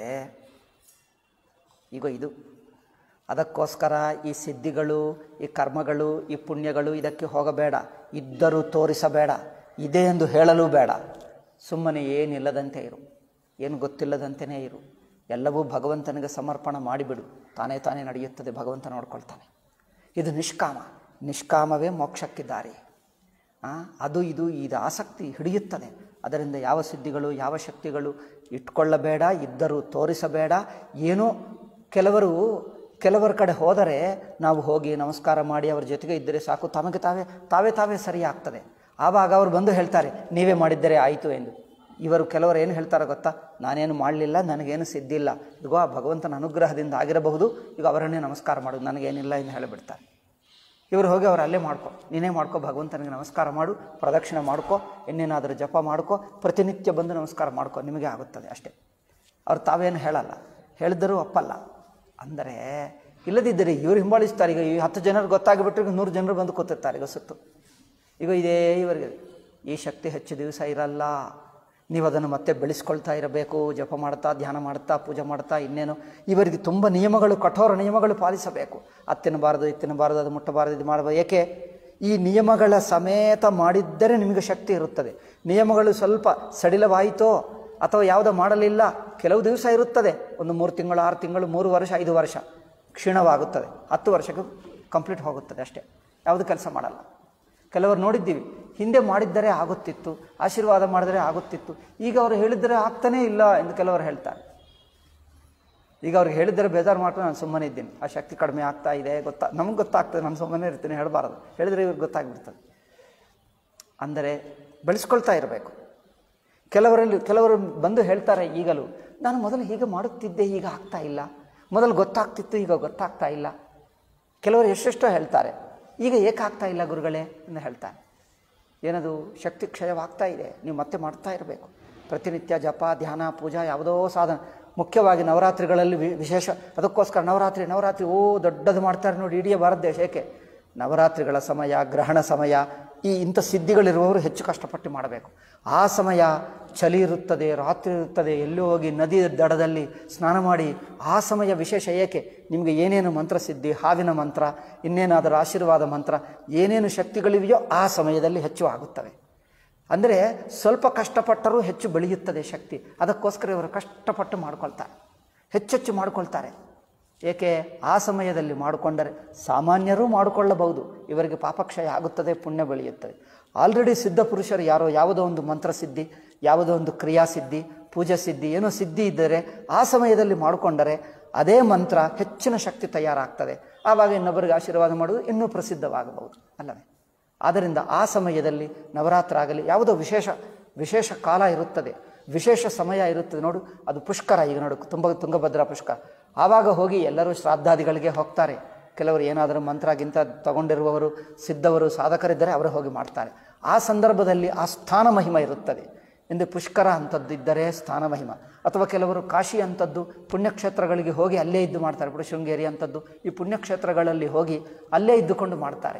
ಈಗ ಇದು ಅದಕ್ಕೋಸ್ಕರ ಈ ಸಿದ್ಧಿಗಳು ಈ ಕರ್ಮಗಳು ಈ ಪುಣ್ಯಗಳು ಇದಕ್ಕೆ ಹೋಗಬೇಡ ಇದ್ದರೂ ತೋರಿಸಬೇಡ ಇದೆ ಎಂದು ಹೇಳಲು ಬೇಡ ಸುಮ್ಮನೆ ಏನಿಲ್ಲದಂತೆ ಇರು ಏನು ಗೊತ್ತಿಲ್ಲದಂತೆಯೇ ಇರು ಎಲ್ಲವೂ ಭಗವಂತನಿಗೆ ಸಮರ್ಪಣ ಮಾಡಿಬಿಡು ತಾನೇ ತಾನೇ ನಡೆಯುತ್ತದೆ ಭಗವಂತ ನೋಡ್ಕೊಳ್ತಾನೆ ಇದು ನಿಷ್ಕಾಮ ನಿಷ್ಕಾಮವೇ ಮೋಕ್ಷಕ್ಕೆ ದಾರಿ ಅದು ಇದು ಇದು ಆಸಕ್ತಿ ಹಿಡಿಯುತ್ತದೆ ಅದರಿಂದ ಯಾವ ಸಿದ್ಧಿಗಳು ಯಾವ ಶಕ್ತಿಗಳು ಇಟ್ಕೊಳ್ಳಬೇಡ ಇದ್ದರೂ ತೋರಿಸಬೇಡ ಏನೋ ಕೆಲವರು ಕೆಲವರ ಕಡೆ ಹೋದರೆ ನಾವು ಹೋಗಿ ನಮಸ್ಕಾರ ಮಾಡಿ ಅವರ ಜೊತೆಗೆ ಇದ್ದರೆ ಸಾಕು ತಮಗೆ ತಾವೇ ತಾವೇ ತಾವೇ ಸರಿ ಆಗ್ತದೆ ಆವಾಗ ಅವರು ಬಂದು ಹೇಳ್ತಾರೆ ನೀವೇ ಮಾಡಿದ್ದರೆ ಆಯಿತು ಎಂದು ಇವರು ಕೆಲವರು ಏನು ಹೇಳ್ತಾರೆ ಗೊತ್ತಾ ನಾನೇನು ಮಾಡಲಿಲ್ಲ ನನಗೇನು ಸಿದ್ಧಿಲ್ಲ ಇಗೋ ಆ ಭಗವಂತನ ಅನುಗ್ರಹದಿಂದ ಆಗಿರಬಹುದು ಈಗ ಅವರನ್ನೇ ನಮಸ್ಕಾರ ಮಾಡೋದು ನನಗೇನಿಲ್ಲ ಎಂದು ಹೇಳಿಬಿಡ್ತಾರೆ ಇವರು ಹೋಗಿ ಅವ್ರು ಅಲ್ಲೇ ಮಾಡ್ಕೊ ನೀನೇ ಮಾಡ್ಕೊ ಭಗವಂತನಿಗೆ ನಮಸ್ಕಾರ ಮಾಡು ಪ್ರದಕ್ಷಿಣೆ ಮಾಡ್ಕೊ ಇನ್ನೇನಾದರೂ ಜಪ ಮಾಡ್ಕೊ ಪ್ರತಿನಿತ್ಯ ಬಂದು ನಮಸ್ಕಾರ ಮಾಡ್ಕೊ ನಿಮಗೆ ಆಗುತ್ತದೆ ಅಷ್ಟೇ ಅವ್ರು ತಾವೇನು ಹೇಳಲ್ಲ ಹೇಳಿದರೂ ಒಪ್ಪಲ್ಲ ಅಂದರೆ ಇಲ್ಲದಿದ್ದರೆ ಇವರು ಹಿಂಬಾಲಿಸ್ತಾರೆ ಈಗ ಈ ಹತ್ತು ಜನರು ಗೊತ್ತಾಗಿಬಿಟ್ರೆ ಈಗ ನೂರು ಜನರು ಬಂದು ಕೂತಿರ್ತಾರೆ ಈಗ ಸುತ್ತು ಈಗ ಇದೇ ಇವರಿಗೆ ಈ ಶಕ್ತಿ ಹೆಚ್ಚು ದಿವಸ ಇರಲ್ಲ ನೀವು ಅದನ್ನು ಮತ್ತೆ ಬೆಳೆಸ್ಕೊಳ್ತಾ ಇರಬೇಕು ಜಪ ಮಾಡ್ತಾ ಧ್ಯಾನ ಮಾಡ್ತಾ ಪೂಜೆ ಮಾಡ್ತಾ ಇನ್ನೇನು ಇವರಿಗೆ ತುಂಬ ನಿಯಮಗಳು ಕಠೋರ ನಿಯಮಗಳು ಪಾಲಿಸಬೇಕು ಅದು ತಿನ್ನಬಾರದು ಇದು ತಿನ್ನಬಾರದು ಅದು ಮುಟ್ಟಬಾರದು ಇದು ಮಾಡಬಾರದು ಏಕೆ ಈ ನಿಯಮಗಳ ಸಮೇತ ಮಾಡಿದ್ದರೆ ನಿಮಗೆ ಶಕ್ತಿ ಇರುತ್ತದೆ ನಿಯಮಗಳು ಸ್ವಲ್ಪ ಸಡಿಲವಾಯಿತೋ ಅಥವಾ ಯಾವುದೋ ಮಾಡಲಿಲ್ಲ ಕೆಲವು ದಿವಸ ಇರುತ್ತದೆ ಒಂದು ಮೂರು ತಿಂಗಳು ಆರು ತಿಂಗಳು ಮೂರು ವರ್ಷ ಐದು ವರ್ಷ ಕ್ಷೀಣವಾಗುತ್ತದೆ ಹತ್ತು ವರ್ಷಕ್ಕೆ ಕಂಪ್ಲೀಟ್ ಹೋಗುತ್ತದೆ ಅಷ್ಟೇ ಯಾವುದು ಕೆಲಸ ಮಾಡಲ್ಲ ಕೆಲವರು ನೋಡಿದ್ದೀವಿ ಹಿಂದೆ ಮಾಡಿದ್ದರೆ ಆಗುತ್ತಿತ್ತು ಆಶೀರ್ವಾದ ಮಾಡಿದರೆ ಆಗುತ್ತಿತ್ತು ಈಗ ಅವರು ಹೇಳಿದರೆ ಆಗ್ತಾನೇ ಇಲ್ಲ ಎಂದು ಕೆಲವರು ಹೇಳ್ತಾರೆ ಈಗ ಅವ್ರಿಗೆ ಹೇಳಿದರೆ ಬೇಜಾರು ಮಾಡ್ಕೊಂಡು ನಾನು ಸುಮ್ಮನೆ ಇದ್ದೀನಿ ಆ ಶಕ್ತಿ ಕಡಿಮೆ ಆಗ್ತಾ ಇದೆ ಗೊತ್ತಾ ನಮ್ಗೆ ಗೊತ್ತಾಗ್ತದೆ ನಾನು ಸುಮ್ಮನೆ ಇರ್ತೀನಿ ಹೇಳಬಾರದು ಹೇಳಿದರೆ ಇವ್ರಿಗೆ ಗೊತ್ತಾಗ್ಬಿಡ್ತದೆ ಅಂದರೆ ಬೆಳೆಸ್ಕೊಳ್ತಾ ಇರಬೇಕು ಕೆಲವರಲ್ಲಿ ಕೆಲವರು ಬಂದು ಹೇಳ್ತಾರೆ ಈಗಲೂ ನಾನು ಮೊದಲು ಹೀಗೆ ಮಾಡುತ್ತಿದ್ದೆ ಈಗ ಆಗ್ತಾ ಇಲ್ಲ ಮೊದಲು ಗೊತ್ತಾಗ್ತಿತ್ತು ಈಗ ಗೊತ್ತಾಗ್ತಾ ಇಲ್ಲ ಕೆಲವರು ಎಷ್ಟೆಷ್ಟೋ ಹೇಳ್ತಾರೆ ಈಗ ಏಕಾಗ್ತಾ ಇಲ್ಲ ಗುರುಗಳೇ ಎಂದು ಹೇಳ್ತಾರೆ ಏನದು ಶಕ್ತಿ ಕ್ಷಯವಾಗ್ತಾ ಇದೆ ನೀವು ಮತ್ತೆ ಮಾಡ್ತಾ ಇರಬೇಕು ಪ್ರತಿನಿತ್ಯ ಜಪ ಧ್ಯಾನ ಪೂಜಾ ಯಾವುದೋ ಸಾಧನ ಮುಖ್ಯವಾಗಿ ನವರಾತ್ರಿಗಳಲ್ಲಿ ವಿ- ವಿಶೇಷ ಅದಕ್ಕೋಸ್ಕರ ನವರಾತ್ರಿ ನವರಾತ್ರಿ ಓ ದೊಡ್ಡದು ಮಾಡ್ತಾರೆ ನೋಡಿ ಇಡೀ ಭಾರತ ದೇಶ ಏಕೆ ನವರಾತ್ರಿಗಳ ಸಮಯ ಗ್ರಹಣ ಸಮಯ ಈ ಇಂಥ ಸಿದ್ಧಿಗಳಿರುವವರು ಹೆಚ್ಚು ಕಷ್ಟಪಟ್ಟು ಮಾಡಬೇಕು ಆ ಸಮಯ ಚಳಿ ಇರುತ್ತದೆ ರಾತ್ರಿ ಇರುತ್ತದೆ ಎಲ್ಲೋ ಹೋಗಿ ನದಿ ದಡದಲ್ಲಿ ಸ್ನಾನ ಮಾಡಿ ಆ ಸಮಯ ವಿಶೇಷ ಏಕೆ ನಿಮಗೆ ಏನೇನು ಮಂತ್ರ ಸಿದ್ಧಿ ಹಾವಿನ ಮಂತ್ರ ಇನ್ನೇನಾದರೂ ಆಶೀರ್ವಾದ ಮಂತ್ರ ಏನೇನು ಶಕ್ತಿಗಳಿವೆಯೋ ಆ ಸಮಯದಲ್ಲಿ ಹೆಚ್ಚು ಆಗುತ್ತವೆ ಅಂದರೆ ಸ್ವಲ್ಪ ಕಷ್ಟಪಟ್ಟರೂ ಹೆಚ್ಚು ಬೆಳೆಯುತ್ತದೆ ಶಕ್ತಿ ಅದಕ್ಕೋಸ್ಕರ ಇವರು ಕಷ್ಟಪಟ್ಟು ಮಾಡ್ಕೊಳ್ತಾರೆ ಹೆಚ್ಚೆಚ್ಚು ಮಾಡ್ಕೊಳ್ತಾರೆ ಏಕೆ ಆ ಸಮಯದಲ್ಲಿ ಮಾಡಿಕೊಂಡರೆ ಸಾಮಾನ್ಯರೂ ಮಾಡಿಕೊಳ್ಳಬಹುದು ಇವರಿಗೆ ಪಾಪಕ್ಷಯ ಆಗುತ್ತದೆ ಪುಣ್ಯ ಬೆಳೆಯುತ್ತದೆ ಆಲ್ರೆಡಿ ಸಿದ್ಧ ಪುರುಷರು ಯಾರೋ ಯಾವುದೋ ಒಂದು ಮಂತ್ರ ಸಿದ್ಧಿ ಯಾವುದೋ ಒಂದು ಕ್ರಿಯಾ ಸಿದ್ಧಿ ಪೂಜಾ ಸಿದ್ಧಿ ಏನೋ ಸಿದ್ಧಿ ಇದ್ದರೆ ಆ ಸಮಯದಲ್ಲಿ ಮಾಡಿಕೊಂಡರೆ ಅದೇ ಮಂತ್ರ ಹೆಚ್ಚಿನ ಶಕ್ತಿ ತಯಾರಾಗ್ತದೆ ಆವಾಗ ಇನ್ನೊಬ್ಬರಿಗೆ ಆಶೀರ್ವಾದ ಮಾಡೋದು ಇನ್ನೂ ಪ್ರಸಿದ್ಧವಾಗಬಹುದು ಅಲ್ಲವೇ ಆದ್ದರಿಂದ ಆ ಸಮಯದಲ್ಲಿ ನವರಾತ್ರ ಆಗಲಿ ಯಾವುದೋ ವಿಶೇಷ ವಿಶೇಷ ಕಾಲ ಇರುತ್ತದೆ ವಿಶೇಷ ಸಮಯ ಇರುತ್ತದೆ ನೋಡು ಅದು ಪುಷ್ಕರ ಈಗ ನೋಡು ತುಂಬ ತುಂಗಭದ್ರಾ ಪುಷ್ಕರ ಆವಾಗ ಹೋಗಿ ಎಲ್ಲರೂ ಶ್ರಾದ್ದಾದಿಗಳಿಗೆ ಹೋಗ್ತಾರೆ ಕೆಲವರು ಏನಾದರೂ ಮಂತ್ರ ಗಿಂತ ತಗೊಂಡಿರುವವರು ಸಿದ್ಧವರು ಸಾಧಕರಿದ್ದರೆ ಅವರು ಹೋಗಿ ಮಾಡ್ತಾರೆ ಆ ಸಂದರ್ಭದಲ್ಲಿ ಆ ಸ್ಥಾನ ಮಹಿಮ ಇರುತ್ತದೆ ಎಂದು ಪುಷ್ಕರ ಅಂಥದ್ದು ಇದ್ದರೆ ಸ್ಥಾನ ಮಹಿಮ ಅಥವಾ ಕೆಲವರು ಕಾಶಿ ಅಂಥದ್ದು ಪುಣ್ಯಕ್ಷೇತ್ರಗಳಿಗೆ ಹೋಗಿ ಅಲ್ಲೇ ಇದ್ದು ಮಾಡ್ತಾರೆ ಬಿಡು ಶೃಂಗೇರಿ ಅಂಥದ್ದು ಈ ಪುಣ್ಯಕ್ಷೇತ್ರಗಳಲ್ಲಿ ಹೋಗಿ ಅಲ್ಲೇ ಇದ್ದುಕೊಂಡು ಮಾಡ್ತಾರೆ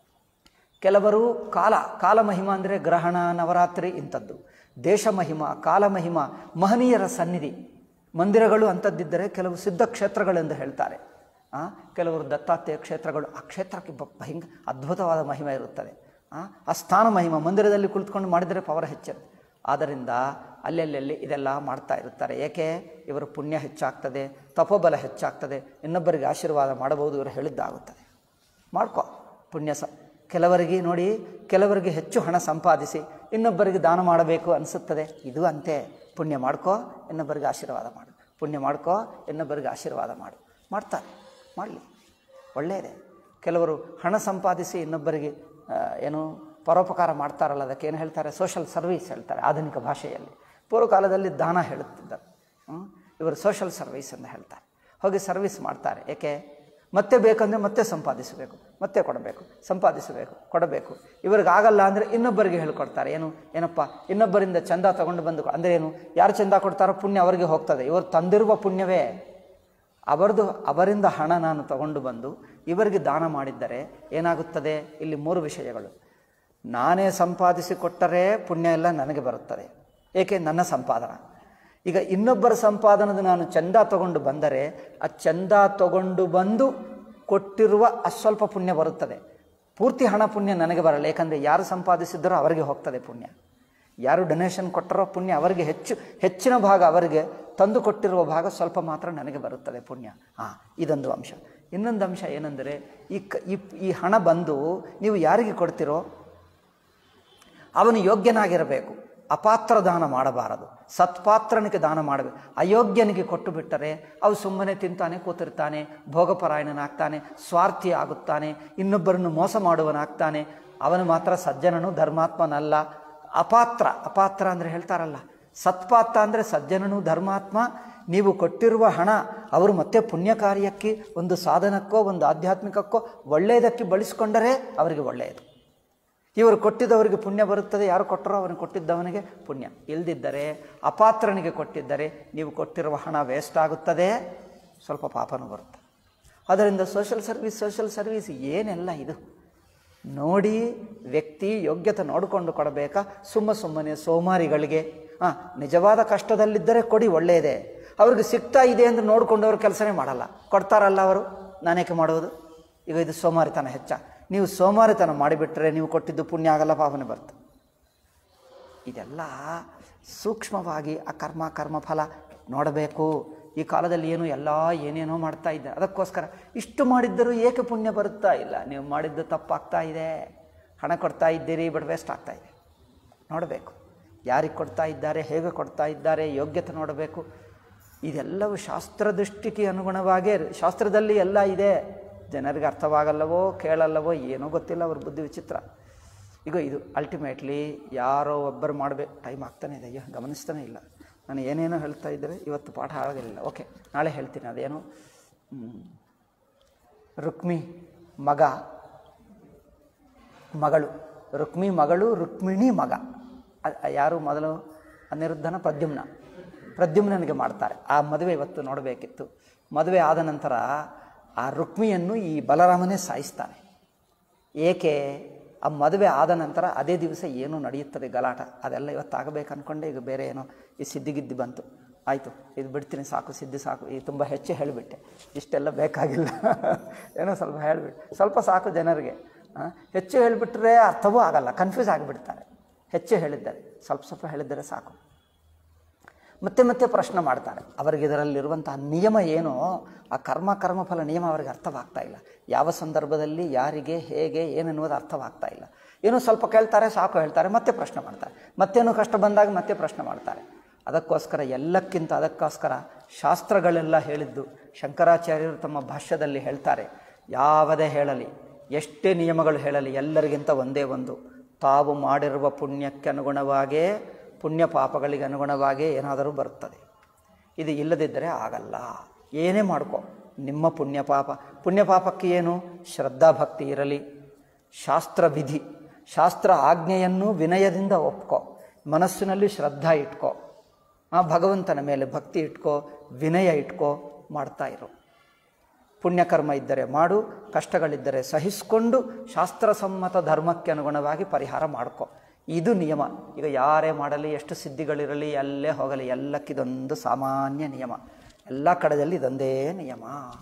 ಕೆಲವರು ಕಾಲ ಕಾಲಮಹಿಮ ಅಂದರೆ ಗ್ರಹಣ ನವರಾತ್ರಿ ಇಂಥದ್ದು ದೇಶ ಮಹಿಮ ಕಾಲಮಹಿಮ ಮಹನೀಯರ ಸನ್ನಿಧಿ ಮಂದಿರಗಳು ಅಂಥದ್ದಿದ್ದರೆ ಕೆಲವು ಸಿದ್ಧ ಕ್ಷೇತ್ರಗಳೆಂದು ಹೇಳ್ತಾರೆ ಆ, ಕೆಲವರು ದತ್ತಾತ್ರೇಯ ಕ್ಷೇತ್ರಗಳು ಆ ಕ್ಷೇತ್ರಕ್ಕೆ ಬ ಭಯಂಕ ಅದ್ಭುತವಾದ ಮಹಿಮೆ ಇರುತ್ತದೆ ಆ, ಆ ಸ್ಥಾನ ಮಹಿಮ ಮಂದಿರದಲ್ಲಿ ಕುಳಿತುಕೊಂಡು ಮಾಡಿದರೆ ಪವರ್ ಹೆಚ್ಚಿರುತ್ತೆ ಆದ್ದರಿಂದ ಅಲ್ಲೆಲ್ಲೆಲ್ಲಿ ಇದೆಲ್ಲ ಮಾಡ್ತಾ ಇರುತ್ತಾರೆ ಏಕೆ ಇವರ ಪುಣ್ಯ ಹೆಚ್ಚಾಗ್ತದೆ ತಪೋಬಲ ಹೆಚ್ಚಾಗ್ತದೆ ಇನ್ನೊಬ್ಬರಿಗೆ ಆಶೀರ್ವಾದ ಮಾಡಬಹುದು ಇವರು ಹೇಳಿದ್ದಾಗುತ್ತದೆ ಮಾಡ್ಕೊ ಪುಣ್ಯ ಸ ಕೆಲವರಿಗೆ ನೋಡಿ ಕೆಲವರಿಗೆ ಹೆಚ್ಚು ಹಣ ಸಂಪಾದಿಸಿ ಇನ್ನೊಬ್ಬರಿಗೆ ದಾನ ಮಾಡಬೇಕು ಅನಿಸುತ್ತದೆ ಇದು ಅಂತೆ ಪುಣ್ಯ ಮಾಡ್ಕೋ ಇನ್ನೊಬ್ಬರಿಗೆ ಆಶೀರ್ವಾದ ಮಾಡು ಪುಣ್ಯ ಮಾಡ್ಕೋ ಇನ್ನೊಬ್ಬರಿಗೆ ಆಶೀರ್ವಾದ ಮಾಡು ಮಾಡ್ತಾರೆ ಮಾಡಲಿ ಒಳ್ಳೆಯದೇ ಕೆಲವರು ಹಣ ಸಂಪಾದಿಸಿ ಇನ್ನೊಬ್ಬರಿಗೆ ಆ, ಏನು ಪರೋಪಕಾರ ಮಾಡ್ತಾರಲ್ಲ ಅದಕ್ಕೆ ಏನು ಹೇಳ್ತಾರೆ ಸೋಷಲ್ ಸರ್ವೀಸ್ ಹೇಳ್ತಾರೆ ಆಧುನಿಕ ಭಾಷೆಯಲ್ಲಿ ಪೂರ್ವಕಾಲದಲ್ಲಿ ದಾನ ಹೇಳುತ್ತಿದ್ದರು ಹ್ಮ್? ಇವರು ಸೋಷಲ್ ಸರ್ವೀಸ್ ಅಂತ ಹೇಳ್ತಾರೆ ಹೋಗಿ ಸರ್ವಿಸ್ ಮಾಡ್ತಾರೆ ಏಕೆ ಮತ್ತೆ ಬೇಕಂದರೆ ಮತ್ತೆ ಸಂಪಾದಿಸಬೇಕು ಮತ್ತೆ ಕೊಡಬೇಕು ಸಂಪಾದಿಸಬೇಕು ಕೊಡಬೇಕು ಇವ್ರಿಗೆ ಆಗಲ್ಲ ಅಂದರೆ ಇನ್ನೊಬ್ಬರಿಗೆ ಹೇಳ್ಕೊಡ್ತಾರೆ ಏನು ಏನಪ್ಪ ಇನ್ನೊಬ್ಬರಿಂದ ಚಂದ ತಗೊಂಡು ಬಂದು ಕೊ- ಅಂದರೆ ಏನು ಯಾರು ಚಂದ ಕೊಡ್ತಾರೋ ಪುಣ್ಯ ಅವರಿಗೆ ಹೋಗ್ತದೆ ಇವರು ತಂದಿರುವ ಪುಣ್ಯವೇ ಅವರದು ಅವರಿಂದ ಹಣ ನಾನು ತಗೊಂಡು ಬಂದು ಇವರಿಗೆ ದಾನ ಮಾಡಿದ್ದರೆ ಏನಾಗುತ್ತದೆ ಇಲ್ಲಿ ಮೂರು ವಿಷಯಗಳು ನಾನೇ ಸಂಪಾದಿಸಿ ಕೊಟ್ಟರೆ ಪುಣ್ಯ ಎಲ್ಲ ನನಗೆ ಬರುತ್ತದೆ ಏಕೆ ನನ್ನ ಸಂಪಾದನ ಈಗ ಇನ್ನೊಬ್ಬರ ಸಂಪಾದನದ ನಾನು ಚಂದ ತಗೊಂಡು ಬಂದರೆ ಆ ಚಂದ ತಗೊಂಡು ಬಂದು ಕೊಟ್ಟಿರುವ ಅಸ್ವಲ್ಪ ಪುಣ್ಯ ಬರುತ್ತದೆ ಪೂರ್ತಿ ಹಣ ಪುಣ್ಯ ನನಗೆ ಬರಲ್ಲ ಏಕೆಂದರೆ ಯಾರು ಸಂಪಾದಿಸಿದ್ದರೋ ಅವರಿಗೆ ಹೋಗ್ತದೆ ಪುಣ್ಯ ಯಾರು ಡೊನೇಷನ್ ಕೊಟ್ಟರೋ ಪುಣ್ಯ ಅವರಿಗೆ ಹೆಚ್ಚು ಹೆಚ್ಚಿನ ಭಾಗ ಅವರಿಗೆ ತಂದು ಕೊಟ್ಟಿರುವ ಭಾಗ ಸ್ವಲ್ಪ ಮಾತ್ರ ನನಗೆ ಬರುತ್ತದೆ ಪುಣ್ಯ ಹಾಂ ಇದೊಂದು ಅಂಶ ಇನ್ನೊಂದು ಅಂಶ ಏನೆಂದರೆ ಈ ಕ ಈ ಈ ಹಣ ಬಂದು ನೀವು ಯಾರಿಗೆ ಕೊಡ್ತಿರೋ ಅವನು ಯೋಗ್ಯನಾಗಿರಬೇಕು ಅಪಾತ್ರ ದಾನ ಮಾಡಬಾರದು ಸತ್ಪಾತ್ರನಿಗೆ ದಾನ ಮಾಡಬೇಕು ಅಯೋಗ್ಯನಿಗೆ ಕೊಟ್ಟು ಬಿಟ್ಟರೆ ಅವು ಸುಮ್ಮನೆ ತಿಂತಾನೆ ಕೂತಿರ್ತಾನೆ ಭೋಗಪರಾಯಣನಾಗ್ತಾನೆ ಸ್ವಾರ್ಥಿ ಆಗುತ್ತಾನೆ ಇನ್ನೊಬ್ಬರನ್ನು ಮೋಸ ಮಾಡುವನಾಗ್ತಾನೆ ಅವನು ಮಾತ್ರ ಸಜ್ಜನನು ಧರ್ಮಾತ್ಮನಲ್ಲ ಅಪಾತ್ರ ಅಪಾತ್ರ ಅಂದರೆ ಹೇಳ್ತಾರಲ್ಲ ಸತ್ಪಾತ್ರ ಅಂದರೆ ಸಜ್ಜನನು ಧರ್ಮಾತ್ಮ ನೀವು ಕೊಟ್ಟಿರುವ ಹಣ ಅವರು ಮತ್ತೆ ಪುಣ್ಯ ಕಾರ್ಯಕ್ಕೆ ಒಂದು ಸಾಧನಕ್ಕೋ ಒಂದು ಆಧ್ಯಾತ್ಮಿಕಕ್ಕೋ ಒಳ್ಳೆಯದಕ್ಕೆ ಬಳಸಿಕೊಂಡರೆ ಅವರಿಗೆ ಒಳ್ಳೆಯದು ಇವರು ಕೊಟ್ಟಿದ್ದವರಿಗೆ ಪುಣ್ಯ ಬರುತ್ತದೆ ಯಾರು ಕೊಟ್ಟರೋ ಅವನಿಗೆ ಕೊಟ್ಟಿದ್ದವನಿಗೆ ಪುಣ್ಯ ಇಲ್ದಿದ್ದರೆ ಅಪಾತ್ರನಿಗೆ ಕೊಟ್ಟಿದ್ದರೆ ನೀವು ಕೊಟ್ಟಿರುವ ಹಣ ವೇಸ್ಟ್ ಆಗುತ್ತದೆ ಸ್ವಲ್ಪ ಪಾಪನೂ ಬರುತ್ತೆ ಅದರಿಂದ ಸೋಷಲ್ ಸರ್ವಿಸ್ ಸೋಷಲ್ ಸರ್ವಿಸ್ ಏನೆಲ್ಲ ಇದು ನೋಡಿ ವ್ಯಕ್ತಿ ಯೋಗ್ಯತೆ ನೋಡಿಕೊಂಡು ಕೊಡಬೇಕಾ ಸುಮ್ಮ ಸುಮ್ಮನೆ ಸೋಮಾರಿಗಳಿಗೆ ಹಾಂ ನಿಜವಾದ ಕಷ್ಟದಲ್ಲಿದ್ದರೆ ಕೊಡಿ ಒಳ್ಳೆಯದೇ ಅವ್ರಿಗೆ ಸಿಗ್ತಾ ಇದೆ ಅಂತ ನೋಡಿಕೊಂಡು ಅವ್ರು ಕೆಲಸನೇ ಮಾಡಲ್ಲ ಕೊಡ್ತಾರಲ್ಲ ಅವರು ನಾನೇಕೆ ಮಾಡುವುದು ಈಗ ಇದು ಸೋಮಾರಿತನ ಹೆಚ್ಚ ನೀವು ಸೋಮಾರಿತನ ಮಾಡಿಬಿಟ್ರೆ ನೀವು ಕೊಟ್ಟಿದ್ದು ಪುಣ್ಯ ಆಗಲ್ಲ ಪಾವನೆ ಬರ್ತದೆ ಇದೆಲ್ಲ ಸೂಕ್ಷ್ಮವಾಗಿ ಆ ಕರ್ಮ ಕರ್ಮಫಲ ನೋಡಬೇಕು ಈ ಕಾಲದಲ್ಲಿ ಏನು ಎಲ್ಲ ಏನೇನೋ ಮಾಡ್ತಾ ಇದ್ದಾರೆ ಅದಕ್ಕೋಸ್ಕರ ಇಷ್ಟು ಮಾಡಿದ್ದರೂ ಏಕೆ ಪುಣ್ಯ ಬರುತ್ತಾ ಇಲ್ಲ ನೀವು ಮಾಡಿದ್ದು ತಪ್ಪಾಗ್ತಾ ಇದೆ ಹಣ ಕೊಡ್ತಾ ಇದ್ದೀರಿ ಬಟ್ ವೇಸ್ಟ್ ಆಗ್ತಾ ಇದೆ ನೋಡಬೇಕು ಯಾರಿಗೆ ಕೊಡ್ತಾ ಇದ್ದಾರೆ ಹೇಗೆ ಕೊಡ್ತಾ ಇದ್ದಾರೆ ಯೋಗ್ಯತೆ ನೋಡಬೇಕು ಇದೆಲ್ಲವೂ ಶಾಸ್ತ್ರ ದೃಷ್ಟಿಗೆ ಅನುಗುಣವಾಗೇ ಶಾಸ್ತ್ರದಲ್ಲಿ ಎಲ್ಲ ಇದೆ ಜನರಿಗೆ ಅರ್ಥವಾಗಲ್ಲವೋ ಕೇಳಲ್ಲವೋ ಏನೋ ಗೊತ್ತಿಲ್ಲ ಅವ್ರ ಬುದ್ಧಿ ವಿಚಿತ್ರ ಈಗ ಇದು ಅಲ್ಟಿಮೇಟ್ಲಿ ಯಾರೋ ಒಬ್ಬರು ಮಾಡಬೇಕು ಟೈಮ್ ಆಗ್ತಾನೆ ಇದೆ ಅಯ್ಯೋ ಗಮನಿಸ್ತಾನೆ ಇಲ್ಲ ನಾನು ಏನೇನೋ ಹೇಳ್ತಾ ಇದ್ದರೆ ಇವತ್ತು ಪಾಠ ಆಗಲಿಲ್ಲ ಓಕೆ ನಾಳೆ ಹೇಳ್ತೀನಿ ಅದೇನು ಹ್ಮ್. ರುಕ್ಮಿ ಮಗ ಮಗಳು ರುಕ್ಮಿ ಮಗಳು ರುಕ್ಮಿಣಿ ಮಗ ಅ- ಯಾರು ಮೊದಲು ಅನಿರುದ್ಧನ ಪ್ರದ್ಯುಮ್ನ ಪ್ರದ್ಯುಮ್ನನಿಗೆ ಮಾಡ್ತಾರೆ ಆ ಮದುವೆ ಇವತ್ತು ನೋಡಬೇಕಿತ್ತು ಮದುವೆ ಆದ ನಂತರ ಆ ರುಕ್ಮಿಯನ್ನು ಈ ಬಲರಾಮನೇ ಸಾಯಿಸ್ತಾನೆ ಏಕೆ ಆ ಮದುವೆ ಆದ ನಂತರ ಅದೇ ದಿವಸ ಏನು ನಡೆಯುತ್ತದೆ ಗಲಾಟ ಅದೆಲ್ಲ ಇವತ್ತು ಆಗಬೇಕು ಅಂದ್ಕೊಂಡೆ ಈಗ ಬೇರೆ ಏನೋ ಈ ಸಿದ್ಧಿಗಿದ್ದಿ ಬಂತು ಆಯಿತು ಇದು ಬಿಡ್ತೀನಿ ಸಾಕು ಸಿದ್ಧಿ ಸಾಕು ಈ ತುಂಬ ಹೆಚ್ಚು ಹೇಳಿಬಿಟ್ಟೆ ಇಷ್ಟೆಲ್ಲ ಬೇಕಾಗಿಲ್ಲ ಏನೋ ಸ್ವಲ್ಪ ಹೇಳಿಬಿಟ್ಟು ಸ್ವಲ್ಪ ಸಾಕು ಜನರಿಗೆ ಆ, ಹೆಚ್ಚು ಹೇಳಿಬಿಟ್ರೆ ಅರ್ಥವೂ ಆಗಲ್ಲ ಕನ್ಫ್ಯೂಸ್ ಆಗಿಬಿಡ್ತಾರೆ ಹೆಚ್ಚು ಹೇಳಿದ್ದಾರೆ ಸ್ವಲ್ಪ ಸ್ವಲ್ಪ ಹೇಳಿದರೆ ಸಾಕು ಮತ್ತೆ ಮತ್ತೆ ಪ್ರಶ್ನೆ ಮಾಡ್ತಾರೆ ಅವರಿಗೆ ಇದರಲ್ಲಿರುವಂತಹ ನಿಯಮ ಏನೋ ಆ ಕರ್ಮ ಕರ್ಮಫಲ ನಿಯಮ ಅವರಿಗೆ ಅರ್ಥವಾಗ್ತಾ ಇಲ್ಲ ಯಾವ ಸಂದರ್ಭದಲ್ಲಿ ಯಾರಿಗೆ ಹೇಗೆ ಏನೆನ್ನುವುದು ಅರ್ಥವಾಗ್ತಾ ಇಲ್ಲ ಏನೋ ಸ್ವಲ್ಪ ಕೇಳ್ತಾರೆ ಸಾಕು ಹೇಳ್ತಾರೆ ಮತ್ತೆ ಪ್ರಶ್ನೆ ಮಾಡ್ತಾರೆ ಮತ್ತೇನೋ ಕಷ್ಟ ಬಂದಾಗ ಮತ್ತೆ ಪ್ರಶ್ನೆ ಮಾಡ್ತಾರೆ ಅದಕ್ಕೋಸ್ಕರ ಎಲ್ಲಕ್ಕಿಂತ ಅದಕ್ಕೋಸ್ಕರ ಶಾಸ್ತ್ರಗಳೆಲ್ಲ ಹೇಳಿದ್ದು ಶಂಕರಾಚಾರ್ಯರು ತಮ್ಮ ಭಾಷ್ಯದಲ್ಲಿ ಹೇಳ್ತಾರೆ ಯಾವುದೇ ಹೇಳಲಿ ಎಷ್ಟೇ ನಿಯಮಗಳು ಹೇಳಲಿ ಎಲ್ಲರಿಗಿಂತ ಒಂದೇ ಒಂದು ತಾವು ಮಾಡಿರುವ ಪುಣ್ಯಕ್ಕೆ ಅನುಗುಣವಾಗೇ ಪುಣ್ಯ ಪಾಪಗಳಿಗೆ ಅನುಗುಣವಾಗೇ ಏನಾದರೂ ಬರುತ್ತದೆ ಇದು ಇಲ್ಲದಿದ್ದರೆ ಆಗಲ್ಲ ಏನೇ ಮಾಡ್ಕೊ ನಿಮ್ಮ ಪುಣ್ಯ ಪಾಪ ಪುಣ್ಯ ಪಾಪಕ್ಕೆ ಏನು ಶ್ರದ್ಧಾ ಭಕ್ತಿ ಇರಲಿ ಶಾಸ್ತ್ರ ವಿಧಿ ಶಾಸ್ತ್ರ ಆಜ್ಞೆಯನ್ನು ವಿನಯದಿಂದ ಒಪ್ಕೊ ಮನಸ್ಸಿನಲ್ಲಿ ಶ್ರದ್ಧಾ ಇಟ್ಕೋ ಆ ಭಗವಂತನ ಮೇಲೆ ಭಕ್ತಿ ಇಟ್ಕೋ ವಿನಯ ಇಟ್ಕೋ ಮಾಡ್ತಾ ಇರು ಪುಣ್ಯಕರ್ಮ ಇದ್ದರೆ ಮಾಡು ಕಷ್ಟಗಳಿದ್ದರೆ ಸಹಿಸಿಕೊಂಡು ಶಾಸ್ತ್ರಸಮ್ಮತ ಧರ್ಮಕ್ಕೆ ಅನುಗುಣವಾಗಿ ಪರಿಹಾರ ಮಾಡ್ಕೊ ಇದು ನಿಯಮ ಈಗ ಯಾರೇ ಮಾಡಲಿ ಎಷ್ಟು ಸಿದ್ಧಿಗಳಿರಲಿ ಎಲ್ಲೇ ಹೋಗಲಿ ಎಲ್ಲಕ್ಕಿದೊಂದು ಸಾಮಾನ್ಯ ನಿಯಮ ಎಲ್ಲ ಕಡೆಯಲ್ಲಿ ಇದೊಂದೇ ನಿಯಮ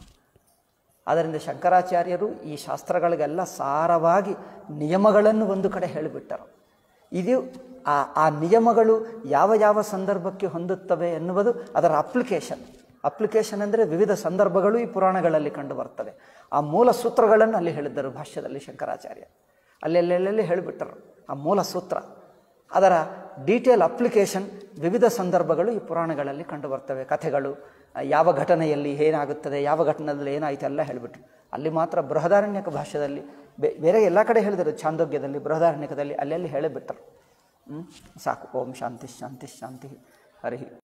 ಆದ್ದರಿಂದ ಶಂಕರಾಚಾರ್ಯರು ಈ ಶಾಸ್ತ್ರಗಳಿಗೆಲ್ಲ ಸಾರವಾಗಿ ನಿಯಮಗಳನ್ನು ಒಂದು ಕಡೆ ಹೇಳಿಬಿಟ್ಟರು ಇದು ಆ ಆ ನಿಯಮಗಳು ಯಾವ ಯಾವ ಸಂದರ್ಭಕ್ಕೆ ಹೊಂದುತ್ತವೆ ಎನ್ನುವುದು ಅದರ ಅಪ್ಲಿಕೇಶನ್ ಅಪ್ಲಿಕೇಶನ್ ಅಂದರೆ ವಿವಿಧ ಸಂದರ್ಭಗಳು ಈ ಪುರಾಣಗಳಲ್ಲಿ ಕಂಡು ಬರ್ತವೆ ಆ ಮೂಲ ಸೂತ್ರಗಳನ್ನು ಅಲ್ಲಿ ಹೇಳಿದ್ದರು ಭಾಷ್ಯದಲ್ಲಿ ಶಂಕರಾಚಾರ್ಯ ಅಲ್ಲೆಲ್ಲೆಲ್ಲಿ ಹೇಳಿಬಿಟ್ಟರು ಆ ಮೂಲ ಸೂತ್ರ ಅದರ ಡೀಟೇಲ್ ಅಪ್ಲಿಕೇಶನ್ ವಿವಿಧ ಸಂದರ್ಭಗಳು ಈ ಪುರಾಣಗಳಲ್ಲಿ ಕಂಡು ಬರ್ತವೆ ಕಥೆಗಳು ಆ, ಯಾವ ಘಟನೆಯಲ್ಲಿ ಏನಾಗುತ್ತದೆ ಯಾವ ಘಟನೆಯಲ್ಲಿ ಏನಾಯಿತು ಎಲ್ಲ ಹೇಳಿಬಿಟ್ರು ಅಲ್ಲಿ ಮಾತ್ರ ಬೃಹದಾರಣ್ಯಕ ಭಾಷ್ಯದಲ್ಲಿ ಬೇ- ಬೇರೆ ಎಲ್ಲ ಕಡೆ ಹೇಳಿದರು ಛಾಂದೋಗ್ಯದಲ್ಲಿ ಬೃಹದಾರಣ್ಯಕದಲ್ಲಿ ಅಲ್ಲೆಲ್ಲಿ ಹೇಳಿಬಿಟ್ಟರು ಹ್ಮ್? ಸಾಕು ಓಂ ಶಾಂತಿ ಶಾಂತಿ ಶಾಂತಿ ಹರಿ